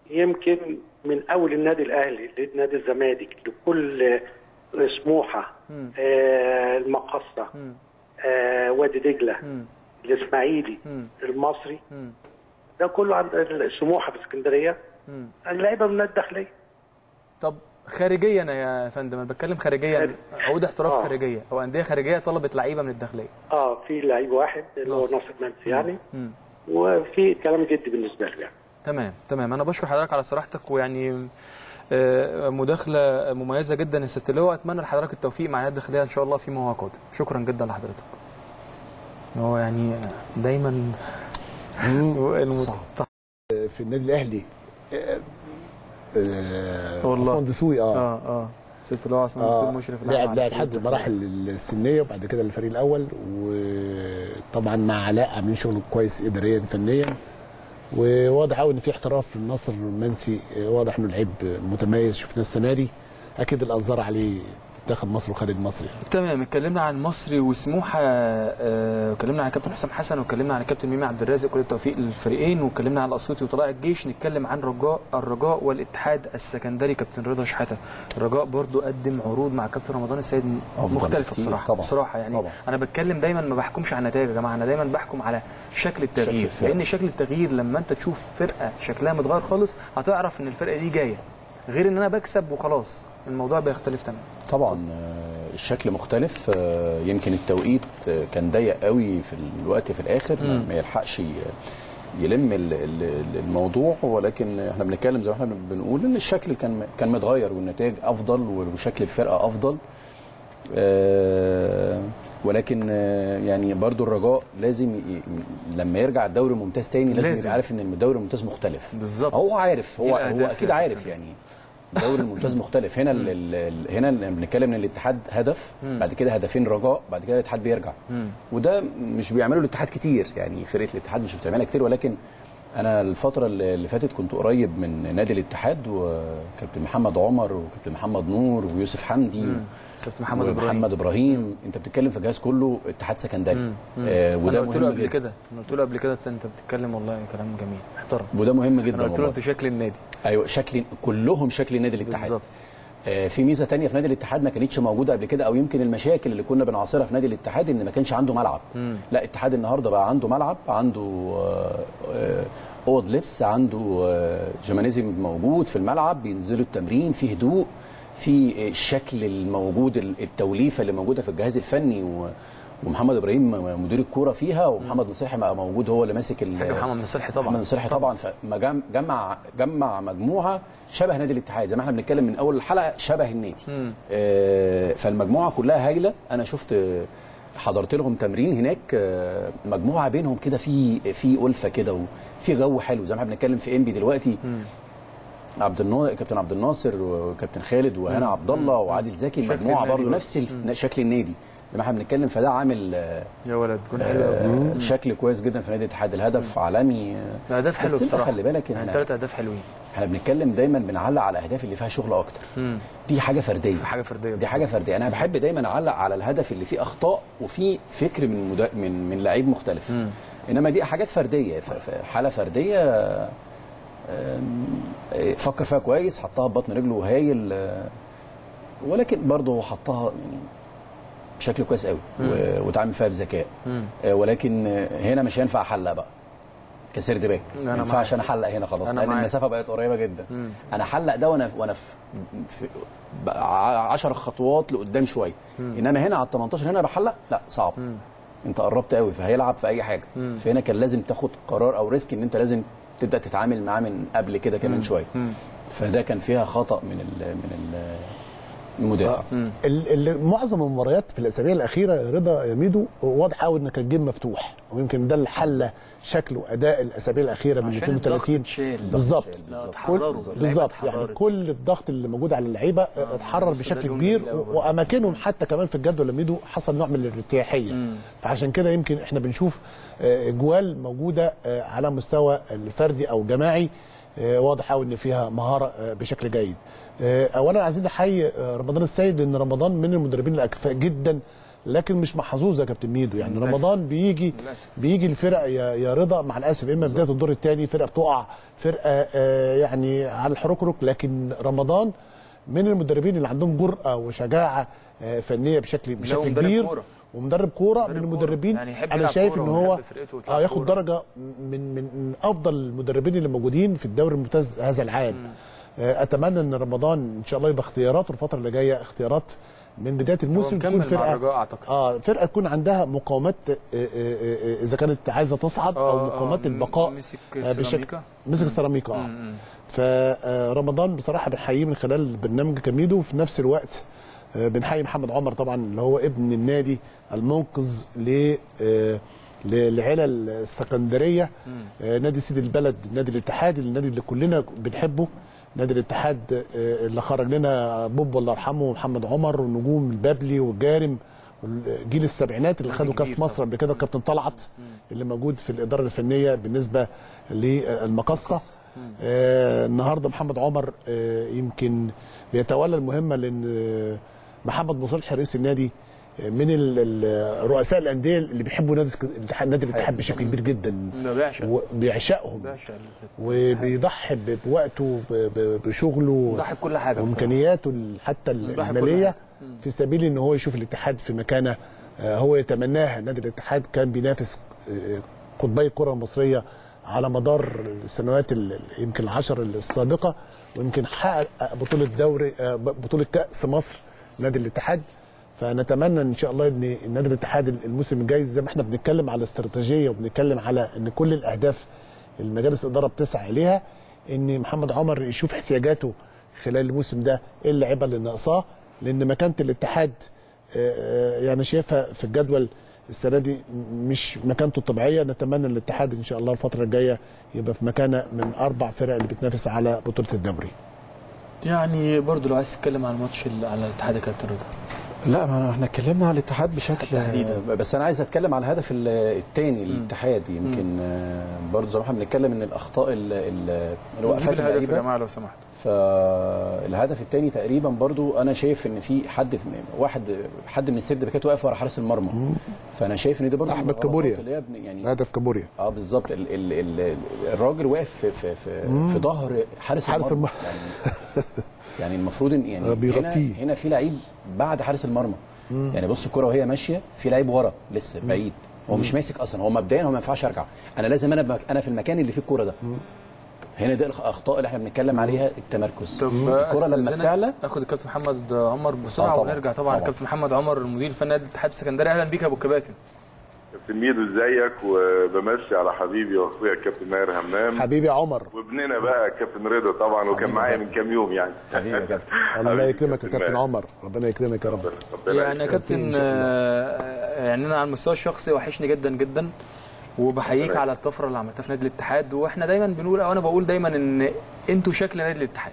يمكن من اول النادي الاهلي لنادي الزمالك لكل سموحه آه المقصه آه وادي دجله الاسماعيلي المصري ده كله عند السموحه في اسكندريه اللعيبه من النادي الداخليه طب خارجيا يا فندم انا بتكلم خارجيا عقود احتراف آه. خارجيه او انديه خارجيه طلبت لعيبه من الداخليه اه في لعيب واحد اللي هو ناصر. ناصر منسي يعني مم. وفي كلام جدي بالنسبه له يعني تمام تمام انا بشكر حضرتك على صراحتك ويعني آه، مداخله مميزه جدا يا ست لواء اتمنى لحضرتك التوفيق مع النادي الداخليه ان شاء الله فيما هو قادم شكرا جدا لحضرتك هو يعني دايما المت... في النادي الاهلي آه، آه، والله. عثمان دسوقي اه اه اه ست لواء عثمان دسوقي مشرف العام لعب على لعب الفريق لحد الداخلي. المراحل السنيه وبعد كده الفريق الاول وطبعا مع علاء عاملين شغل كويس اداريا فنيا وواضح قوي ان في احتراف النصر المنسي واضح انه لعيب متميز شفناه السنه دي اكيد الانظار عليه داخل مصر وخارج مصر يعني تمام اتكلمنا عن مصري وسموحه آه، واتكلمنا عن كابتن حسام حسن واتكلمنا عن كابتن ميمي عبد الرازق كل التوفيق للفريقين واتكلمنا عن الاسيوطي وطلائع الجيش نتكلم عن رجاء الرجاء والاتحاد السكندري كابتن رضا شحاته الرجاء برضو قدم عروض مع كابتن رمضان السيد أفضل مختلفه كتير بصراحه طبعا. بصراحه يعني طبعا. انا بتكلم دايما ما بحكمش على النتائج يا جماعه انا دايما بحكم على شكل التغيير الفرقة. لان شكل التغيير لما انت تشوف فرقه شكلها متغير خالص هتعرف ان الفرقه دي جايه غير ان انا بكسب وخلاص الموضوع بيختلف تماما طبعا آه، الشكل مختلف آه، يمكن التوقيت آه، كان ضيق قوي في الوقت في الاخر ما- ما يلحقش ي- يلم ال- ال- الموضوع ولكن احنا بنتكلم زي ما احنا بنقول ان الشكل كان كان متغير والنتائج افضل وشكل الفرقه افضل آه، ولكن آه، يعني برضو الرجاء لازم ي- لما يرجع الدوري الممتاز تاني لازم, لازم. يبقى عارف ان الدوري الممتاز مختلف بالظبط. هو عارف دي هو الأهداف هو اكيد يعني. عارف يعني الدوري الممتاز مختلف هنا ال ال هنا ال- بنتكلم ان الاتحاد هدف بعد كده هدفين رجاء بعد كده الاتحاد بيرجع وده مش بيعمله الاتحاد كتير يعني فرقه الاتحاد مش بتعملها كتير ولكن انا الفتره اللي اللي فاتت كنت قريب من نادي الاتحاد وكابتن محمد عمر وكابتن محمد نور ويوسف حمدي كابتن محمد ابراهيم محمد ابراهيم انت بتتكلم في جهاز كله اتحاد سكندري آه وده وده انا قلت له مهم قبل جدا كده انا قلت له قبل كده انت بتتكلم والله كلام جميل محترم وده مهم جدا انا قلت له والله. انت شكل النادي ايوه شكل كلهم شكل نادي الاتحاد بالظبط. آه، في ميزه تانية في نادي الاتحاد ما كانتش موجوده قبل كده او يمكن المشاكل اللي كنا بنعاصرها في نادي الاتحاد ان ما كانش عنده ملعب لا الاتحاد النهارده بقى عنده ملعب عنده آه، آه، اوض لبس عنده آه، جيمانيزيوم موجود في الملعب بينزلوا التمرين في هدوء في الشكل الموجود التوليفه اللي موجوده في الجهاز الفني و ومحمد ابراهيم مدير الكوره فيها ومحمد نصيحي بقى موجود هو اللي ماسك ال- حاجه محمد نصيحي طبعا محمد نصيحي طبعا فما جم- جمع جمع مجموعه شبه نادي الاتحاد زي ما احنا بنتكلم من اول الحلقه شبه النادي آه فالمجموعه كلها هايله انا شفت آه، حضرت لهم تمرين هناك آه، مجموعه بينهم كده في في الفه كده وفي جو حلو زي ما احنا بنتكلم في انبي دلوقتي عبد الناصر كابتن عبد الناصر وكابتن خالد وهنا عبد الله وعادل زكي شكل مجموعه النادي برضه برضه. نفس ال- شكل النادي زي ما احنا بنتكلم فده عامل آه، يا ولد جون حلو آه، قوي شكل كويس جدا في نادي الاتحاد الهدف عالمي آه، اهداف حلوه بس انت بصراحه خلي بالك يعني احنا ثلاث اهداف حلوين احنا بنتكلم دايما بنعلق على الاهداف اللي فيها شغل اكتر دي حاجه فرديه حاجه فرديه دي حاجه فرديه انا بحب دايما اعلق على الهدف اللي فيه اخطاء وفيه فكر من مدا... من من لعيب مختلف انما دي حاجات فرديه ف- ف- حاله فرديه آم، آه، فكر فيها كويس حطها ببطن رجله هايل آه، ولكن برضه هو حطها يعني بشكل كويس قوي و- وتعامل فيها بذكاء آه، ولكن آه، هنا مش هينفع احلق بقى كسرد باك أنا ما ينفعش معاك. انا احلق هنا خلاص أنا لان معاك. المسافه بقت قريبه جدا انا احلق ده وانا وانا في, في 10 خطوات لقدام شويه انما هنا على ال 18 هنا بحلق لا صعب انت قربت قوي فهيلعب في اي حاجه فهنا كان لازم تاخد قرار او ريسك ان انت لازم تبدا تتعامل معاه من قبل كده كمان شويه فده كان فيها خطا من ال من ال المدافع ال- ال- معظم المباريات في الاسابيع الاخيره رضا يا ميدو واضح قوي ان كان الجيم مفتوح ويمكن ده اللي حل شكل واداء الاسابيع الاخيره من عشان 32 الضغط اتشال. بالظبط لا، كل- اتحرروا. اللعيبة بالظبط يعني اتحررت. كل الضغط اللي موجود على اللعيبه اتحرر بص ده بشكل اليوم كبير الأول. و- واماكنهم حتى كمان في الجدول يا ميدو حصل نوع من الارتياحيه فعشان كده يمكن احنا بنشوف آه، جوال موجوده آه، على مستوى الفردي او جماعي آه، واضح قوي ان فيها مهاره آه، بشكل جيد آه، اولا عايزين نحيي آه، رمضان السيد ان رمضان من المدربين الاكفاء جدا لكن مش محظوظ يا كابتن ميدو يعني للأسف. رمضان بيجي للأسف. بيجي الفرق يا يا رضا مع الاسف اما بدايه الدور الثاني فرقه بتقع فرقه آه، يعني على الحركرك لكن رمضان من المدربين اللي عندهم جرأه وشجاعه آه، فنيه بشكل بشكل مدرب كبير كورة. ومدرب كوره مدرب من كورة. المدربين يعني يحب انا يلعب شايف كورة ان هو ويحب فرقته وتلعب اه ياخد كورة. درجه من من من افضل المدربين اللي موجودين في الدوري الممتاز هذا العام آه، اتمنى ان رمضان ان شاء الله يبقى اختياراته الفتره اللي جايه اختيارات من بدايه الموسم مكمل تكون مع فرقه الرجاء أعتقد. اه فرقه تكون عندها مقاومات آه، آه، آه، اذا كانت عايزه تصعد آه، او آه، مقاومات البقاء مسك آه، سيراميكا. مسك سيراميكا اه فرمضان بصراحه بنحييه من خلال برنامج كميدو وفي نفس الوقت آه، بنحيي محمد عمر طبعا اللي هو ابن النادي المنقذ ل آه، للعيله السكندريه آه، نادي سيد البلد نادي الاتحاد النادي اللي كلنا بنحبه نادي الاتحاد آه، اللي خرج لنا بوب الله يرحمه ومحمد عمر ونجوم البابلي والجارم جيل السبعينات اللي خدوا كاس مصر قبل كده الكابتن طلعت اللي موجود في الاداره الفنيه بالنسبه للمقصه آه النهارده محمد عمر آه يمكن بيتولى المهمه لان آه، محمد مصلح رئيس النادي آه، من ال- ال- رؤساء الانديه اللي بيحبوا نادي اسك- الاتحاد نادي الاتحاد بشكل كبير جدا ده بيعشق وبيعشقهم بيعشق وبيضحي ب- بوقته ب- ب- بشغله بيضحي بكل حاجة بصراحة. وامكانياته ال- حتى ال- بيضحي بكل الماليه حاجة. في سبيل ان هو يشوف الاتحاد في مكانه آه، هو يتمناها نادي الاتحاد كان بينافس آه، قطبي الكره المصريه على مدار السنوات ال- يمكن العشر السابقه ويمكن حقق بطوله دوري آه، بطوله كاس مصر نادي الاتحاد فنتمنى ان شاء الله ان نادي الاتحاد الموسم الجاي زي ما احنا بنتكلم على استراتيجيه وبنتكلم على ان كل الاهداف المجالس الاداره بتسعى اليها ان محمد عمر يشوف احتياجاته خلال الموسم ده ايه اللعيبه اللي ناقصاه لان مكانه الاتحاد آه، آه، يعني شايفها في الجدول السنه دي مش مكانته الطبيعيه نتمنى الاتحاد ان شاء الله الفتره الجايه يبقى في مكانه من اربع فرق اللي بتنافس على بطوله الدوري يعني برضو لو عايز تتكلم على الماتش اللي على الاتحاد يا كابتن رضا لا ما احنا اتكلمنا على الاتحاد بشكل تحديداً. بس انا عايز اتكلم على الهدف ال- الثاني للاتحاد يمكن آه، برضه زي ما احنا بنتكلم ان الاخطاء ال- ال- اللي وقفت نجيب الهدف يا اللعيبه جماعه لو سمحت فالهدف الثاني تقريبا برضو انا شايف ان في حد واحد حد من السرد باكات واقف ورا حارس المرمى فانا شايف ان ده برضو أحمد من الغلطات كابوريا. اللي هي ابن- يعني هدف كابوريا اه بالظبط ال ال ال الراجل واقف في في في, في ظهر حارس, حارس المرمى يعني, يعني المفروض ان يعني آه، بيغطيه. هنا, هنا في لعيب بعد حارس المرمى يعني بص الكره وهي ماشيه في لعيب ورا لسه بعيد هو مش ماسك اصلا هو مبدئيا هو ما ينفعش ارجع انا لازم انا بمك... انا في المكان اللي فيه الكوره ده هنا دي الاخطاء اللي احنا بنتكلم عليها التمركز طب الكره لما أستأذنك بتعلى اخد الكابتن محمد عمر بسرعه آه طبعاً، ونرجع طبعا طبعاً. الكابتن محمد عمر المدير الفني نادي الاتحاد السكندري اهلا بيك يا ابو الكباتن كابتن ميدو ازيك وبمسي على حبيبي واخويا الكابتن ماهر همام حبيبي يا عمر وابننا بقى كابتن رضا طبعا وكان حبيبي معايا يا من كام يوم يعني حبيبي يا كابتن الله حبيبي يكرمك يا كابتن ماهر. عمر ربنا يكرمك يا رب ربنا يعني يا يكرمك. كابتن آه، يعني انا على المستوى الشخصي وحشني جدا جدا وبحييك ربنا على الطفره اللي عملتها في نادي الاتحاد واحنا دايما بنقول او انا بقول دايما ان انتوا شكل نادي الاتحاد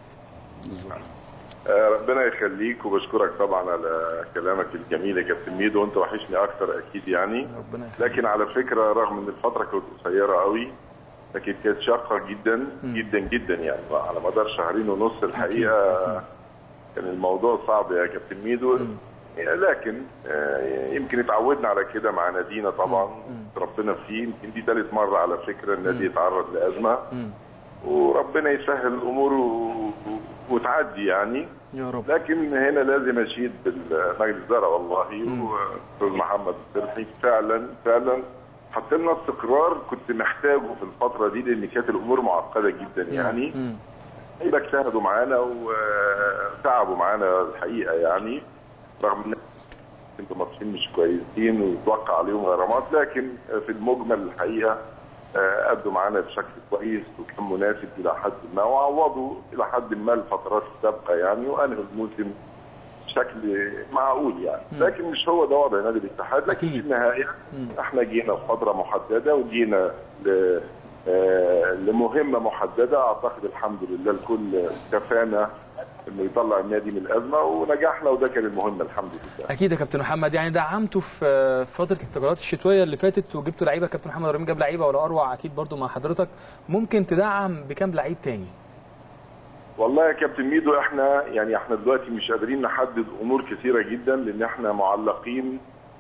آه، ربنا يخليك وبشكرك طبعا على كلامك الجميل يا كابتن ميدو وانت وحشني اكتر اكيد يعني ربنا يخليك لكن على فكره رغم ان الفتره كانت قصيره قوي لكن كانت شاقه جدا جدا جدا يعني على مدار شهرين ونص الحقيقه كان الموضوع صعب يا كابتن ميدو لكن آه، يمكن اتعودنا على كده مع نادينا طبعا ربنا فيه يمكن دي ثالث مره على فكره النادي يتعرض لازمه وربنا يسهل الامور و... و- وتعدي يعني يا رب لكن هنا لازم اشيد بالمجلس الاداره والله واستاذ محمد السرحي فعلا فعلا حط لنا استقرار كنت محتاجه في الفتره دي لان كانت الامور معقده جدا يعني مم. لعيبه اجتهدوا معانا وتعبوا معانا الحقيقه يعني رغم ان كنتوا ماتشين مش كويسين ويتوقع عليهم غرامات لكن في المجمل الحقيقه آه، أدوا معانا بشكل كويس وكان مناسب إلى حد ما وعوضوا إلى حد ما الفترات السابقة يعني وأنهوا الموسم بشكل معقول يعني لكن مش هو ده وضع نادي الاتحاد لكن أكيد. في النهاية احنا جينا في فترة محددة وجينا ل آه، لمهمة محددة أعتقد الحمد لله الكل كفانا انه يطلع النادي من الازمه ونجحنا وده كان المهم الحمد لله اكيد يا كابتن محمد يعني دعمته في فتره التجارات الشتويه اللي فاتت وجبتوا لعيبه كابتن محمد رمين جاب لعيبه ولا اروع اكيد برضو مع حضرتك ممكن تدعم بكام لعيب تاني والله يا كابتن ميدو احنا يعني احنا دلوقتي مش قادرين نحدد امور كثيره جدا لان احنا معلقين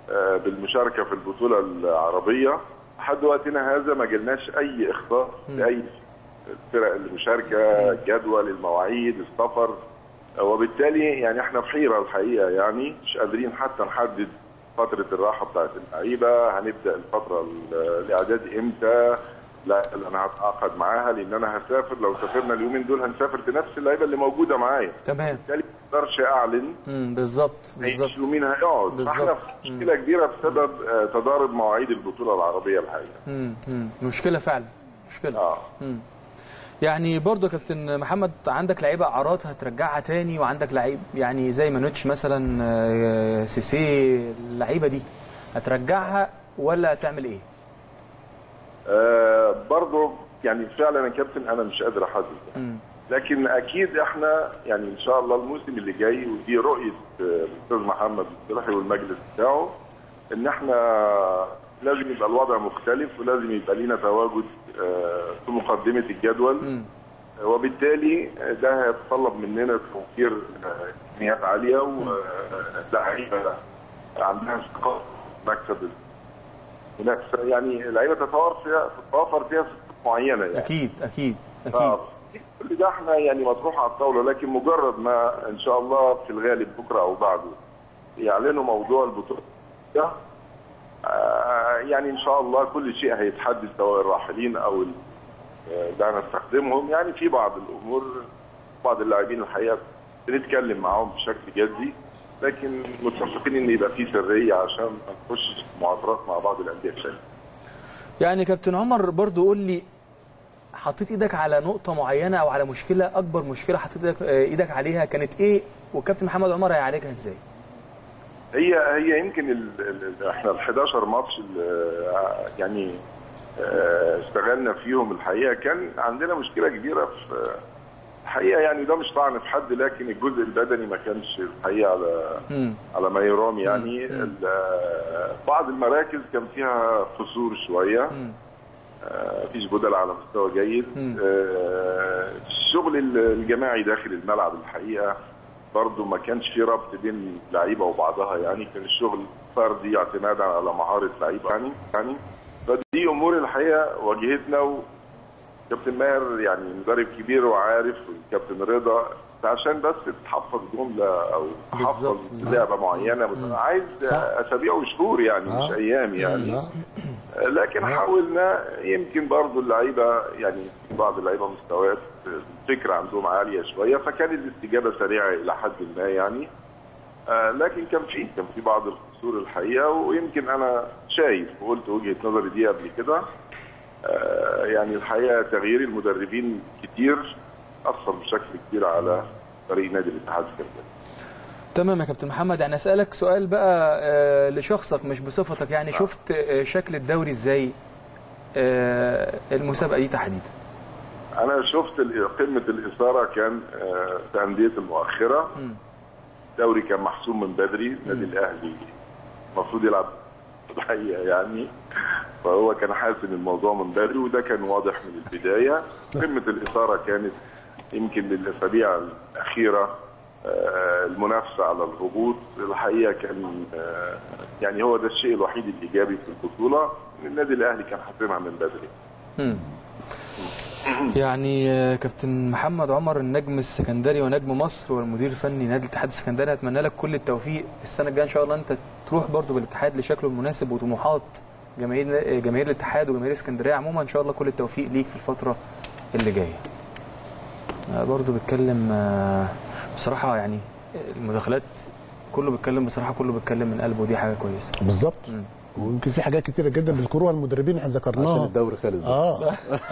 آه، بالمشاركه في البطوله العربيه لحد وقتنا هذا ما جالناش اي اخطاء لاي الفرق المشاركه الجدول المواعيد السفر آه، وبالتالي يعني احنا في حيره الحقيقه يعني مش قادرين حتى نحدد فتره الراحه بتاعت اللعيبه هنبدا الفتره ال- الاعداد امتى لا اللي انا هتعاقد معاها لان انا هسافر لو سافرنا اليومين دول هنسافر بنفس اللعيبه اللي موجوده معايا تمام بالتالي ما اقدرش اعلن امم بالظبط بالظبط بالظبط مين هيقعد فاحنا بالظبط. في مشكله كبيره بسبب آه، تضارب مواعيد البطوله العربيه الحقيقه امم امم مشكله فعلا مشكله اه امم يعني برضه يا كابتن محمد عندك لعيبه اعراض هترجعها تاني وعندك لعيب يعني زي مانوتش مثلا آه، سيسي اللعيبه دي هترجعها ولا هتعمل ايه؟ آه برضه يعني فعلا يا كابتن انا مش قادر احدد امم لكن اكيد احنا يعني ان شاء الله الموسم اللي جاي ودي رؤيه آه، الاستاذ محمد الصلاحي والمجلس بتاعه ان احنا لازم يبقى الوضع مختلف ولازم يبقى لينا تواجد آه، في مقدمه الجدول امم وبالتالي ده هيتطلب مننا توفير آه، امكانيات عاليه ولاعيبه عندها ثقه مكسب المنافسه يعني لعيبه تتوفر فيها تتوفر فيها صفات معينه يعني اكيد اكيد اكيد آه، كل ده احنا يعني مطروح على الطاوله لكن مجرد ما ان شاء الله في الغالب بكره او بعده يعلنوا موضوع البطوله ده آه، يعني ان شاء الله كل شيء هيتحدد سواء الراحلين او ال- آه، اللي هنستخدمهم يعني في بعض الامور بعض اللاعبين الحقيقه بنتكلم معاهم بشكل جدي لكن متفقين ان يبقى في سريه عشان ما نخش في معاطرات مع بعض الانديه الثانيه يعني كابتن عمر برضو قول لي حطيت ايدك على نقطة معينة او على مشكلة اكبر مشكلة حطيت ايدك, آه، إيدك عليها كانت ايه وكابتن محمد عمر هيعالجها ازاي؟ هي هي يمكن ال ال احنا ال 11 ماتش اللي يعني آه، اشتغلنا فيهم الحقيقه كان عندنا مشكله كبيره في الحقيقه يعني ده مش طعن في حد لكن الجزء البدني ما كانش الحقيقه على امم على ما يرام يعني ال- آه، بعض المراكز كان فيها قصور شويه آه، مفيش بدل على مستوى جيد مم. آه، الشغل ال- الجماعي داخل الملعب الحقيقه برضه ما كانش في ربط بين لعيبه وبعضها يعني كان الشغل فردي اعتمادا على مهاره لعيبه يعني يعني فدي امور الحقيقه واجهتنا وكابتن ماهر يعني مدرب كبير وعارف والكابتن رضا عشان بس تحفظ جمله او تحفظ بالظبط. لعبه معينه مت- عايز صح. اسابيع وشهور يعني مش آه. ايام يعني آه. لكن حاولنا يمكن برضو اللعيبه يعني في بعض اللعيبه مستويات الفكره عندهم عاليه شويه فكانت الاستجابه سريعه الى حد ما يعني آه لكن كان في كان في بعض القصور الحقيقه ويمكن انا شايف وقلت وجهه نظري دي قبل كده آه يعني الحقيقه تغيير المدربين كتير اثر بشكل كبير على فريق نادي الاتحاد الكندي تمام يا كابتن محمد يعني اسالك سؤال بقى آه، لشخصك مش بصفتك يعني شفت آه، شكل الدوري ازاي آه، المسابقة دي تحديدا انا شفت ال- قمه الاثاره كان آه، في انديه المؤخره الدوري كان محسوم من بدري النادي الاهلي المفروض يلعب الحقيقه يعني فهو كان حاسم الموضوع من بدري وده كان واضح من البدايه قمه الاثاره كانت يمكن للاسابيع الاخيره آه، المنافسه على الهبوط الحقيقه كان آه، يعني هو ده الشيء الوحيد الايجابي في البطوله النادي الاهلي كان حاسمها من بدري مم. يعني آه، كابتن محمد عمر النجم السكندري ونجم مصر والمدير الفني نادي الاتحاد السكندري اتمنى لك كل التوفيق السنه الجايه ان شاء الله انت تروح برضو بالاتحاد لشكله المناسب وطموحات جماهير جماهير الاتحاد وجماهير اسكندريه عموما ان شاء الله كل التوفيق ليك في الفتره اللي جايه آه، برضو بيتكلم آه، بصراحه يعني المداخلات كله بيتكلم بصراحه كله بيتكلم من قلبه ودي حاجه كويسه بالظبط مم. ويمكن في حاجات كتيره جدا بيذكروها المدربين احنا عشان ذكرناها الدوري خالص بس. اه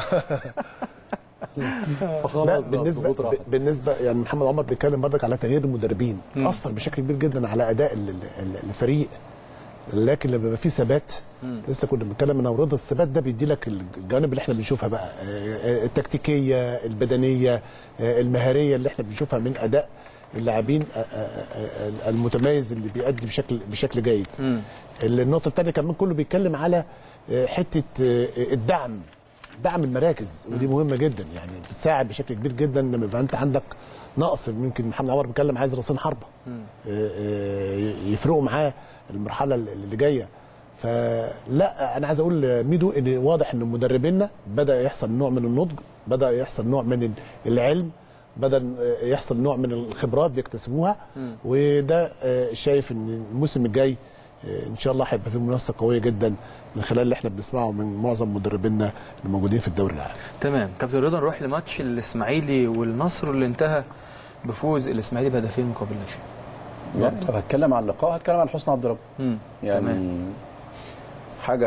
لا فخلاص بقى بالنسبه الضغوط راحت. بالنسبه يعني محمد عمر بيتكلم برضك على تغيير المدربين مم. اثر بشكل كبير جدا على اداء ال- ال- الفريق لكن لما يبقى في ثبات لسه كنا بنتكلم انا ورضا الثبات ده بيدي لك الجوانب اللي احنا بنشوفها بقى آه، التكتيكيه البدنيه آه، المهاريه اللي احنا بنشوفها من اداء اللاعبين آه، آه، آه، المتميز اللي بيأدي بشكل بشكل جيد مم. النقطه الثانيه كمان كله بيتكلم على آه، حته آه، الدعم دعم المراكز ودي مهمه جدا يعني بتساعد بشكل كبير جدا لما يبقى انت عندك نقص يمكن محمد عمر بيتكلم عايز راسين حربه آه، آه، يفرقوا معاه المرحله اللي جايه فلا انا عايز اقول ميدو ان واضح ان مدربينا بدا يحصل نوع من النضج بدا يحصل نوع من العلم بدا يحصل نوع من الخبرات بيكتسبوها وده آه، شايف ان الموسم الجاي آه، ان شاء الله هيبقى في منافسه قويه جدا من خلال اللي احنا بنسمعه من معظم مدربينا الموجودين في الدوري العام تمام كابتن رضا نروح لماتش الاسماعيلي والنصر اللي انتهى بفوز الاسماعيلي بهدفين مقابل لا شيء يعني لو هتكلم عن اللقاء هتكلم عن حسني عبد رب مم. يعني تمام. حاجه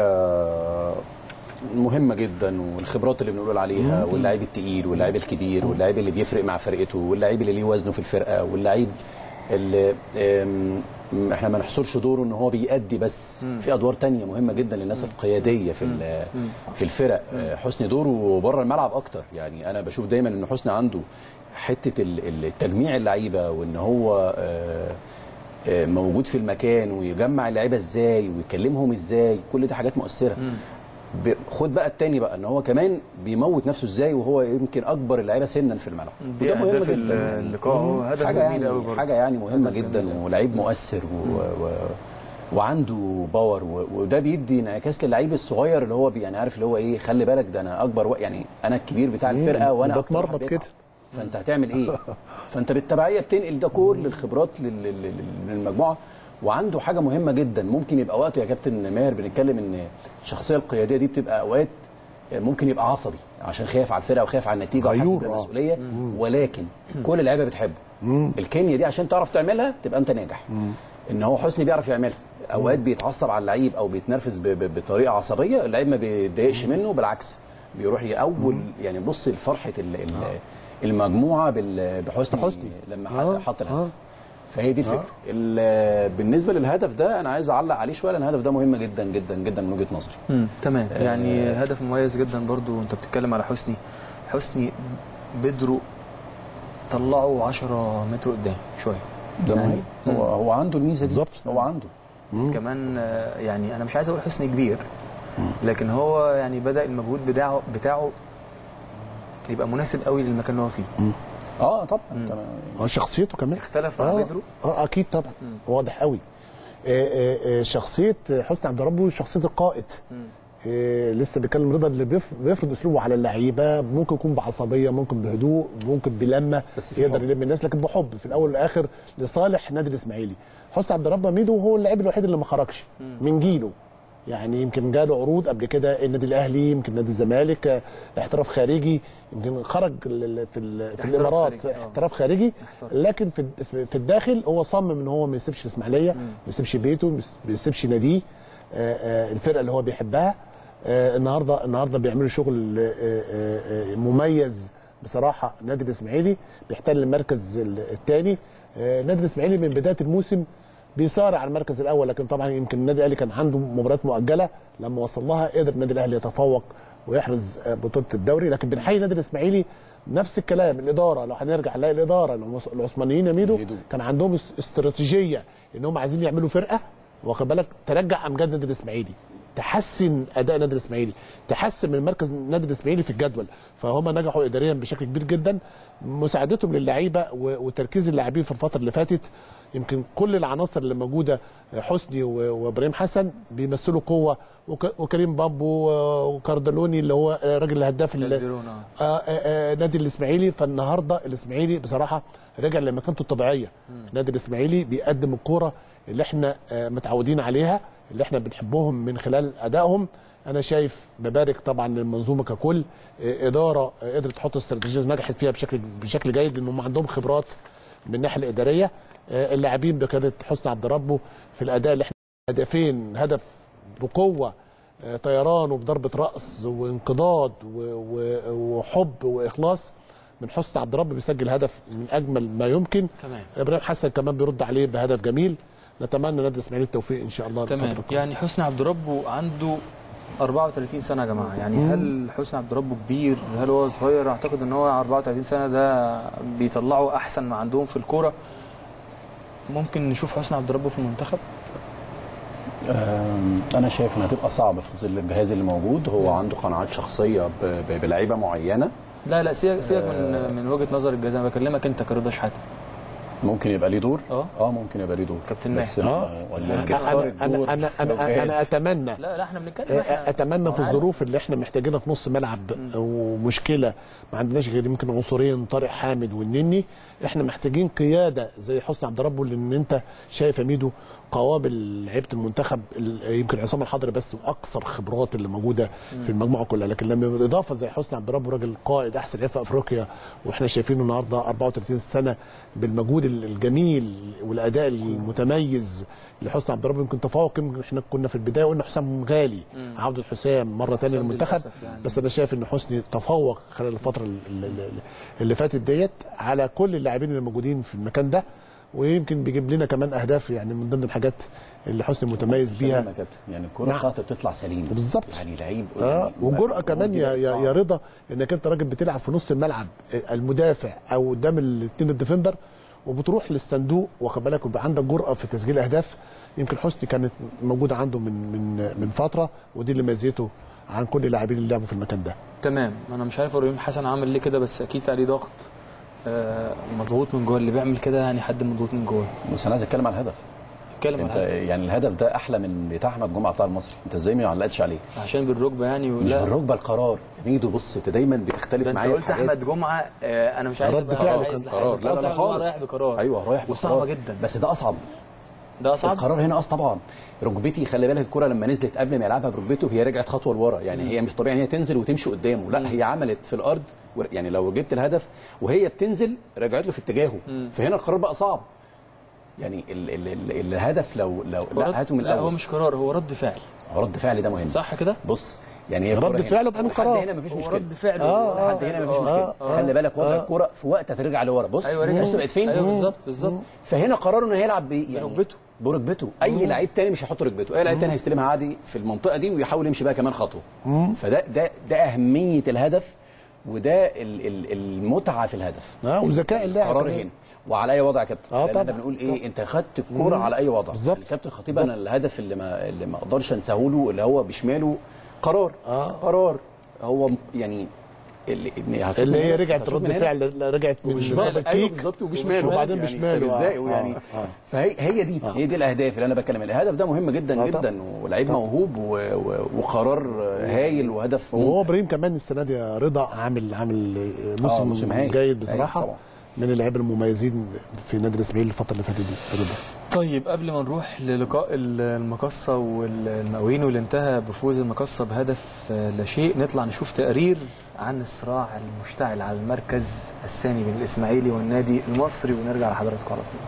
مهمه جدا والخبرات اللي بنقول عليها واللعيب التقيل واللعيب الكبير واللعيب اللي بيفرق مع فرقته واللعيب اللي ليه وزنه في الفرقه واللعيب اللي أم، احنا ما نحصرش دوره ان هو بيأدي بس في ادوار تانية مهمه جدا للناس القياديه في ال- في الفرق آه، حسني دوره بره الملعب اكتر يعني انا بشوف دايما ان حسني عنده حته ال- ال- التجميع اللعيبه وان هو آه، آه، موجود في المكان ويجمع اللعيبه ازاي ويكلمهم ازاي كل دي حاجات مؤثره ب- خد بقى التاني بقى ان هو كمان بيموت نفسه ازاي وهو يمكن اكبر اللعيبه سنا في الملعب دي وده مهم أهداف جدا يعني. اللقاء هو هدف حاجه جميل يعني قوي برضه. حاجه يعني مهمه هدف جميل جدا أوي. ولعيب مؤثر و... و... وعنده باور و... وده بيدي انعكاس للعيب الصغير اللي هو بي... يعني عارف اللي هو ايه خلي بالك ده انا اكبر و... يعني انا الكبير بتاع الفرقه وانا أكتر واحد بتمرمط بيتعب. كده. فانت هتعمل ايه فانت بالتبعيه بتنقل ده كل الخبرات لل- لل- لل- للمجموعه وعنده حاجه مهمه جدا ممكن يبقى وقت يا كابتن ماهر بنتكلم ان الشخصيه القياديه دي بتبقى اوقات ممكن يبقى عصبي عشان خايف على الفرقه وخايف على النتيجه وحاسس غيور، آه. بالمسؤوليه ولكن كل اللعيبه بتحبه الكيمياء دي عشان تعرف تعملها تبقى انت ناجح ان هو حسني بيعرف يعملها اوقات بيتعصب على اللعيب او بيتنرفز ب- ب- بطريقه عصبيه اللعيب ما بيتضايقش منه بالعكس بيروح يأول يعني بص لفرحه ال- ال- المجموعه بال- بحسني بحسني. لما آه، حط- حط آه. الهدف فهي دي الفكره ال- بالنسبه للهدف ده انا عايز اعلق عليه شويه لان الهدف ده مهم جدا جدا جدا من وجهه نظري مم. تمام يعني هدف مميز جدا برضو انت بتتكلم على حسني حسني بدرو طلعوا 10 متر قدام شويه ده مهم هو هو عنده الميزه دي بالظبط. هو عنده كمان آه، يعني انا مش عايز اقول حسني كبير لكن هو يعني بدا المجهود بتاعه بتاعه يبقى مناسب قوي للمكان اللي هو فيه اه طبعا تمام. هو شخصيته كمان اختلف مع اه بدرو اه اكيد طبعا واضح قوي آه، آه، آه، شخصيه حسني عبد ربه شخصيه القائد آه، لسه بيتكلم رضا اللي بيف- بيفرض اسلوبه على اللعيبه ممكن يكون بعصبيه ممكن بهدوء ممكن بلمه بس في يقدر حب. يلم الناس لكن بحب في الاول والاخر لصالح نادي الاسماعيلي حسني عبد ربه ميدو هو اللاعب الوحيد اللي ما خرجش من جيله يعني يمكن جاله عروض قبل كده النادي الاهلي يمكن نادي الزمالك آه، احتراف خارجي يمكن خرج ال- في ال- في احتراف الامارات خارجي، آه. احتراف خارجي احتراف. لكن في في- في الداخل هو صمم ان هو ما يسيبش الاسماعيليه ما يسيبش بيته ما يسيبش ناديه آه، آه، الفرقه اللي هو بيحبها آه، النهارده النهارده بيعملوا شغل آه، آه، آه، مميز بصراحه نادي الاسماعيلي بيحتل المركز الثاني نادي الاسماعيلي من بدايه الموسم بيصارع على المركز الاول لكن طبعا يمكن النادي الاهلي كان عنده مباريات مؤجله لما وصل لها قدر النادي الاهلي يتفوق ويحرز آه، بطوله الدوري لكن بنحيي النادي الاسماعيلي نفس الكلام الاداره لو هنرجع نلاقي الاداره العث- العثمانيين يا ميدو يدو. كان عندهم اس- استراتيجيه ان هم عايزين يعملوا فرقه واخد بالك ترجع امجاد النادي الاسماعيلي تحسن اداء النادي الاسماعيلي تحسن من مركز النادي الاسماعيلي في الجدول فهم نجحوا اداريا بشكل كبير جدا مساعدتهم للعيبه و- وتركيز اللاعبين في الفتره اللي فاتت يمكن كل العناصر اللي موجوده حسني و- وابراهيم حسن بيمثلوا قوه وك- وكريم بامبو و- وكاردالوني اللي هو راجل الهداف ال- كالديرون، آه. آه، آه، آه، نادي الاسماعيلي فالنهارده الاسماعيلي بصراحه رجع لمكانته الطبيعيه نادي الاسماعيلي بيقدم الكوره اللي احنا آه، متعودين عليها اللي احنا بنحبهم من خلال ادائهم انا شايف ببارك طبعا للمنظومه ككل آه، اداره آه، قدرت تحط استراتيجيه نجحت فيها بشكل بشكل جيد لان هم عندهم خبرات من الناحيه الاداريه آه، اللاعبين بقياده حسني عبد ربه في الاداء اللي احنا هدفين هدف بقوه آه، طيران وبضربه راس وانقضاض و- و- وحب واخلاص من حسني عبد ربه بيسجل هدف من اجمل ما يمكن تمام. ابراهيم حسن كمان بيرد عليه بهدف جميل نتمنى نادي الاسماعيلي التوفيق ان شاء الله تمام الفترة القادمة. يعني حسني عبد ربه عنده 34 سنه يا جماعه يعني هل حسني عبد ربه كبير هل هو صغير اعتقد ان هو 34 سنه ده بيطلعوا احسن ما عندهم في الكوره ممكن نشوف حسني عبد ربه في المنتخب آم، انا شايف انها هتبقى صعبه في ظل الجهاز اللي موجود هو عنده قناعات شخصيه ب- ب- بلعيبه معينه لا لا سيبك سيبك من من وجهه نظر الجزاء انا بكلمك انت كرضا شحاته ممكن يبقى ليه دور اه اه ممكن يبقى ليه دور كابتن بس ماهر. آه، ولا انا بيختار انا الدور انا لو انا, أنا جاهز. اتمنى لا لا احنا بنتكلم إحنا- اتمنى في أنا الظروف اللي احنا محتاجينها في نص ملعب ومشكله ما عندناش غير يمكن عنصرين طارق حامد والنني احنا محتاجين قياده زي حسني عبد ربه لان انت شايف يا ميدو قوابل لعيبه المنتخب ال- يمكن عصام الحضري بس واكثر خبرات اللي موجوده في المجموعه كلها لكن لما بالاضافه زي حسني عبد ربه راجل قائد احسن لعيب في افريقيا واحنا شايفينه النهارده 34 سنه بالمجهود ال- الجميل والاداء المتميز لحسني عبد ربه يمكن تفوق يمكن احنا كنا في البدايه قلنا حسام غالي عوده حسام مره ثانيه حسام للمنتخب للأسف يعني. بس انا شايف ان حسني تفوق خلال الفتره ال- ال- ال- اللي فاتت ديت على كل اللاعبين اللي موجودين في المكان ده ويمكن بيجيب لنا كمان اهداف يعني من ضمن الحاجات اللي حسني متميز سليم بيها يا كابتن يعني الكره نعم. بتاعته بتطلع سليم بالظبط. يعني لعيب اه يعني والجرأه مجهود كمان يا يا, صعب. يا رضا انك انت راجل بتلعب في نص الملعب المدافع او قدام الاثنين الديفندر وبتروح للصندوق واخد بالك ويبقى عندك جرأه في تسجيل اهداف يمكن حسني كانت موجوده عنده من من من فتره ودي اللي ميزته عن كل اللاعبين اللي لعبوا في المكان ده تمام انا مش عارف ابراهيم حسن عامل ليه كده بس اكيد عليه ضغط آه، مضغوط من جوه اللي بيعمل كده يعني حد مضغوط من جوه بس انا عايز اتكلم على الهدف اتكلم انت على يعني الهدف ده احلى من بتاع احمد جمعه بتاع المصري انت ازاي ما علقتش عليه عشان بالركبه يعني مش ولا بالركبه القرار ميدو بص انت دايما بتختلف ده انت معايا قلت في حاجات. احمد جمعه آه، انا مش عايز رد أبقى فعله عايز كان لحاجة. قرار لا قصدي لا إن هو خالص رايح بقرار ايوه رايح وصعبه بقرار. جدا بس ده اصعب ده اصعب القرار هنا اصلا طبعا ركبتي خلي بالك الكره لما نزلت قبل ما يلعبها بركبته هي رجعت خطوه لورا يعني هي مش طبيعي ان هي تنزل وتمشي قدامه لا هي عملت في الارض و- يعني لو جبت الهدف وهي بتنزل رجعت له في اتجاهه فهنا القرار بقى صعب يعني ال ال ال الهدف لو لو هو رد- لا هاته من لا هو الاول مش قرار هو رد فعل رد فعل ده مهم صح كده بص يعني هي رد الكرة هنا. فعله بقى من لحد قرار. هنا مفيش هو مشكله رد فعل آه، لحد هنا مفيش آه، مشكله آه. خلي بالك وضع الكوره في وقت هترجع لورا بص ايوه رجع بص بقت فين ايوه بالظبط بالظبط فهنا قرروا انه هيلعب بيه يعني بركبته. بركبته اي لعيب تاني مش هيحط ركبته اي لعيب تاني هيستلمها عادي في المنطقه دي ويحاول يمشي بقى كمان خطوه فده ده ده اهميه الهدف وده ال- ال- المتعه في الهدف اه وذكاء اللاعب قرار كمان. هنا وعلى اي وضع يا كابتن آه لأن طبعا. احنا بنقول ايه انت خدت الكوره على اي وضع بالظبط. الكابتن خطيب انا الهدف اللي ما اللي ما اقدرش انساه له اللي هو بشماله قرار آه. قرار هو م- يعني اللي, هتشوف اللي من هي هنا، رجعت هتشوف رد من هنا. فعل رجعت من وبشماله ضربة ايوه كيك بالظبط وبشماله وبعدين يعني بشماله طب آه، ازاي آه، يعني آه. فهي هي دي هي دي الاهداف اللي انا بتكلم الهدف ده مهم جدا آه، جدا طبعا. ولعيب موهوب و- و- وقرار هايل وهدف وهو ممتع. ابراهيم كمان السنه دي يا رضا عامل عامل موسم, آه، موسم هايل. جيد هايل بصراحه طبعا. من اللعيبه المميزين في نادي الاسماعيلي الفتره اللي فاتت دي رضا طيب قبل ما نروح للقاء ال- المقصة والمقاوين واللي انتهى بفوز المقصة بهدف آه، لا شيء نطلع نشوف تقرير عن الصراع المشتعل على المركز الثاني بين الإسماعيلي والنادي المصري ونرجع لحضراتكم على طول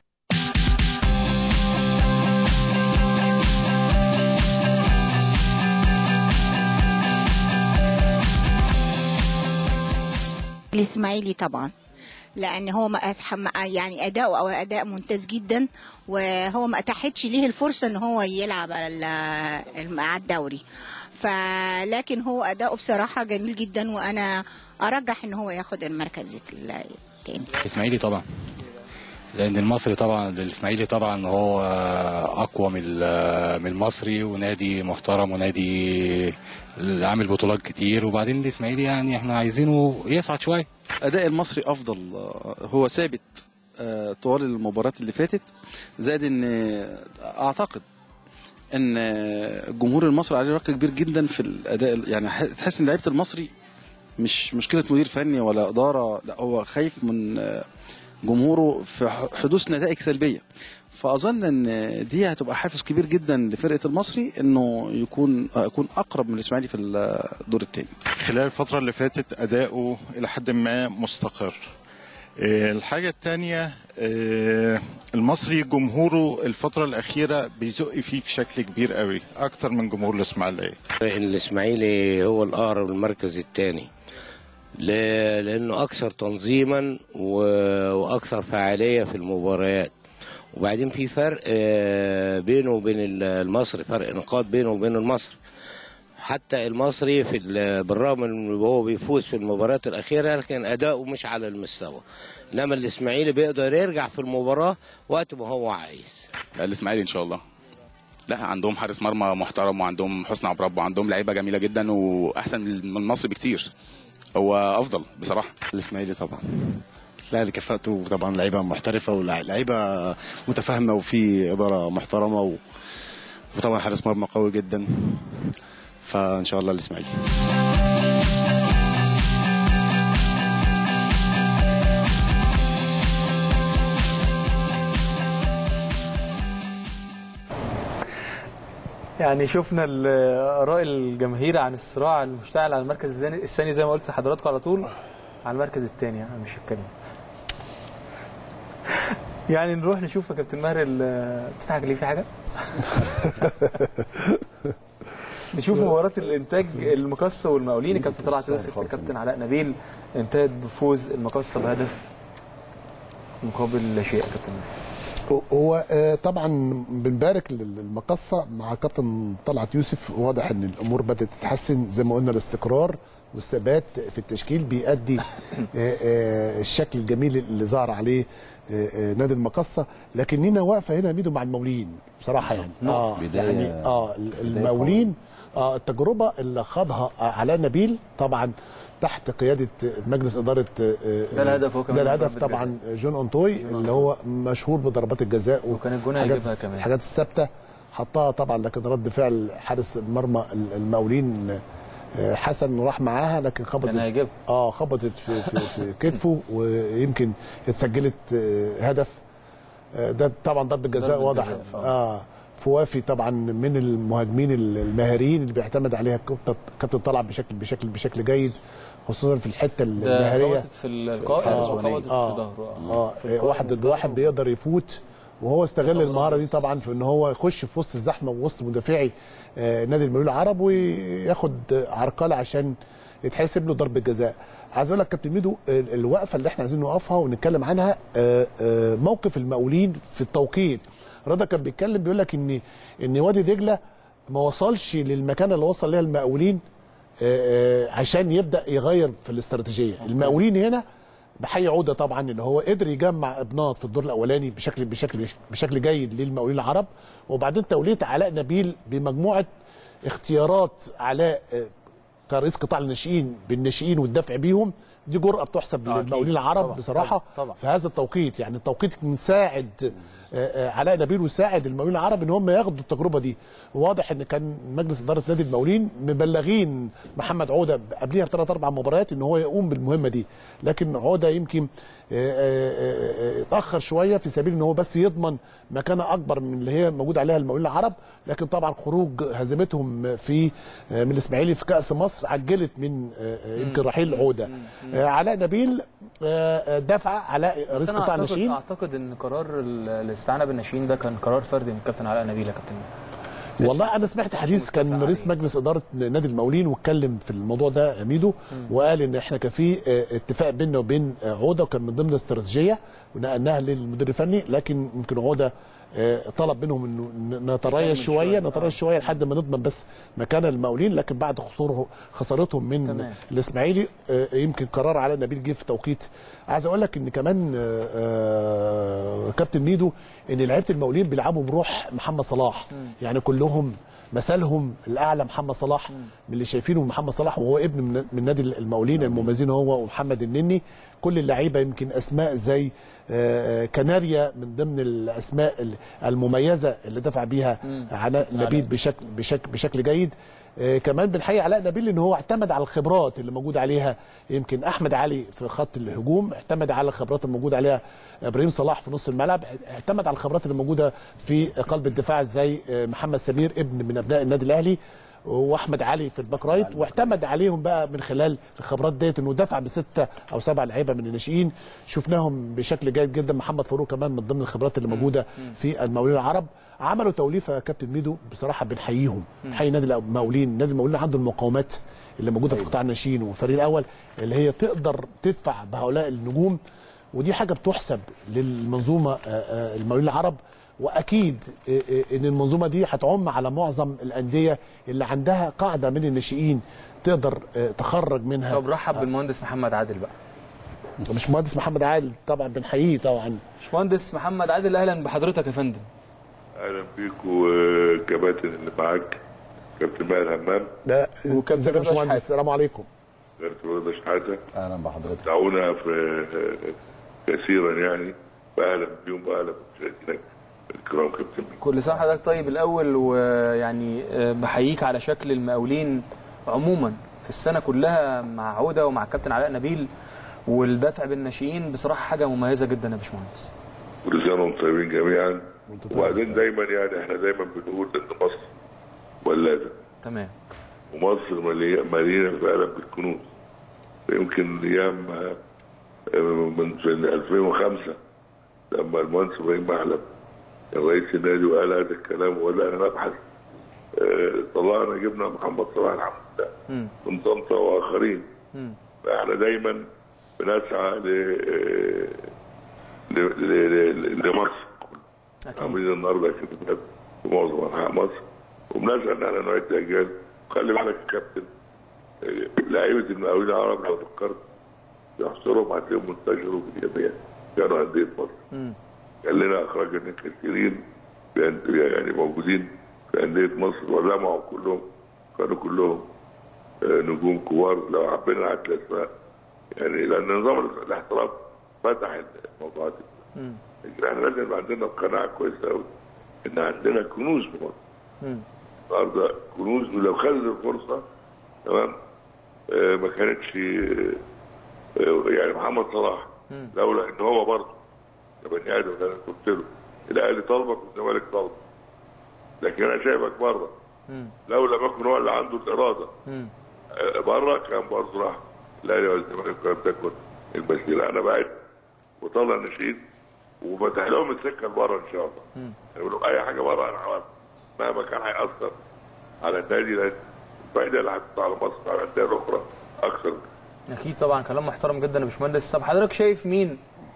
الاسماعيلي طبعا لان هو ما أتح... ما- يعني اداؤه او اداء ممتاز جدا وهو ما اتاحتش ليه الفرصه ان هو يلعب على ال- على الدوري فلكن هو اداؤه بصراحه جميل جدا وانا ارجح ان هو ياخد المركز الثاني الاسماعيلي طبعا لان المصري طبعا الاسماعيلي طبعا هو اقوى من ال- من المصري ونادي محترم ونادي عامل بطولات كتير وبعدين الاسماعيلي يعني احنا عايزينه يصعد شويه اداء المصري افضل آه، هو ثابت آه، طوال المباريات اللي فاتت زائد ان آه، اعتقد ان آه، الجمهور المصري عليه رق كبير جدا في الاداء يعني ح- تحس ان لعيبه المصري مش مشكله مدير فني ولا اداره لا هو خايف من آه، جمهوره في ح- حدوث نتائج سلبيه فاظن ان دي هتبقى حافز كبير جدا لفرقه المصري انه يكون آه، يكون اقرب من الاسماعيلي في الدور الثاني خلال الفترة اللي فاتت أداؤه إلى حد ما مستقر آه، الحاجة التانية آه، المصري جمهوره الفترة الأخيرة بيزق فيه بشكل كبير قوي أكتر من جمهور الإسماعيلية الاسماعيلي هو الاقرب للمركز الثاني لانه اكثر تنظيما و- واكثر فعاليه في المباريات وبعدين في فرق آه، بينه وبين ال- المصري فرق نقاط بينه وبين المصري حتى المصري في ال- بالرغم ان هو بيفوز في المباريات الاخيره لكن اداؤه مش على المستوى انما الاسماعيلي بيقدر يرجع في المباراه وقت ما هو عايز لا الاسماعيلي ان شاء الله لا عندهم حارس مرمى محترم وعندهم حسني عبد رب وعندهم لعيبه جميله جدا واحسن من المصري بكتير هو افضل بصراحه الاسماعيلي طبعا الاهلي كفاءته طبعا لعيبه محترفه ولعيبه متفاهمه وفي اداره محترمه و... وطبعا حارس مرمى قوي جدا فان شاء الله الاسماعيلي يعني شفنا ال- اراء الجماهير عن الصراع المشتعل على المركز الثاني الثاني زي ما قلت لحضراتكم على طول على المركز الثاني انا مش هتكلم يعني نروح نشوف يا كابتن ماهر ال- بتضحك ليه في حاجه؟ نشوف مباراة الإنتاج المقصة والمقاولين الكابتن طلعت يوسف الكابتن علاء نبيل انتهت بفوز المقصة بهدف مقابل لا شيء يا كابتن ماهر. هو آه، طبعا بنبارك للمقصه مع كابتن طلعت يوسف واضح ان الامور بدات تتحسن زي ما قلنا الاستقرار والثبات في التشكيل بيؤدي آه، آه، الشكل الجميل اللي ظهر عليه آه، آه، نادي المقصه لكن لينا واقفه هنا ميدو مع المقاولين بصراحه يعني اه بداية- يعني اه المقاولين اه التجربه اللي خاضها علاء نبيل طبعا تحت قياده مجلس اداره آه، آه، ده الهدف هو كمان ده الهدف ضربة طبعا جون اونتوي اللي هو مشهور بضربات الجزاء وكان الجون الحاجات- هيجيبها كمان. الحاجات الثابته حطها طبعا لكن رد فعل حارس المرمى المقاولين آه، حسن راح معاها لكن خبطت كان هيجيبها. اه خبطت في في, في كتفه ويمكن اتسجلت آه، هدف آه، ده طبعا ضربه جزاء ضربة واضح جزاء، اه فوافي طبعا من المهاجمين الماهرين اللي بيعتمد عليها كابتن كابتن طلع بشكل بشكل بشكل جيد خصوصا في الحته ده المهاريه خبطت في القائم آه، وخبطت في آه، ظهره اه آه، واحد ضد واحد بيقدر يفوت وهو استغل المهاره دي طبعا في ان هو يخش في وسط الزحمه ووسط مدافعي آه، نادي المقاولين العرب وياخد عرقله عشان يتحسب له ضربه جزاء عايز اقول لك كابتن ميدو ال- الوقفه اللي احنا عايزين نوقفها ونتكلم عنها آه، آه، موقف المقاولين في التوقيت رضا كان بيتكلم بيقول لك ان ان وادي دجله ما وصلش للمكان اللي وصل ليها المقاولين آه، آه، عشان يبدا يغير في الاستراتيجيه المقاولين هنا بحي عوده طبعا ان هو قدر يجمع ابناط في الدور الاولاني بشكل بشكل بشكل جيد للمقاولين العرب وبعدين توليه علاء نبيل بمجموعه اختيارات علاء آه، كرئيس قطاع الناشئين بالناشئين والدفع بيهم دي جرأة بتحسب آه، أكيد. للمقاولين العرب طبعاً، بصراحة طبعاً، طبعاً. في هذا التوقيت يعني التوقيت مساعد آه، آه، علاء نبيل وساعد المقاولين العرب ان هم ياخدوا التجربه دي واضح ان كان مجلس اداره نادي المقاولين مبلغين محمد عوده قبليها بثلاث اربع مباريات ان هو يقوم بالمهمه دي لكن عوده يمكن آه، آه، آه، اتاخر شويه في سبيل ان هو بس يضمن مكانه اكبر من اللي هي موجود عليها المقاولين العرب لكن طبعا خروج هزيمتهم في آه، من الاسماعيلي في كاس مصر عجلت من آه، آه، يمكن رحيل عوده آه، علاء نبيل آه، آه، دفع علاء بس رئيس انا قطاع اعتقد الناشئين اعتقد ان قرار ال- الاستعانه بالناشئين ده كان قرار فردي من الكابتن علاء نبيل يا كابتن والله انا سمعت حديث كان رئيس مجلس اداره نادي المقاولين واتكلم في الموضوع ده يا ميدو وقال ان احنا كان في آه، اتفاق بيننا وبين آه، عوده وكان من ضمن الاستراتيجيه ونقلناها للمدير الفني لكن يمكن عوده آه، طلب منهم انه ن- نتريث شويه نتريث شويه لحد ما نضمن بس مكان المقاولين لكن بعد خساره خسارتهم من تمام. الاسماعيلي آه، يمكن قرار على نبيل جه في توقيت عايز اقول لك ان كمان آه، آه، كابتن ميدو ان لعيبه المقاولين بيلعبوا بروح محمد صلاح يعني كلهم مثلهم الاعلى محمد صلاح من اللي شايفينه محمد صلاح وهو ابن من- من نادي المقاولين المميزين هو ومحمد النني كل اللعيبه يمكن اسماء زي آه، آه، كناريا من ضمن الاسماء ال- المميزه اللي دفع بيها مم. علاء نبيل بشكل بشكل بشكل جيد آه، كمان بنحيي علاء نبيل ان هو اعتمد على الخبرات اللي موجود عليها يمكن احمد علي في خط الهجوم اعتمد على الخبرات اللي موجود عليها ابراهيم صلاح في نص الملعب اعتمد على الخبرات اللي موجوده في قلب الدفاع زي آه، محمد سمير ابن من ابناء النادي الاهلي واحمد علي في الباك رايت واعتمد عليهم بقى من خلال الخبرات ديت انه دفع بسته او سبع لعيبه من الناشئين شفناهم بشكل جيد جدا محمد فاروق كمان من ضمن الخبرات اللي موجوده في المقاولين العرب عملوا توليفه يا كابتن ميدو بصراحه بنحييهم نحيي نادي المقاولين نادي المقاولين عنده المقاومات اللي موجوده في قطاع الناشئين والفريق الاول اللي هي تقدر تدفع بهؤلاء النجوم ودي حاجه بتحسب للمنظومه آه، آه، المقاولين العرب واكيد آه، آه، ان المنظومه دي هتعم على معظم الانديه اللي عندها قاعده من الناشئين تقدر آه، تخرج منها طب رحب بالمهندس محمد عادل بقى مش مهندس محمد عادل طبعا بنحييه طبعا باشمهندس محمد عادل اهلا بحضرتك يا فندم اهلا بيك وكباتن اللي معاك كابتن ماهر همام لا وكابتن ازيك يا رضا باشمهندس السلام عليكم كابتن رضا شحاته اهلا بحضرتك دعونا في كثيرا يعني واهلا بيهم واهلا بمشاهدينا الكرام كابتن كل سنه وحضرتك طيب الاول ويعني آه، بحييك على شكل المقاولين عموما في السنه كلها مع عوده ومع الكابتن علاء نبيل والدفع بالناشئين بصراحه حاجه مميزه جدا يا باشمهندس كل سنه وانتم طيبين جميعا وبعدين دايما يعني احنا دايما بنقول ان مصر ولاده تمام ومصر مليئة مليئة فعلا بالكنوز يمكن ايام آه، من في 2005 لما المهندس ابراهيم محلب كان رئيس النادي وقال هذا الكلام وقال انا نبحث آه، طلعنا جبنا محمد صلاح الحمد لله من طنطا واخرين فاحنا دايما بنسعى ل آه، ل- ل- ل- لمصر عاملين النهارده كده في معظم انحاء مصر وبنسعى ان احنا نعد اجيال خلي بالك يا كابتن آه، لعيبه المقاولين العرب لو فكرت تحصرهم هتلاقيهم منتشروا في الجميع كانوا انديه مصر كان لنا اخرجنا كثيرين بأن- يعني موجودين في انديه مصر ولمعوا كلهم كانوا كلهم آه، نجوم كبار لو حبينا هتلاقي اسماء يعني لان نظام الاحتراف فتح الموضوع دي لكن احنا لازم يبقى عندنا قناعه كويسه قوي ان عندنا كنوز في مصر النهارده كنوز ولو خدت الفرصه تمام آه، ما كانتش آه، آه، يعني محمد صلاح لولا ان هو برضه كبني ادم انا قلت له الاهلي طالبك والزمالك طالبك لكن انا شايفك بره لولا ما يكون هو اللي عنده الاراده آه، بره كان برضه راح الاهلي والزمالك كانت تكون المسيره انا بعد وطلع نشيد وفتح لهم السكه لبره ان شاء الله يقول لهم اي حاجه بره انا عارف مهما كان هيأثر على النادي لان الفائده اللي هتطلع على مصر على الانديه الاخرى اكثر اكيد طبعا كلام محترم جدا يا باشمهندس طب حضرتك شايف مين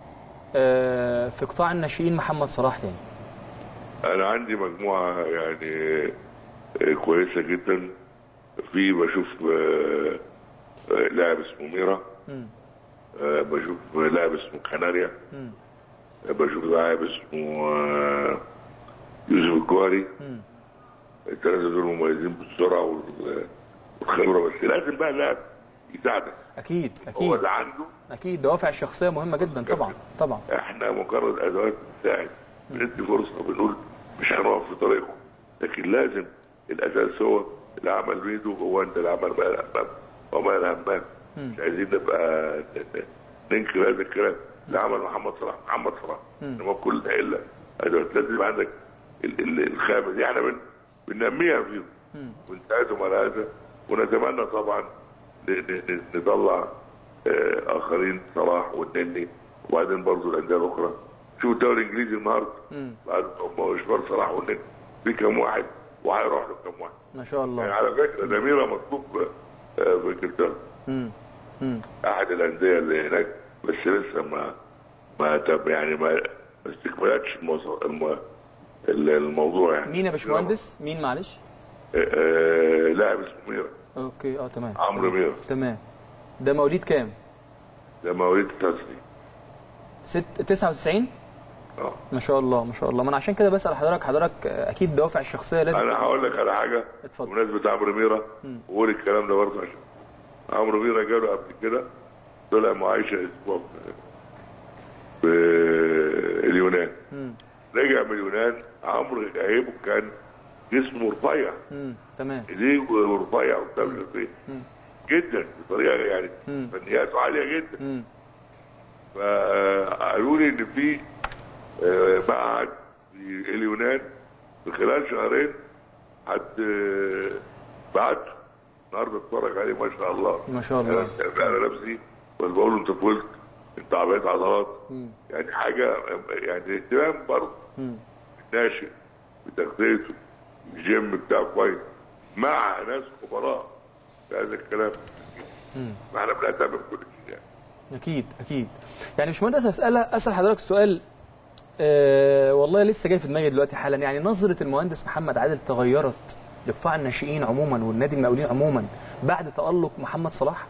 آه، في قطاع الناشئين محمد صلاح تاني انا عندي مجموعه يعني آه، كويسه جدا في بشوف آه، آه، لاعب اسمه ميرا آه، بشوف لاعب اسمه كناريا آه، بشوف لاعب اسمه آه، يوسف الجوهري الثلاثه دول مميزين بالسرعه وال- والخبره بس لازم بقى لاعب يساعدك اكيد هو اكيد اللي عنده اكيد دوافع الشخصيه مهمه جدا طبعا طبعا احنا مجرد ادوات بتساعد بندي فرصه بنقول مش هنقف في طريقكم لكن لازم الاساس هو اللي عمل بيده هو انت اللي عمل بقى الامام وما الهمام مش عايزين نبقى ن- ن- ننكر هذا الكلام اللي عمل محمد صلاح محمد صلاح انما كل الا ادوات لازم يبقى عندك ال- ال- الخامه دي احنا بن- بننميها فيهم ونساعدهم على هذا ونتمنى طبعا ن- ن- ن- نطلع آه، اخرين صلاح والنني وبعدين برضه الانديه الاخرى شوف الدوري الانجليزي النهارده بعد ما مشوار صلاح والنني في كام واحد وهيروح له كام واحد ما شاء الله يعني على فكره نميره مطلوب آه، في انجلترا مم. مم. احد الانديه اللي هناك بس لسه ما ما تب يعني ما ما استكملتش الموضوع الم- الموضوع يعني مين يا باشمهندس مين معلش آه، آه، لاعب اسمه ميرا اوكي اه تمام عمرو ميرا تمام ده مواليد كام ده مواليد 99 ست 99 اه ما شاء الله ما شاء الله ما انا عشان كده بسال حضرتك حضرتك آه، اكيد دوافع الشخصيه لازم انا هقول لك على حاجه اتفضل. بمناسبه عمرو ميرا وقول الكلام ده برضه عشان عمرو ميرا جاله قبل كده طلع معايشه اسبوع في- في اليونان مم. رجع من اليونان عمرو غايبه كان جسمه رفيع مم. تمام ايديه ورفيع وبتاع مش عارف ايه جدا بطريقه يعني مم. فنياته عاليه جدا مم. فقالوا لي ان في آه، معهد في اليونان في خلال شهرين حد آه، بعته النهارده اتفرج عليه ما شاء الله ما شاء الله انا أنا نفسي بس بقول له انت فلت انت عملت عضلات مم. يعني حاجه يعني اهتمام برضه مم. ناشئ بتغذيته الجيم بتاعه كويس مع ناس خبراء في هذا الكلام مم. فاحنا بنهتم بكل شيء يعني اكيد اكيد يعني باشمهندس اسال اسال حضرتك سؤال أه والله لسه جاي في دماغي دلوقتي حالا يعني نظره المهندس محمد عادل تغيرت لقطاع الناشئين عموما والنادي المقاولين عموما بعد تالق محمد صلاح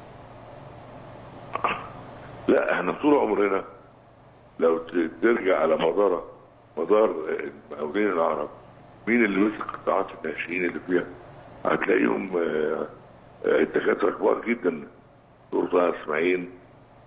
لا احنا طول عمرنا لو ت- ترجع على مدار مدار المقاولين العرب مين اللي مسك قطاعات الناشئين اللي فيها هتلاقيهم آه، آه، الدكاتره كبار جدا دكتور طه اسماعيل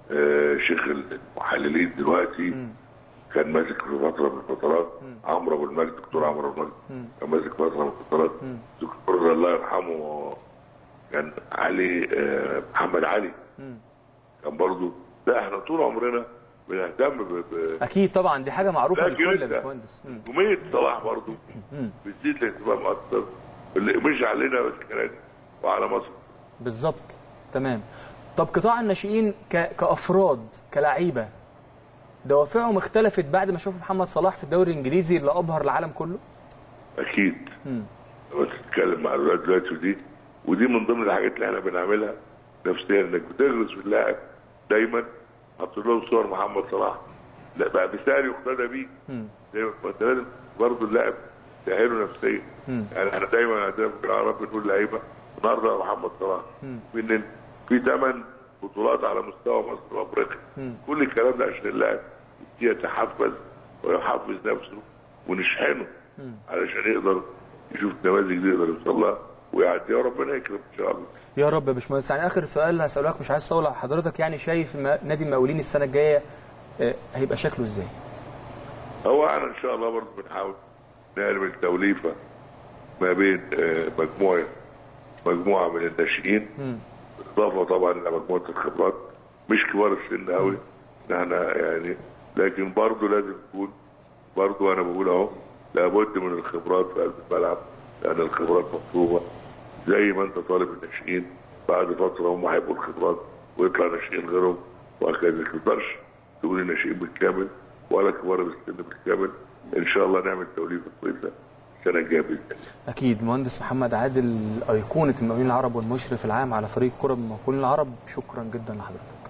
آه، شيخ المحللين دلوقتي كان ماسك في فتره من الفترات عمرو ابو المجد دكتور عمرو ابو المجد كان ماسك فتره من الفترات دكتور الله يرحمه كان علي آه، محمد علي كان برضو لا احنا طول عمرنا بنهتم ب- ب- اكيد طبعا دي حاجه معروفه لا، للكل يا جدا. باشمهندس مم. نجوميه صلاح برضو مم. بتزيد الاهتمام اكتر اللي مش علينا بس كمان وعلى مصر بالظبط تمام طب قطاع الناشئين ك... كافراد كلعيبه دوافعهم اختلفت بعد ما شافوا محمد صلاح في الدوري الانجليزي اللي ابهر العالم كله اكيد مم. بس تتكلم مع الولاد دلوقتي ودي ودي من ضمن الحاجات اللي احنا بنعملها نفسيا انك بتغرس في اللاعب دايما حط لهم صور محمد صلاح لا بقى مثال يقتدى بيه مم. دايما فانت لازم برضه اللاعب تأهله نفسيا مم. يعني احنا دايما عندنا في العرب بنقول لعيبه النهارده محمد صلاح مم. من في ثمان بطولات على مستوى مصر وافريقيا مم. كل الكلام ده عشان اللاعب يتحفز ويحفز نفسه ونشحنه مم. علشان يقدر يشوف نماذج دي يقدر يوصل لها ويعديها وربنا يكرم ان شاء الله يا رب يا باشمهندس يعني اخر سؤال هساله لك مش عايز اطول على حضرتك يعني شايف ما- نادي المقاولين السنه الجايه آه، هيبقى شكله ازاي؟ هو انا ان شاء الله برضه بنحاول نعمل توليفه ما بين آه، مجموعه مجموعه من الناشئين مم. بالاضافه طبعا الى مجموعه الخبرات مش كبار السن قوي ان احنا يعني لكن برضه لازم تكون برضه انا بقول اهو لابد من الخبرات في قلب الملعب لان الخبرات مطلوبه زي ما انت طالب الناشئين بعد فتره هم هيبقوا الخبرات ويطلع ناشئين غيرهم وهكذا ما تقدرش تقول الناشئين بالكامل ولا كبار السن بالكامل ان شاء الله نعمل توليفه كويسه السنه الجايه باذن الله اكيد مهندس محمد عادل ايقونه المقاولين العرب والمشرف العام على فريق كره المقاولين العرب شكرا جدا لحضرتك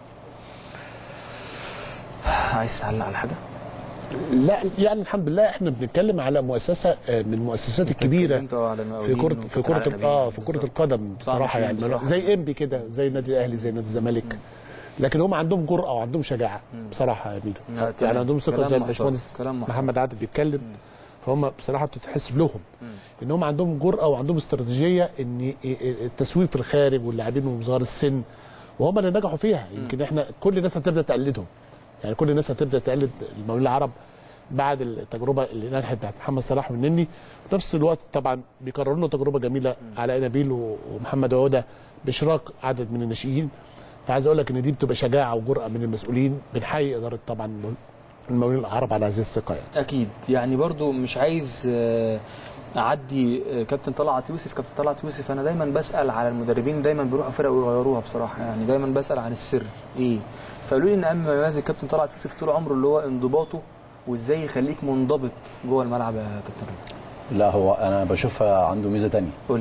عايز تعلق على حاجه لا يعني الحمد لله احنا بنتكلم على مؤسسه آه، من المؤسسات الكبيره اتكلمت على في المقاولين كره في وفكرة كره على اه النبيل. في كره بالظبط. القدم بصراحه طبعاً يعني بصراحة. زي انبي كده زي النادي الاهلي زي نادي الزمالك لكن هم عندهم جرأه وعندهم شجاعه بصراحه يا ميدو لا، تمام. يعني عندهم ثقه كلام زي محترم. الباشمهندس كلام محترم. محمد عادل بيتكلم فهم بصراحه بتتحسب لهم ان هم عندهم جرأه وعندهم استراتيجيه ان التسويق في الخارج واللاعبين من صغار السن وهم اللي نجحوا فيها يمكن احنا كل الناس هتبدا تقلدهم يعني كل الناس هتبدا تقلد المقاولين العرب بعد التجربه اللي نجحت بتاعت محمد صلاح والنني في نفس الوقت طبعا بيكرروا لنا تجربه جميله علاء نبيل و- ومحمد عوده باشراك عدد من الناشئين فعايز اقول لك ان دي بتبقى شجاعه وجرأه من المسؤولين بنحيي اداره طبعا المقاولين العرب على هذه الثقه يعني اكيد يعني برضو مش عايز آه، اعدي آه، كابتن طلعت يوسف كابتن طلعت يوسف انا دايما بسال على المدربين دايما بيروحوا فرق ويغيروها بصراحه يعني دايما بسال عن السر ايه فقالوا لي ان اهم مميز الكابتن طلعت يوسف طول عمره اللي هو انضباطه وازاي يخليك منضبط جوه الملعب يا كابتن رضا لا هو انا بشوفها عنده ميزه تانية قول لي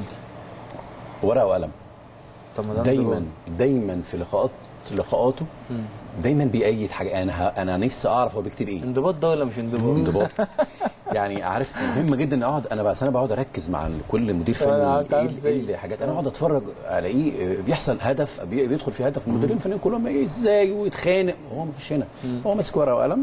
ورقه وقلم طب ما ده دايما انضباط. دايما في لقاءات لقاءاته مم. دايما بيأيد حاجه انا ه- انا نفسي اعرف هو بيكتب ايه انضباط ده ولا مش انضباط؟ انضباط يعني عرفت مهم جدا ان اقعد انا بس انا بقعد اركز مع كل مدير فني آه، ايه أنت عامل ال- زيي. ايه الحاجات انا اقعد اتفرج الاقيه آه، بيحصل هدف بي- بيدخل في هدف المديرين الفنيين كلهم ايه ازاي ويتخانق هو مفيش هنا هو ماسك ورقه وقلم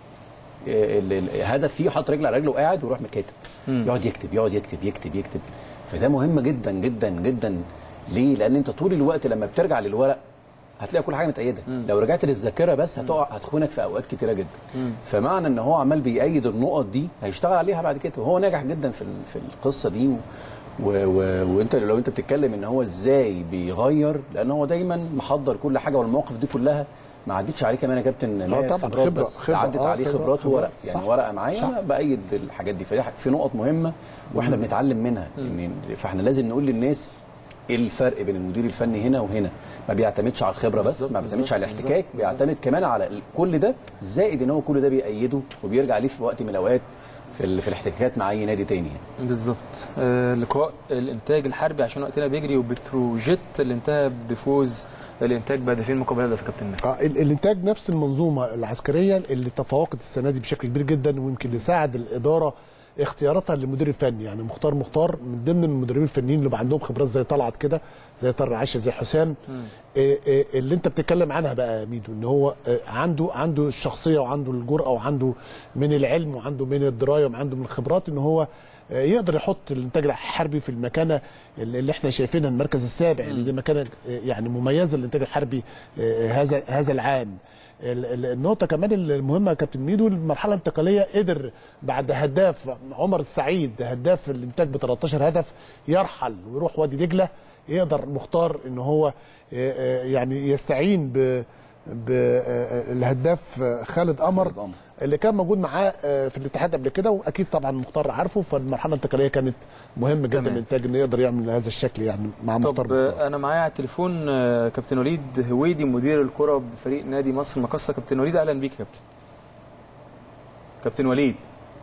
آه، ال- ال- الهدف فيه حاطط رجل على رجله وقاعد ويروح مكاتب مم. يقعد يكتب يقعد يكتب يكتب يكتب فده مهم جدا جدا جدا ليه؟ لان انت طول الوقت لما بترجع للورق هتلاقي كل حاجه متأيده لو رجعت للذاكره بس هتقع هتخونك في اوقات كتيره جدا مم. فمعنى ان هو عمال بيأيد النقط دي هيشتغل عليها بعد كده وهو ناجح جدا في ال- في القصه دي و و و وانت لو انت بتتكلم ان هو ازاي بيغير لان هو دايما محضر كل حاجه والمواقف دي كلها ما عدتش عليه كمان يا كابتن ماهر طبعاً، خبرات خبرة- بس خبرة، عدت آه، عليه خبرة، خبرات خبرة. وورق يعني صح. ورقه معايا صح. انا بايد الحاجات دي فدي في نقط مهمه واحنا بنتعلم منها إن فاحنا لازم نقول للناس ايه الفرق بين المدير الفني هنا وهنا ما بيعتمدش على الخبره بس بالظبط، ما بيعتمدش على بالظبط، الاحتكاك بالظبط. بيعتمد كمان على ال- كل ده زائد ان هو كل ده بيأيده وبيرجع ليه في وقت من الاوقات في ال- في الاحتكاكات مع اي نادي تاني يعني. بالظبط آه لقاء الانتاج الحربي عشان وقتنا بيجري وبتروجيت اللي انتهى بفوز الانتاج بهدفين مقابل هدف يا كابتن ماهر. آه، ال- الانتاج نفس المنظومه العسكريه اللي تفوقت السنه دي بشكل كبير جدا ويمكن اللي ساعد الاداره اختياراتها للمدير الفني يعني مختار مختار من ضمن المدربين الفنيين اللي بقى عندهم خبرات زي طلعت كده زي طارق عاشا زي حسام إيه إيه اللي انت بتتكلم عنها بقى يا ميدو ان هو آه، عنده عنده الشخصيه وعنده الجرأه وعنده من العلم وعنده من الدرايه وعنده من الخبرات ان هو آه، يقدر يحط الانتاج الحربي في المكانه اللي اللي احنا شايفينها المركز السابع اللي دي مكانه آه، يعني مميزه للانتاج الحربي آه، هذا هذا العام ال- ال- النقطة كمان المهمة يا كابتن ميدو المرحلة الانتقالية قدر بعد هداف عمر السعيد هداف الانتاج ب 13 هدف يرحل ويروح وادي دجلة يقدر مختار ان هو آه، آه، يعني يستعين ب بالهداف خالد قمر اللي كان موجود معاه آه، في الاتحاد قبل كده واكيد طبعا مختار عارفه فالمرحله الانتقاليه كانت مهمه جدا تمام. للانتاج انه يقدر يعمل هذا الشكل يعني مع مختار طب آه، انا معايا على التليفون آه، كابتن وليد هويدي مدير الكره بفريق نادي مصر المقصه كابتن وليد اهلا بيك يا كابتن كابتن وليد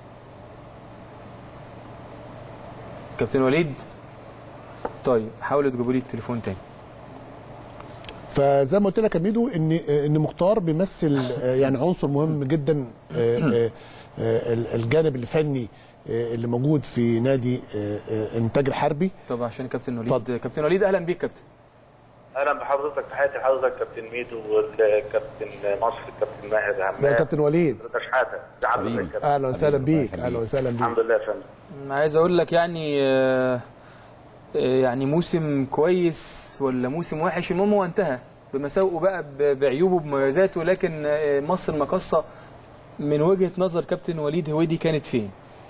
كابتن وليد طيب حاولوا تجيبوا لي التليفون تاني فزي ما قلت لك يا ميدو ان ان مختار بيمثل آه، يعني عنصر مهم جدا آه، آه، آه، الجانب الفني آه، اللي موجود في نادي آه، آه، الانتاج الحربي طب عشان كابتن وليد كابتن وليد اهلا بيك كابتن اهلا بحضرتك تحياتي لحضرتك كابتن ميدو والكابتن مصر الكابتن ماهر همام يا كابتن وليد حضرتك شحاته ده حضرتك يا كابتن. اهلا وسهلا بيك اهلا وسهلا بيك الحمد لله يا فندم عايز اقول لك يعني آه، آه، يعني موسم كويس ولا موسم وحش المهم هو انتهى بمساوئه بقى ب- بعيوبه بمميزاته لكن آه، مصر المقصه من وجهه نظر كابتن وليد هويدي كانت فين؟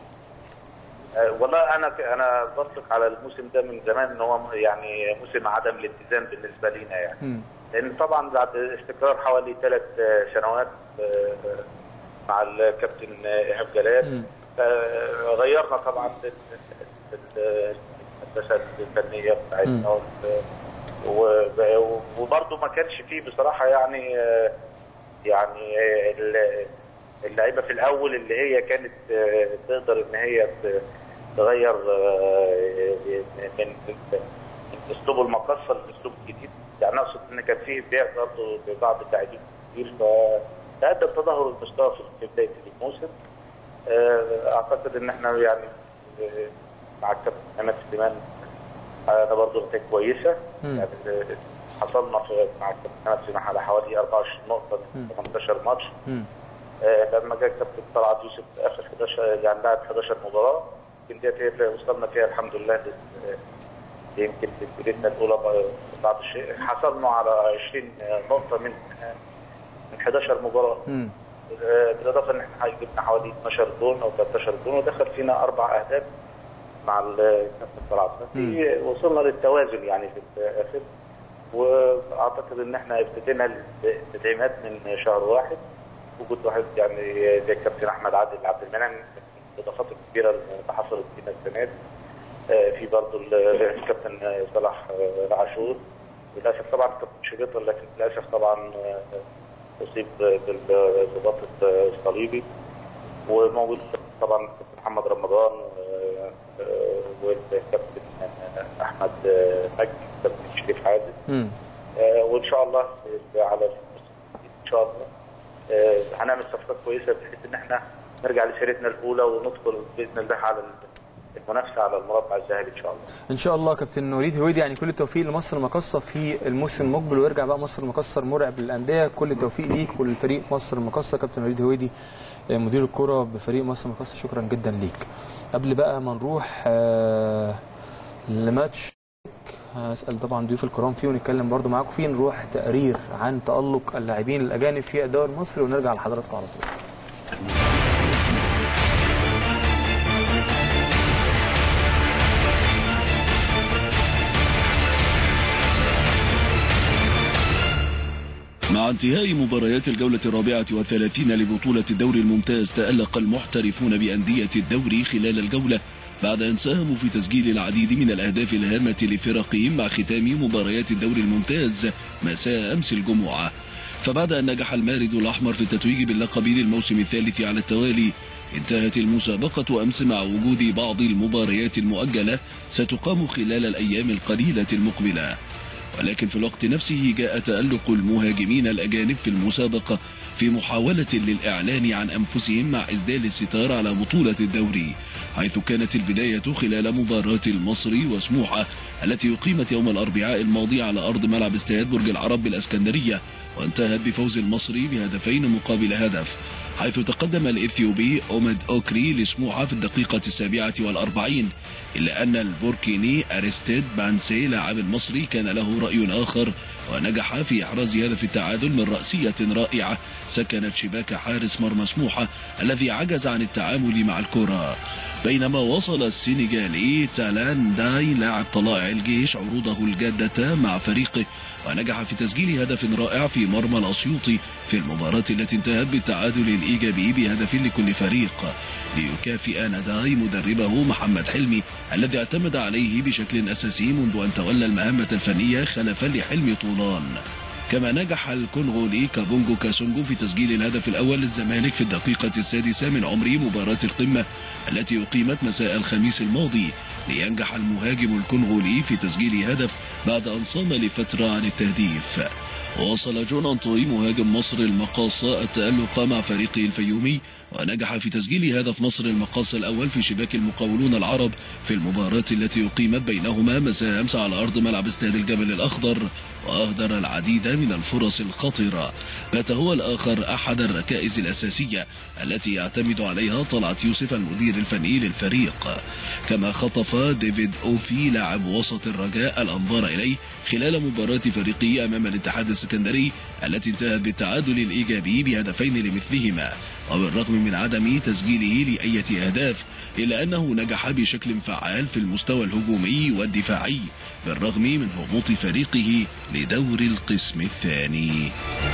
آه، والله انا انا بطلق على الموسم ده من زمان ان هو يعني موسم عدم الالتزام بالنسبه لينا يعني مم. لان طبعا بعد استقرار حوالي ثلاث سنوات آه، مع الكابتن ايهاب جلال آه، غيرنا طبعا ال- ال- الهندسه الفنيه بتاعتنا وال- و- وبرضه ما كانش فيه بصراحه يعني آه، يعني آه، ال- اللعيبه في الاول اللي هي كانت آه، تقدر ان هي ت- تغير آه، من من اسلوب المقصه لاسلوب جديد يعني اقصد ان كان فيه بيع برضه ببعض اللاعبين كتير فادى بتدهور المستوى في بدايه الموسم آه، اعتقد ان احنا يعني آه، مع الكابتن محمد سليمان انا برضه نتائج كويسه مم. يعني آه، حصلنا في مع الكابتن محمد سليمان على حوالي 24 نقطه من 18 ماتش مم. آه، لما جه الكابتن طلعت يوسف في اخر 11 يعني لعب 11 مباراه يمكن ديت هي اللي وصلنا فيها الحمد لله لل- يمكن بدايتنا الاولى ب- بعض الشيء حصلنا على 20 نقطه من من 11 مباراه مم. آه، بالاضافه ان احنا جبنا حوالي 12 جون او 13 جون ودخل فينا اربع اهداف مع الكابتن طلعت في وصلنا للتوازن يعني في الاخر واعتقد ان احنا ابتدينا التدعيمات من شهر واحد وجود واحد يعني زي الكابتن احمد عادل عبد المنعم من الاضافات الكبيره اللي حصلت فينا السنه دي آه، في برضه الكابتن صلاح آه، عاشور للاسف طبعا الكابتن شريط لكن للاسف طبعا آه، اصيب بالرباط الصليبي وموجود طبعا الكابتن محمد رمضان آه، آه، والكابتن آه، احمد آه، مجدي الكابتن شريف حازم مم. آه، وان شاء الله على ان شاء الله آه، هنعمل صفقات كويسه بحيث ان احنا نرجع لسيرتنا الاولى وندخل باذن الله على المنافسه على المربع الذهبي ان شاء الله. ان شاء الله كابتن وليد هويدي يعني كل التوفيق لمصر المقصه في الموسم المقبل ويرجع بقى مصر المقصه مرعب للانديه كل التوفيق ليك ولفريق مصر المقصه كابتن وليد هويدي آه، مدير الكره بفريق مصر المقصه شكرا جدا ليك قبل بقى ما نروح آه، لماتش هسأل طبعا ضيوف الكرام فيه ونتكلم برضو معاكم فيه نروح تقرير عن تألق اللاعبين الأجانب في الدوري المصري ونرجع لحضراتكم على طول مع انتهاء مباريات الجولة الرابعة والثلاثين لبطولة الدوري الممتاز تألق المحترفون بأندية الدوري خلال الجولة بعد أن ساهموا في تسجيل العديد من الأهداف الهامة لفرقهم مع ختام مباريات الدوري الممتاز مساء أمس الجمعة فبعد أن نجح المارد الأحمر في التتويج باللقب للموسم الثالث على التوالي انتهت المسابقة أمس مع وجود بعض المباريات المؤجلة ستقام خلال الأيام القليلة المقبلة ولكن في الوقت نفسه جاء تألق المهاجمين الأجانب في المسابقة في محاولة للإعلان عن أنفسهم مع إسدال الستار على بطولة الدوري حيث كانت البداية خلال مباراة المصري وسموحة التي أقيمت يوم الأربعاء الماضي على أرض ملعب استاد برج العرب بالأسكندرية وانتهت بفوز المصري بهدفين مقابل هدف حيث تقدم الإثيوبي أومد أوكري لسموحة في الدقيقة السابعة والأربعين إلا أن البوركيني أريستيد بانسي لاعب المصري كان له رأي آخر ونجح في إحراز هدف التعادل من رأسية رائعة سكنت شباك حارس مرمى سموحة الذي عجز عن التعامل مع الكرة بينما وصل السنغالي تالان داي لاعب طلائع الجيش عروضه الجادة مع فريقه ونجح في تسجيل هدف رائع في مرمى الأسيوطي في المباراة التي انتهت بالتعادل الإيجابي بهدف لكل فريق ليكافئ نداي مدربه محمد حلمي الذي اعتمد عليه بشكل أساسي منذ أن تولى المهمة الفنية خلفا لحلمي طولان كما نجح الكونغولي كابونجو كاسونجو في تسجيل الهدف الأول للزمالك في الدقيقة السادسة من عمر مباراة القمة التي أقيمت مساء الخميس الماضي لينجح المهاجم الكونغولي في تسجيل هدف بعد أن صام لفترة عن التهديف واصل جون أنطوي مهاجم مصر المقاصة التألق مع فريقه الفيومي ونجح في تسجيل هدف مصر المقاصة الأول في شباك المقاولون العرب في المباراة التي أقيمت بينهما مساء أمس على أرض ملعب استاد الجبل الأخضر وأهدر العديد من الفرص الخطيرة بات هو الآخر أحد الركائز الأساسية التي يعتمد عليها طلعت يوسف المدير الفني للفريق كما خطف ديفيد أوفي لاعب وسط الرجاء الأنظار إليه خلال مباراة فريقه أمام الاتحاد السكندري التي انتهت بالتعادل الإيجابي بهدفين لمثلهما وبالرغم من عدم تسجيله لأية أهداف إلا أنه نجح بشكل فعال في المستوى الهجومي والدفاعي بالرغم من هبوط فريقه لدور القسم الثاني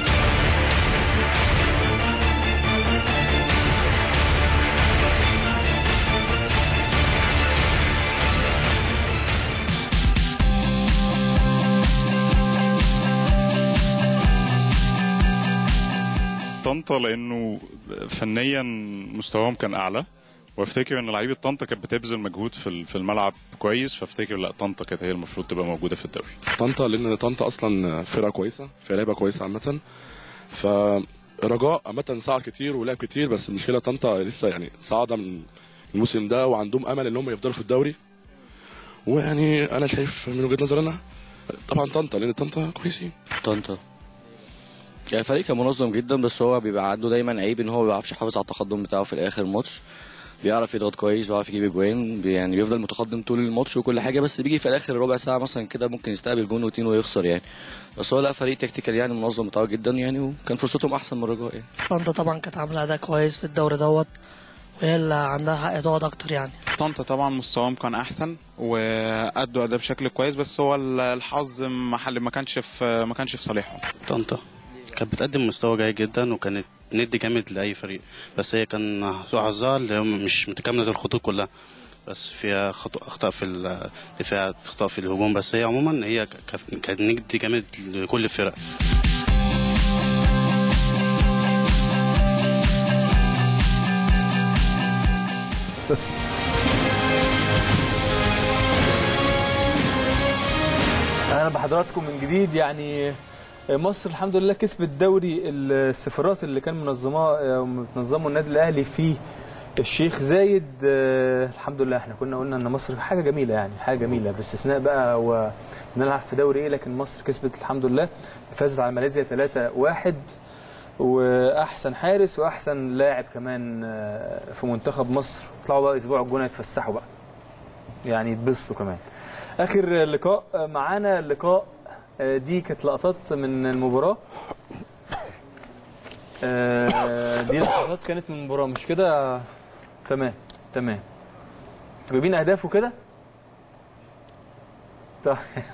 طنطا لانه فنيا مستواهم كان اعلى وافتكر ان لعيبه طنطا كانت بتبذل مجهود في في الملعب كويس فافتكر لا طنطا كانت هي المفروض تبقى موجوده في الدوري طنطا لان طنطا اصلا فرقه كويسه فرقه لعبه كويسه عامه فرجاء عامه صعد كتير ولعب كتير بس المشكله طنطا لسه يعني صاعده من الموسم ده وعندهم امل ان هم يفضلوا في الدوري ويعني انا شايف من وجهه نظري انا طبعا طنطا لان طنطا كويسين طنطا يعني فريق كان منظم جدا بس هو بيبقى عنده دايما عيب ان هو ما بيعرفش يحافظ على التقدم بتاعه في الاخر ماتش بيعرف يضغط كويس بيعرف يجيب اجوان بي- يعني بيفضل متقدم طول الماتش وكل حاجه بس بيجي في الاخر ربع ساعه مثلا كده ممكن يستقبل جون واتنين ويخسر يعني بس هو لا فريق تكتيكال يعني منظم بتاعه جدا يعني وكان فرصتهم احسن من الرجاء يعني طنطا طبعا كانت عامله اداء كويس في الدوري دوت وهي اللي عندها حق تقعد اكتر يعني طنطا طبعا مستواهم كان احسن وادوا اداء بشكل كويس بس هو الحظ محل ما كانش في ما كانش في صالحهم طنطا كانت بتقدم مستوى جيد جدا وكانت ند جامد لاي فريق بس هي كان سوء حظها اللي هي مش متكامله الخطوط كلها بس فيها خطو اخطاء في الدفاع اخطاء في الهجوم بس هي عموما هي ك- كانت ند جامد لكل الفرق اهلا بحضراتكم من جديد يعني مصر الحمد لله كسبت دوري السفارات اللي كان منظماه منظمه النادي الاهلي في الشيخ زايد آه، الحمد لله احنا كنا قلنا ان مصر حاجه جميله يعني حاجه جميله باستثناء بقى ونلعب في دوري ايه لكن مصر كسبت الحمد لله فازت على ماليزيا 3-1 واحسن حارس واحسن لاعب كمان آه، في منتخب مصر طلعوا بقى اسبوع الجونه يتفسحوا بقى يعني يتبسطوا كمان اخر لقاء معانا لقاء آه، دي كانت لقطات من المباراه آه، دي لقطات كانت من المباراه مش كده تمام تمام انتوا جايبين اهداف وكده طيب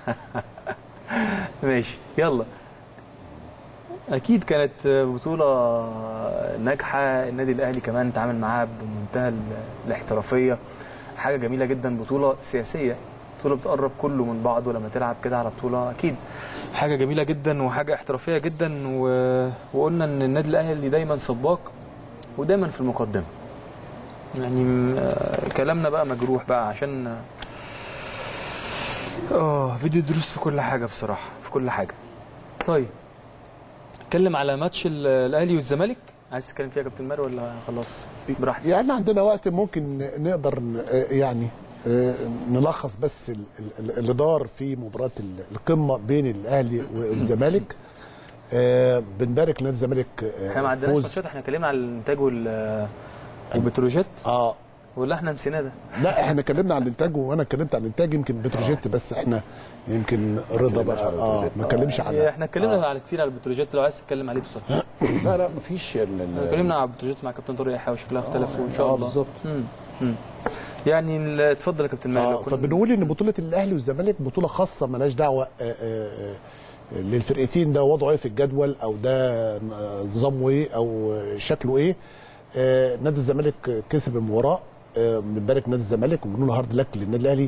ماشي يلا اكيد كانت بطوله ناجحه النادي الاهلي كمان تعامل معاها بمنتهى ال- الاحترافيه حاجه جميله جدا بطوله سياسيه بطوله بتقرب كله من بعضه لما تلعب كده على بطوله اكيد حاجه جميله جدا وحاجه احترافيه جدا و... وقلنا ان النادي الاهلي دايما سباق ودايما في المقدمه يعني م- آه، كلامنا بقى مجروح بقى عشان اه بدي دروس في كل حاجه بصراحه في كل حاجه طيب اتكلم على ماتش ال- الاهلي والزمالك عايز تتكلم فيها يا كابتن ماري ولا خلاص براحتك يعني عندنا وقت ممكن نقدر ن- آه، يعني آه، نلخص بس ال- ال- اللي دار في مباراة ال- القمة بين الأهلي والزمالك آه بنبارك نادي الزمالك آه، احنا ما عندناش فوز. ماتشات احنا اتكلمنا على الانتاج وال والبتروجيت اه ولا احنا نسيناه ده لا احنا اتكلمنا عن الانتاج وانا اتكلمت عن الانتاج يمكن بتروجيت بس احنا يمكن رضا بقى اه ما اتكلمش عنها احنا اتكلمنا على كتير على البتروجيت لو عايز تتكلم عليه بسرعه لا لا مفيش ال- ال- اتكلمنا على البتروجيت مع كابتن طارق يحيى وشكلها اختلف وان شاء آه، الله بالظبط. مم. مم. يعني ال- اتفضل يا كابتن ماهر لو آه كنا- فبنقول ان بطوله الاهلي والزمالك بطوله خاصه ملهاش دعوه آه، آه، آه، للفرقتين ده وضعه ايه في الجدول او ده نظامه ايه او شكله ايه آه، نادي الزمالك كسب المباراه آه، بنبارك نادي الزمالك وبنقول هارد لك للنادي الاهلي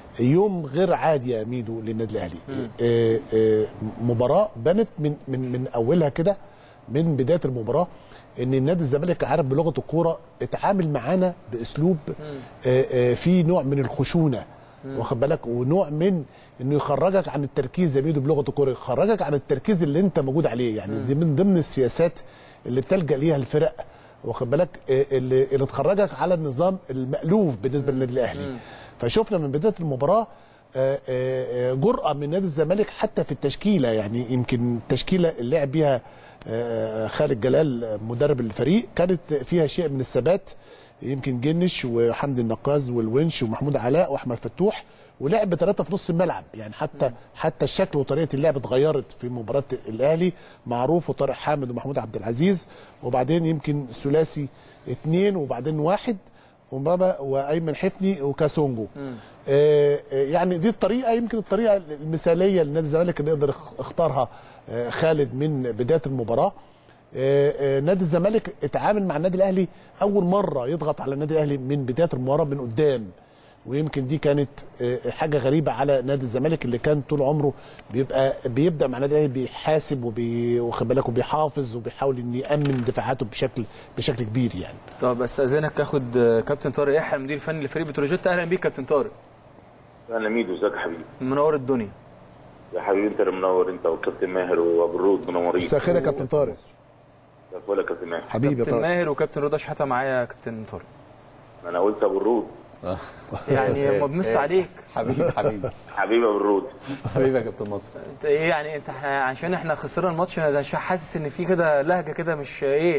يوم غير عادي يا ميدو للنادي الاهلي آه، آه، مباراه بنت من من من اولها كده من بدايه المباراه ان النادي الزمالك عارف بلغه الكوره اتعامل معانا باسلوب آه، آه، في نوع من الخشونه مم. واخد بالك ونوع من انه يخرجك عن التركيز يا ميدو بلغه الكوره يخرجك عن التركيز اللي انت موجود عليه يعني دي من ضمن السياسات اللي بتلجا ليها الفرق واخد بالك آه، اللي, اللي تخرجك على النظام المالوف بالنسبه للنادي الاهلي فشفنا من بدايه المباراه آه، آه، آه، جرأة من نادي الزمالك حتى في التشكيلة يعني يمكن التشكيلة اللي لعب بيها آه، خالد جلال آه، مدرب الفريق كانت فيها شيء من الثبات يمكن جنش وحمدي النقاز والونش ومحمود علاء واحمد فتوح ولعب بثلاثه في نص الملعب يعني حتى حتى الشكل وطريقه اللعب اتغيرت في مباراه الاهلي معروف وطارق حامد ومحمود عبد العزيز وبعدين يمكن ثلاثي اثنين وبعدين واحد ومبابا وايمن حفني وكاسونجو آه، آه، يعني دي الطريقه يمكن الطريقه المثاليه لنادي الزمالك اللي يقدر يخ- اختارها آه، خالد من بدايه المباراه آه، آه، نادي الزمالك اتعامل مع النادي الاهلي اول مره يضغط على النادي الاهلي من بدايه المباراه من قدام ويمكن دي كانت آه، حاجه غريبه على نادي الزمالك اللي كان طول عمره بيبقى بيبدا مع النادي الاهلي بيحاسب وبي- واخد بالك وبيحافظ وبيحاول ان يامن دفاعاته بشكل بشكل كبير يعني طب استاذنك اخد آه، كابتن طارق يحيى المدير الفني لفريق بتروجيت اهلا بيك كابتن طارق اهلا ميدو ازيك يا حبيبي منور الدنيا يا حبيبي انت اللي منور انت والكابتن ماهر وابو الرود منورين مساء الخير يا كابتن طارق مساء الفل يا كابتن ماهر حبيبي يا كابتن طارق ماهر وكابتن رضا شحاته معايا يا كابتن طارق انا قلت ابو الرود يعني ما بنص عليك حبيبي حبيبي حبيبي ابو الرود حبيبي يا كابتن مصر انت ايه يعني انت ح- عشان احنا خسرنا الماتش انا ده شا- حاسس ان في كده لهجه كده مش ايه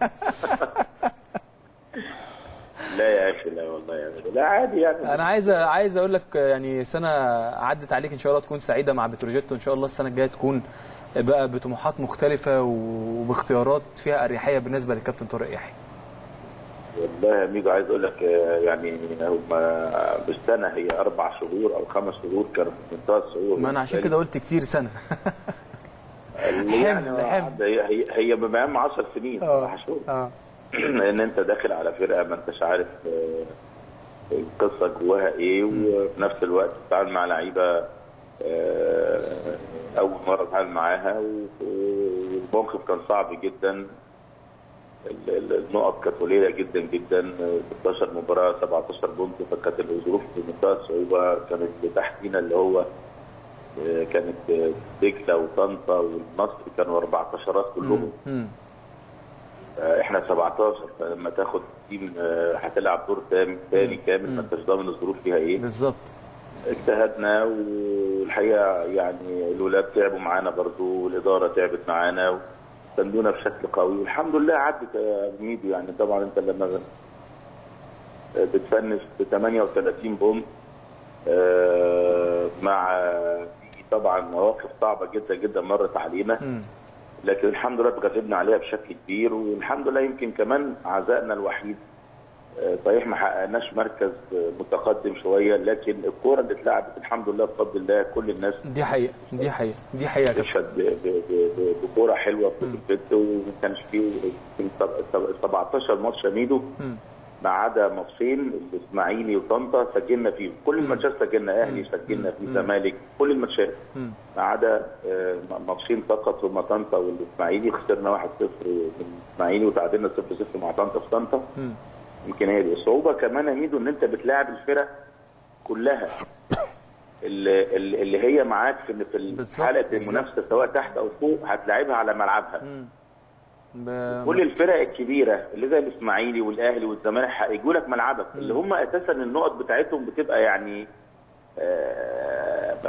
لا يا اخي لا والله يا أخي. لا عادي يعني انا عايز عايز اقول لك يعني سنه عدت عليك ان شاء الله تكون سعيده مع بتروجيت وان شاء الله السنه الجايه تكون بقى بطموحات مختلفه وباختيارات فيها اريحيه بالنسبه للكابتن طارق يحيى والله يا ميدو عايز اقول لك آه، يعني هم بالسنه هي اربع شهور او خمس شهور كانوا في منتهى الصعوبه ما انا عشان كده قلت كتير سنه اللي يعني حمل- حمل. هي هي هي بمقام 10 سنين اه اربع شهور اه لان انت داخل على فرقه ما انتش عارف آه، القصه جواها ايه وفي نفس الوقت بتتعامل مع لعيبه آه، اول مره اتعامل معاها و- والموقف كان صعب جدا ال- ال- النقط كانت قليله جدا جدا آه، 16 مباراه 17 بونت فكانت الظروف في منتهى الصعوبه كانت تحتينا اللي هو آه، كانت آه، دجله وطنطا والنصر كانوا 14 كلهم مم. آه، احنا 17 فلما تاخد تيم آه، هتلعب دور تاني تاني كامل ما انتش ضامن الظروف فيها ايه بالظبط اجتهدنا والحقيقه يعني الولاد تعبوا معانا برضو والاداره تعبت معانا ساندونا بشكل قوي والحمد لله عدت يا أبو ميدو يعني طبعا انت لما بتفنش ب 38 بونت آه، مع في طبعا مواقف صعبه جدا جدا مرت علينا لكن الحمد لله اتغلبنا عليها بشكل كبير والحمد لله يمكن كمان عزائنا الوحيد آه، صحيح ما حققناش مركز آه، متقدم شويه لكن الكوره اللي اتلعبت الحمد لله بفضل الله كل الناس دي حقيقه دي حقيقه دي حقيقه يا كابتن. تشهد ب- ب- ب- بكوره حلوه في الفت وما كانش فيه يمكن سب- سب- 17 ماتش يا ميدو مم. ما عدا ماتشين الاسماعيلي وطنطا سجلنا فيهم كل الماتشات سجلنا اهلي سجلنا في زمالك كل الماتشات مم. ما عدا آه، ماتشين فقط هما طنطا والاسماعيلي خسرنا 1-0 من الاسماعيلي وتعادلنا 0-0 مع طنطا في طنطا مم. يمكن هي دي الصعوبه كمان يا ميدو ان انت بتلاعب الفرق كلها اللي, اللي اللي هي معاك في في حاله المنافسه سواء تحت او فوق هتلاعبها على ملعبها ب- كل الفرق الكبيره اللي زي الاسماعيلي والاهلي والزمالك هيجوا لك ملعبك اللي هم اساسا النقط بتاعتهم بتبقى يعني آه،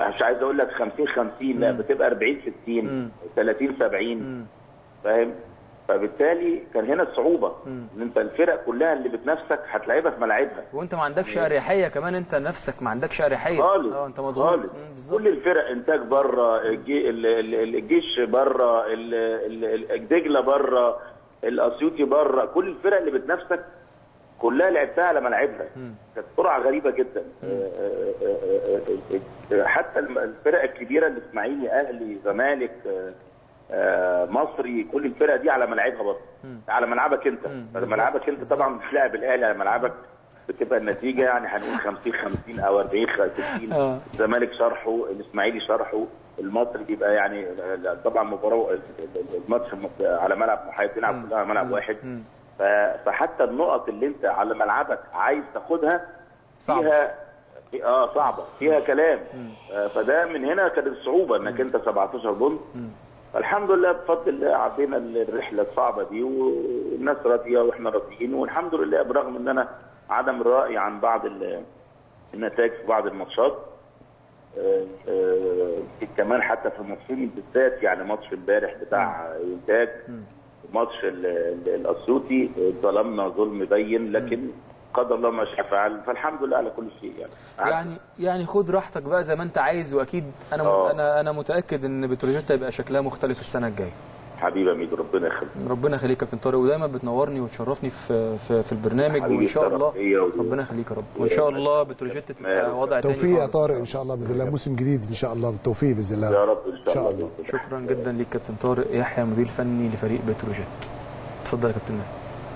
مش عايز اقول لك 50 50 لا بتبقى 40 60 30 70 فاهم فبالتالي كان هنا الصعوبه ان انت الفرق كلها اللي بتنافسك هتلاعبها في ملاعبها وانت ما عندكش اريحيه كمان انت نفسك ما عندكش اريحيه خالص اه انت مضغوط خالص كل الفرق انتاج بره الجي- ال- ال- الجيش بره ال- ال- ال- دجله بره الاسيوطي بره كل الفرق اللي بتنافسك كلها لعبتها على ملاعبها كانت قرعه غريبه جدا آه، آه، آه، آه، آه، حتى الم- الفرق الكبيره الاسماعيلي اهلي زمالك آه، آه، مصري كل الفرق دي على ملاعبها برضه على ملعبك انت على ملعبك انت طبعا بتلاعب الاهلي على ملعبك بتبقى النتيجه يعني هنقول 50 50 او 40 60 آه. الزمالك شرحه الاسماعيلي شرحه المصري بيبقى يعني طبعا مباراه الماتش على ملعب محايد بنلعب كلها على ملعب واحد ف- فحتى النقط اللي انت على ملعبك عايز تاخدها فيها في- اه صعبه فيها كلام آه فده من هنا كانت الصعوبه انك انت 17 بونت فالحمد لله بفضل الله عدينا الرحله الصعبه دي والناس راضيه واحنا راضيين والحمد لله برغم ان انا عدم الراي عن بعض ال- النتائج في بعض الماتشات آه، آه، كمان حتى في الماتشين بالذات يعني ماتش امبارح بتاع انتاج ماتش ال- ال- الاسيوطي ظلمنا ظلم بين لكن قدر الله ما شاء فعل فالحمد لله على كل شيء يعني يعني يعني خد راحتك بقى زي ما انت عايز واكيد انا آه. انا انا متاكد ان بتروجيت هيبقى شكلها مختلف السنه الجايه حبيبي يا ميدو ربنا يخليك ربنا يخليك يا كابتن طارق ودايما بتنورني وتشرفني في في, في البرنامج حبيبي وان شاء الله الشرف ليا و- ربنا يخليك يا رب وان شاء الله بتروجيت تبقى وضع تاني توفيق يا خالص. طارق ان شاء الله باذن الله موسم جديد ان شاء الله بالتوفيق باذن الله يا رب ان شاء, الله شكرا جدا ليك كابتن طارق يحيى مدير فني لفريق بتروجيت اتفضل يا كابتن ماهر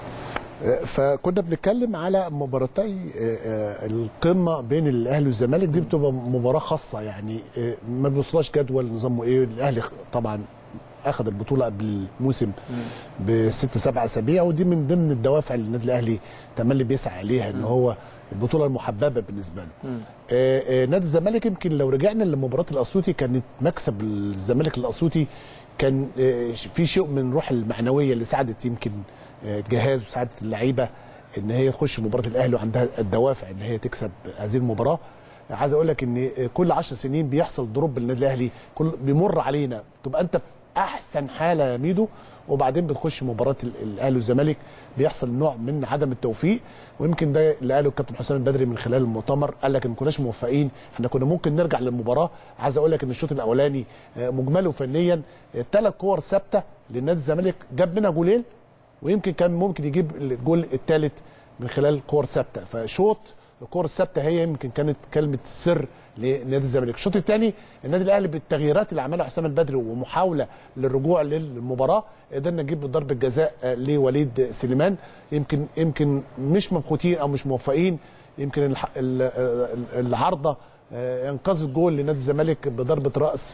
فكنا بنتكلم على مباراتي آه، آه، القمه بين الاهلي والزمالك دي بتبقى مباراه خاصه يعني آه، ما بيوصلهاش جدول نظامه ايه الاهلي طبعا اخذ البطوله قبل الموسم بست سبع اسابيع ودي من ضمن الدوافع اللي النادي الاهلي تملي بيسعى عليها ان هو البطوله المحببه بالنسبه له آه، آه، نادي الزمالك يمكن لو رجعنا لمباراه الاسيوطي كانت مكسب الزمالك الاسيوطي كان آه، في شيء من روح المعنويه اللي ساعدت يمكن آه، الجهاز وساعدت اللعيبه ان هي تخش مباراه الاهلي وعندها الدوافع ان هي تكسب هذه المباراه عايز اقول لك ان كل 10 سنين بيحصل دروب للنادي الاهلي كل بيمر علينا تبقى انت في احسن حاله يا ميدو وبعدين بتخش مباراه ال- الاهلي والزمالك بيحصل نوع من عدم التوفيق ويمكن ده اللي قاله الكابتن حسام البدري من خلال المؤتمر قال لك ان ما كناش موفقين احنا كنا ممكن نرجع للمباراه عايز اقول لك ان الشوط الاولاني آه، مجمله وفنيا ثلاث كور ثابته للنادي الزمالك جاب منها جولين ويمكن كان ممكن يجيب الجول الثالث من خلال كور ثابته فشوط الكور الثابته هي يمكن كانت كلمه السر لنادي الزمالك الشوط الثاني النادي الاهلي بالتغييرات اللي عملها حسام البدري ومحاوله للرجوع للمباراه قدرنا نجيب ضربه جزاء آه، لوليد سليمان يمكن يمكن مش مبخوتين او مش موفقين يمكن الح- ال- ال- العارضه آه، انقذ الجول لنادي الزمالك بضربه راس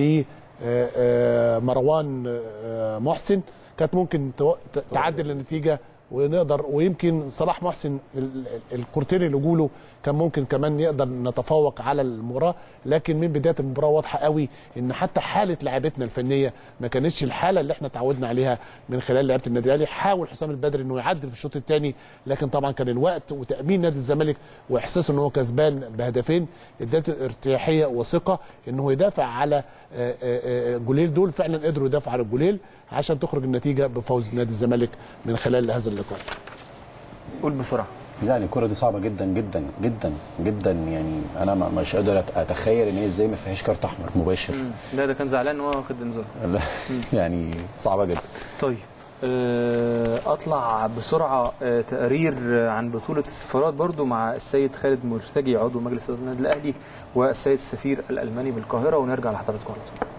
لمروان محسن كانت ممكن تو- ت- تعدل النتيجه ونقدر ويمكن صلاح محسن ال- ال- الكورتين اللي جوله كان ممكن كمان نقدر نتفوق على المباراه لكن من بدايه المباراه واضحه قوي ان حتى حاله لاعبتنا الفنيه ما كانتش الحاله اللي احنا تعودنا عليها من خلال لعيبه النادي الاهلي حاول حسام البدري انه يعدل في الشوط الثاني لكن طبعا كان الوقت وتامين نادي الزمالك واحساسه ان هو كسبان بهدفين اداته ارتياحيه وثقه ان هو يدافع على آه، آه، آه، الجوليل دول فعلا قدروا يدافعوا على الجوليل عشان تخرج النتيجه بفوز نادي الزمالك من خلال هذا اللقاء قول بسرعه يعني الكرة دي صعبة جدا جدا جدا جدا يعني انا ما- مش قادر أت- اتخيل ان هي ازاي ما فيهاش كارت احمر مباشر مم. لا ده كان زعلان ان هو واخد انذار لا، يعني صعبة جدا طيب آه، اطلع بسرعه آه، تقرير آه، عن بطوله السفارات برضو مع السيد خالد مرتجي عضو مجلس اداره النادي الاهلي والسيد السفير الالماني بالقاهره ونرجع لحضراتكم على طول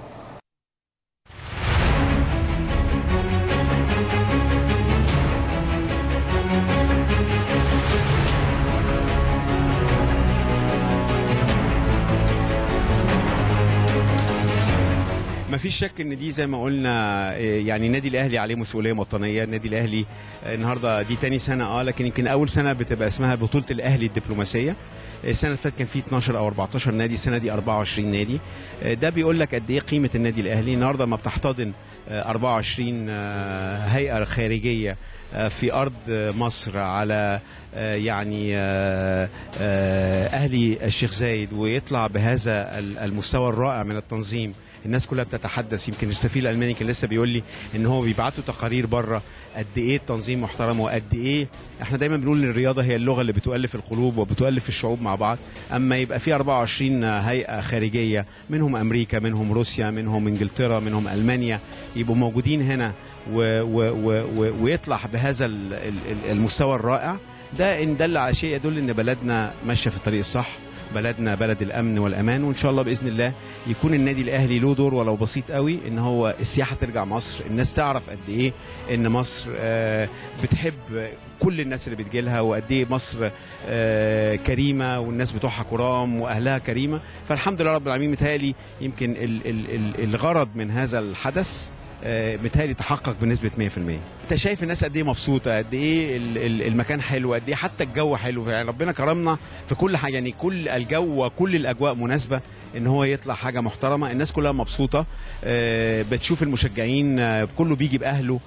فيش شك ان دي زي ما قلنا إيه، يعني النادي الاهلي عليه مسؤوليه وطنيه النادي الاهلي آه، النهارده دي تاني سنه اه لكن يمكن اول سنه بتبقى اسمها بطوله الاهلي الدبلوماسيه السنه اللي فاتت كان في 12 او 14 نادي السنه دي 24 نادي آه، ده بيقول لك قد ايه قيمه النادي الاهلي النهارده ما بتحتضن آه، 24 آه، هيئه خارجيه آه، في ارض آه، مصر على آه، يعني آه، آه، اهلي الشيخ زايد ويطلع بهذا ال- المستوى الرائع من التنظيم الناس كلها بتتحدث يمكن السفير الالماني كان لسه بيقول لي ان هو بيبعتوا تقارير بره قد ايه التنظيم محترم وقد ايه احنا دايما بنقول ان الرياضه هي اللغه اللي بتؤلف القلوب وبتؤلف الشعوب مع بعض اما يبقى في 24 هيئه خارجيه منهم امريكا منهم روسيا منهم انجلترا منهم المانيا يبقوا موجودين هنا و و و و ويطلع بهذا ال- ال- ال- المستوى الرائع ده ان دل على شيء يدل ان بلدنا ماشيه في الطريق الصح بلدنا بلد الامن والامان وان شاء الله باذن الله يكون النادي الاهلي له دور ولو بسيط قوي ان هو السياحه ترجع مصر الناس تعرف قد ايه ان مصر آه، بتحب كل الناس اللي بتجي لها وقد ايه مصر آه، كريمه والناس بتوعها كرام واهلها كريمه فالحمد لله رب العالمين متهيألي يمكن ال- ال- ال- الغرض من هذا الحدث آه، متهيألي تحقق بنسبة 100% انت شايف الناس قد ايه مبسوطة قد ايه ال- ال- المكان حلو قد ايه حتى الجو حلو يعني ربنا كرمنا في كل حاجة يعني كل الجو وكل الاجواء مناسبة ان هو يطلع حاجة محترمة الناس كلها مبسوطة آه، بتشوف المشجعين آه، كله بيجي باهله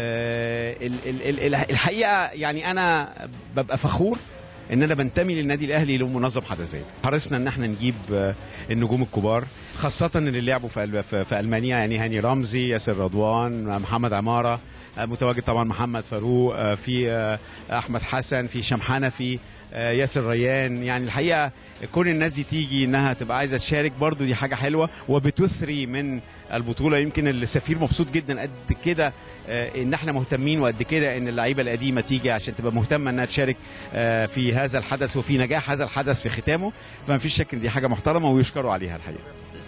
آه، ال- ال- ال- ال- الحقيقة يعني انا ببقى فخور ان انا بنتمي للنادي الاهلي اللي هو منظم حدث زي ده. حرصنا ان احنا نجيب آه، النجوم الكبار خاصه اللي لعبوا في أل- في, في المانيا يعني هاني رمزي ياسر رضوان آه، محمد عماره آه، متواجد طبعا محمد فاروق آه، في آه، احمد حسن في هشام حنفي آه، ياسر ريان يعني الحقيقه كون الناس دي تيجي انها تبقى عايزه تشارك برضو دي حاجه حلوه وبتثري من البطوله يمكن السفير مبسوط جدا قد كده آه، ان احنا مهتمين وقد كده ان اللعيبه القديمه تيجي عشان تبقى مهتمه انها تشارك آه، في هذا الحدث وفي نجاح هذا الحدث في ختامه فما فيش شك ان دي حاجه محترمه ويشكروا عليها الحقيقه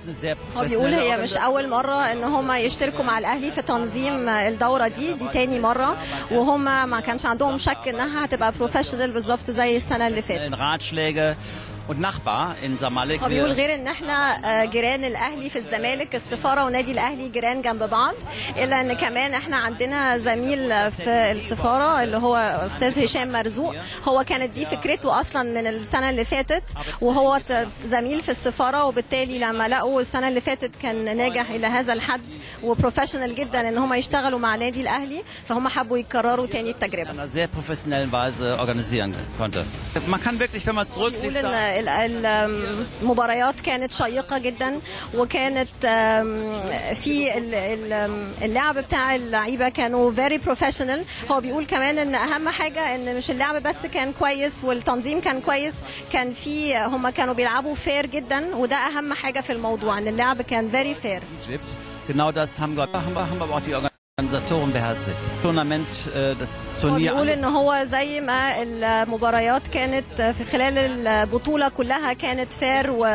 هو بيقول هي مش اول مره ان هم يشتركوا مع الاهلي في تنظيم الدوره دي دي تاني مره وهم ما كانش عندهم شك انها هتبقى بروفيشنال بالظبط زي السنه اللي فاتت Ratschläge und Nachbar in Samalek. هو بيقول غير ان احنا آه، جيران الاهلي في الزمالك السفاره ونادي الاهلي جيران جنب بعض الا ان كمان احنا عندنا زميل في السفاره اللي هو استاذ هشام مرزوق هو كانت دي فكرته اصلا من السنه اللي فاتت وهو ت- زميل في السفاره وبالتالي لما لقوا السنه اللي فاتت كان ناجح الى هذا الحد وبروفيشنال جدا ان هم يشتغلوا مع نادي الاهلي فهم حبوا يكرروا تاني التجربه in einer sehr professionellen Weise organisieren konnte. Man kann wirklich, wenn man zurückblickt, بيقول ان ال- ال- المباريات كانت شيقه جدا وكانت آم، في ال- ال- اللعب بتاع اللعيبه كانوا فيري بروفيشنال هو بيقول كمان ان اهم حاجه ان مش اللعب بس كان كويس والتنظيم كان كويس كان في هم كانوا بيلعبوا فير جدا وده اهم حاجه في الموضوع ان اللعب كان فيري فير Egypt. Genau das haben, wir- haben, wir- haben aber auch die Organisatoren beherzigt. Tournament, äh, das هو Turnier. بيقول ان هو زي ما المباريات كانت في خلال البطوله كلها كانت فير و-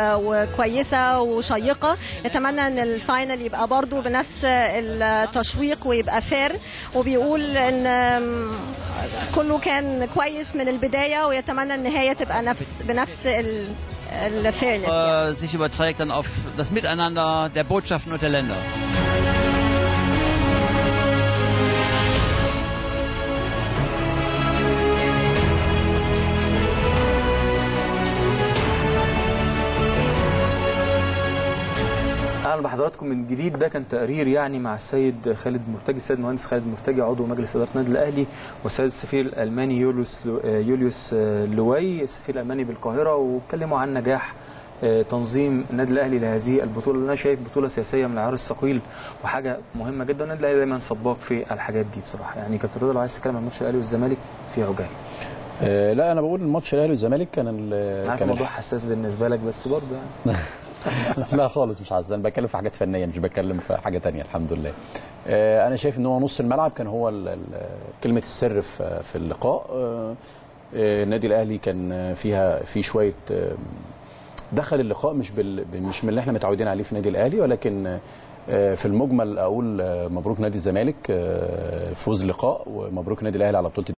وكويسه وشيقه يتمنى ان الفاينل يبقى برضو بنفس التشويق ويبقى فير وبيقول ان كله كان كويس من البدايه ويتمنى النهايه تبقى نفس بنفس ال- الفيرنس äh, sich überträgt dann auf das Miteinander der Botschaften und der Länder. اهلا بحضراتكم من جديد ده كان تقرير يعني مع السيد خالد مرتجي السيد المهندس خالد مرتجي عضو مجلس اداره النادي الاهلي والسيد السفير الالماني يوليوس لو- آه، يوليوس آه، لوي السفير الالماني بالقاهره واتكلموا عن نجاح آه، تنظيم النادي الاهلي لهذه البطوله اللي انا شايف بطوله سياسيه من العيار الثقيل وحاجه مهمه جدا النادي الاهلي دايما سباق في الحاجات دي بصراحه يعني كابتن رضا لو عايز تتكلم عن ماتش الاهلي والزمالك في عجاله آه، لا انا بقول الماتش الاهلي والزمالك كان ال- عارف كان الموضوع الح- حساس بالنسبه لك بس برضه يعني لا خالص مش عايز انا بتكلم في حاجات فنيه مش بتكلم في حاجه تانية الحمد لله آه، انا شايف ان هو نص الملعب كان هو ال- ال- كلمه السر في في اللقاء آه، آه، النادي الاهلي كان فيها في شويه آه، دخل اللقاء مش بال مش من اللي احنا متعودين عليه في النادي الاهلي ولكن آه، في المجمل اقول آه، مبروك نادي الزمالك آه، فوز اللقاء ومبروك النادي الاهلي على بطوله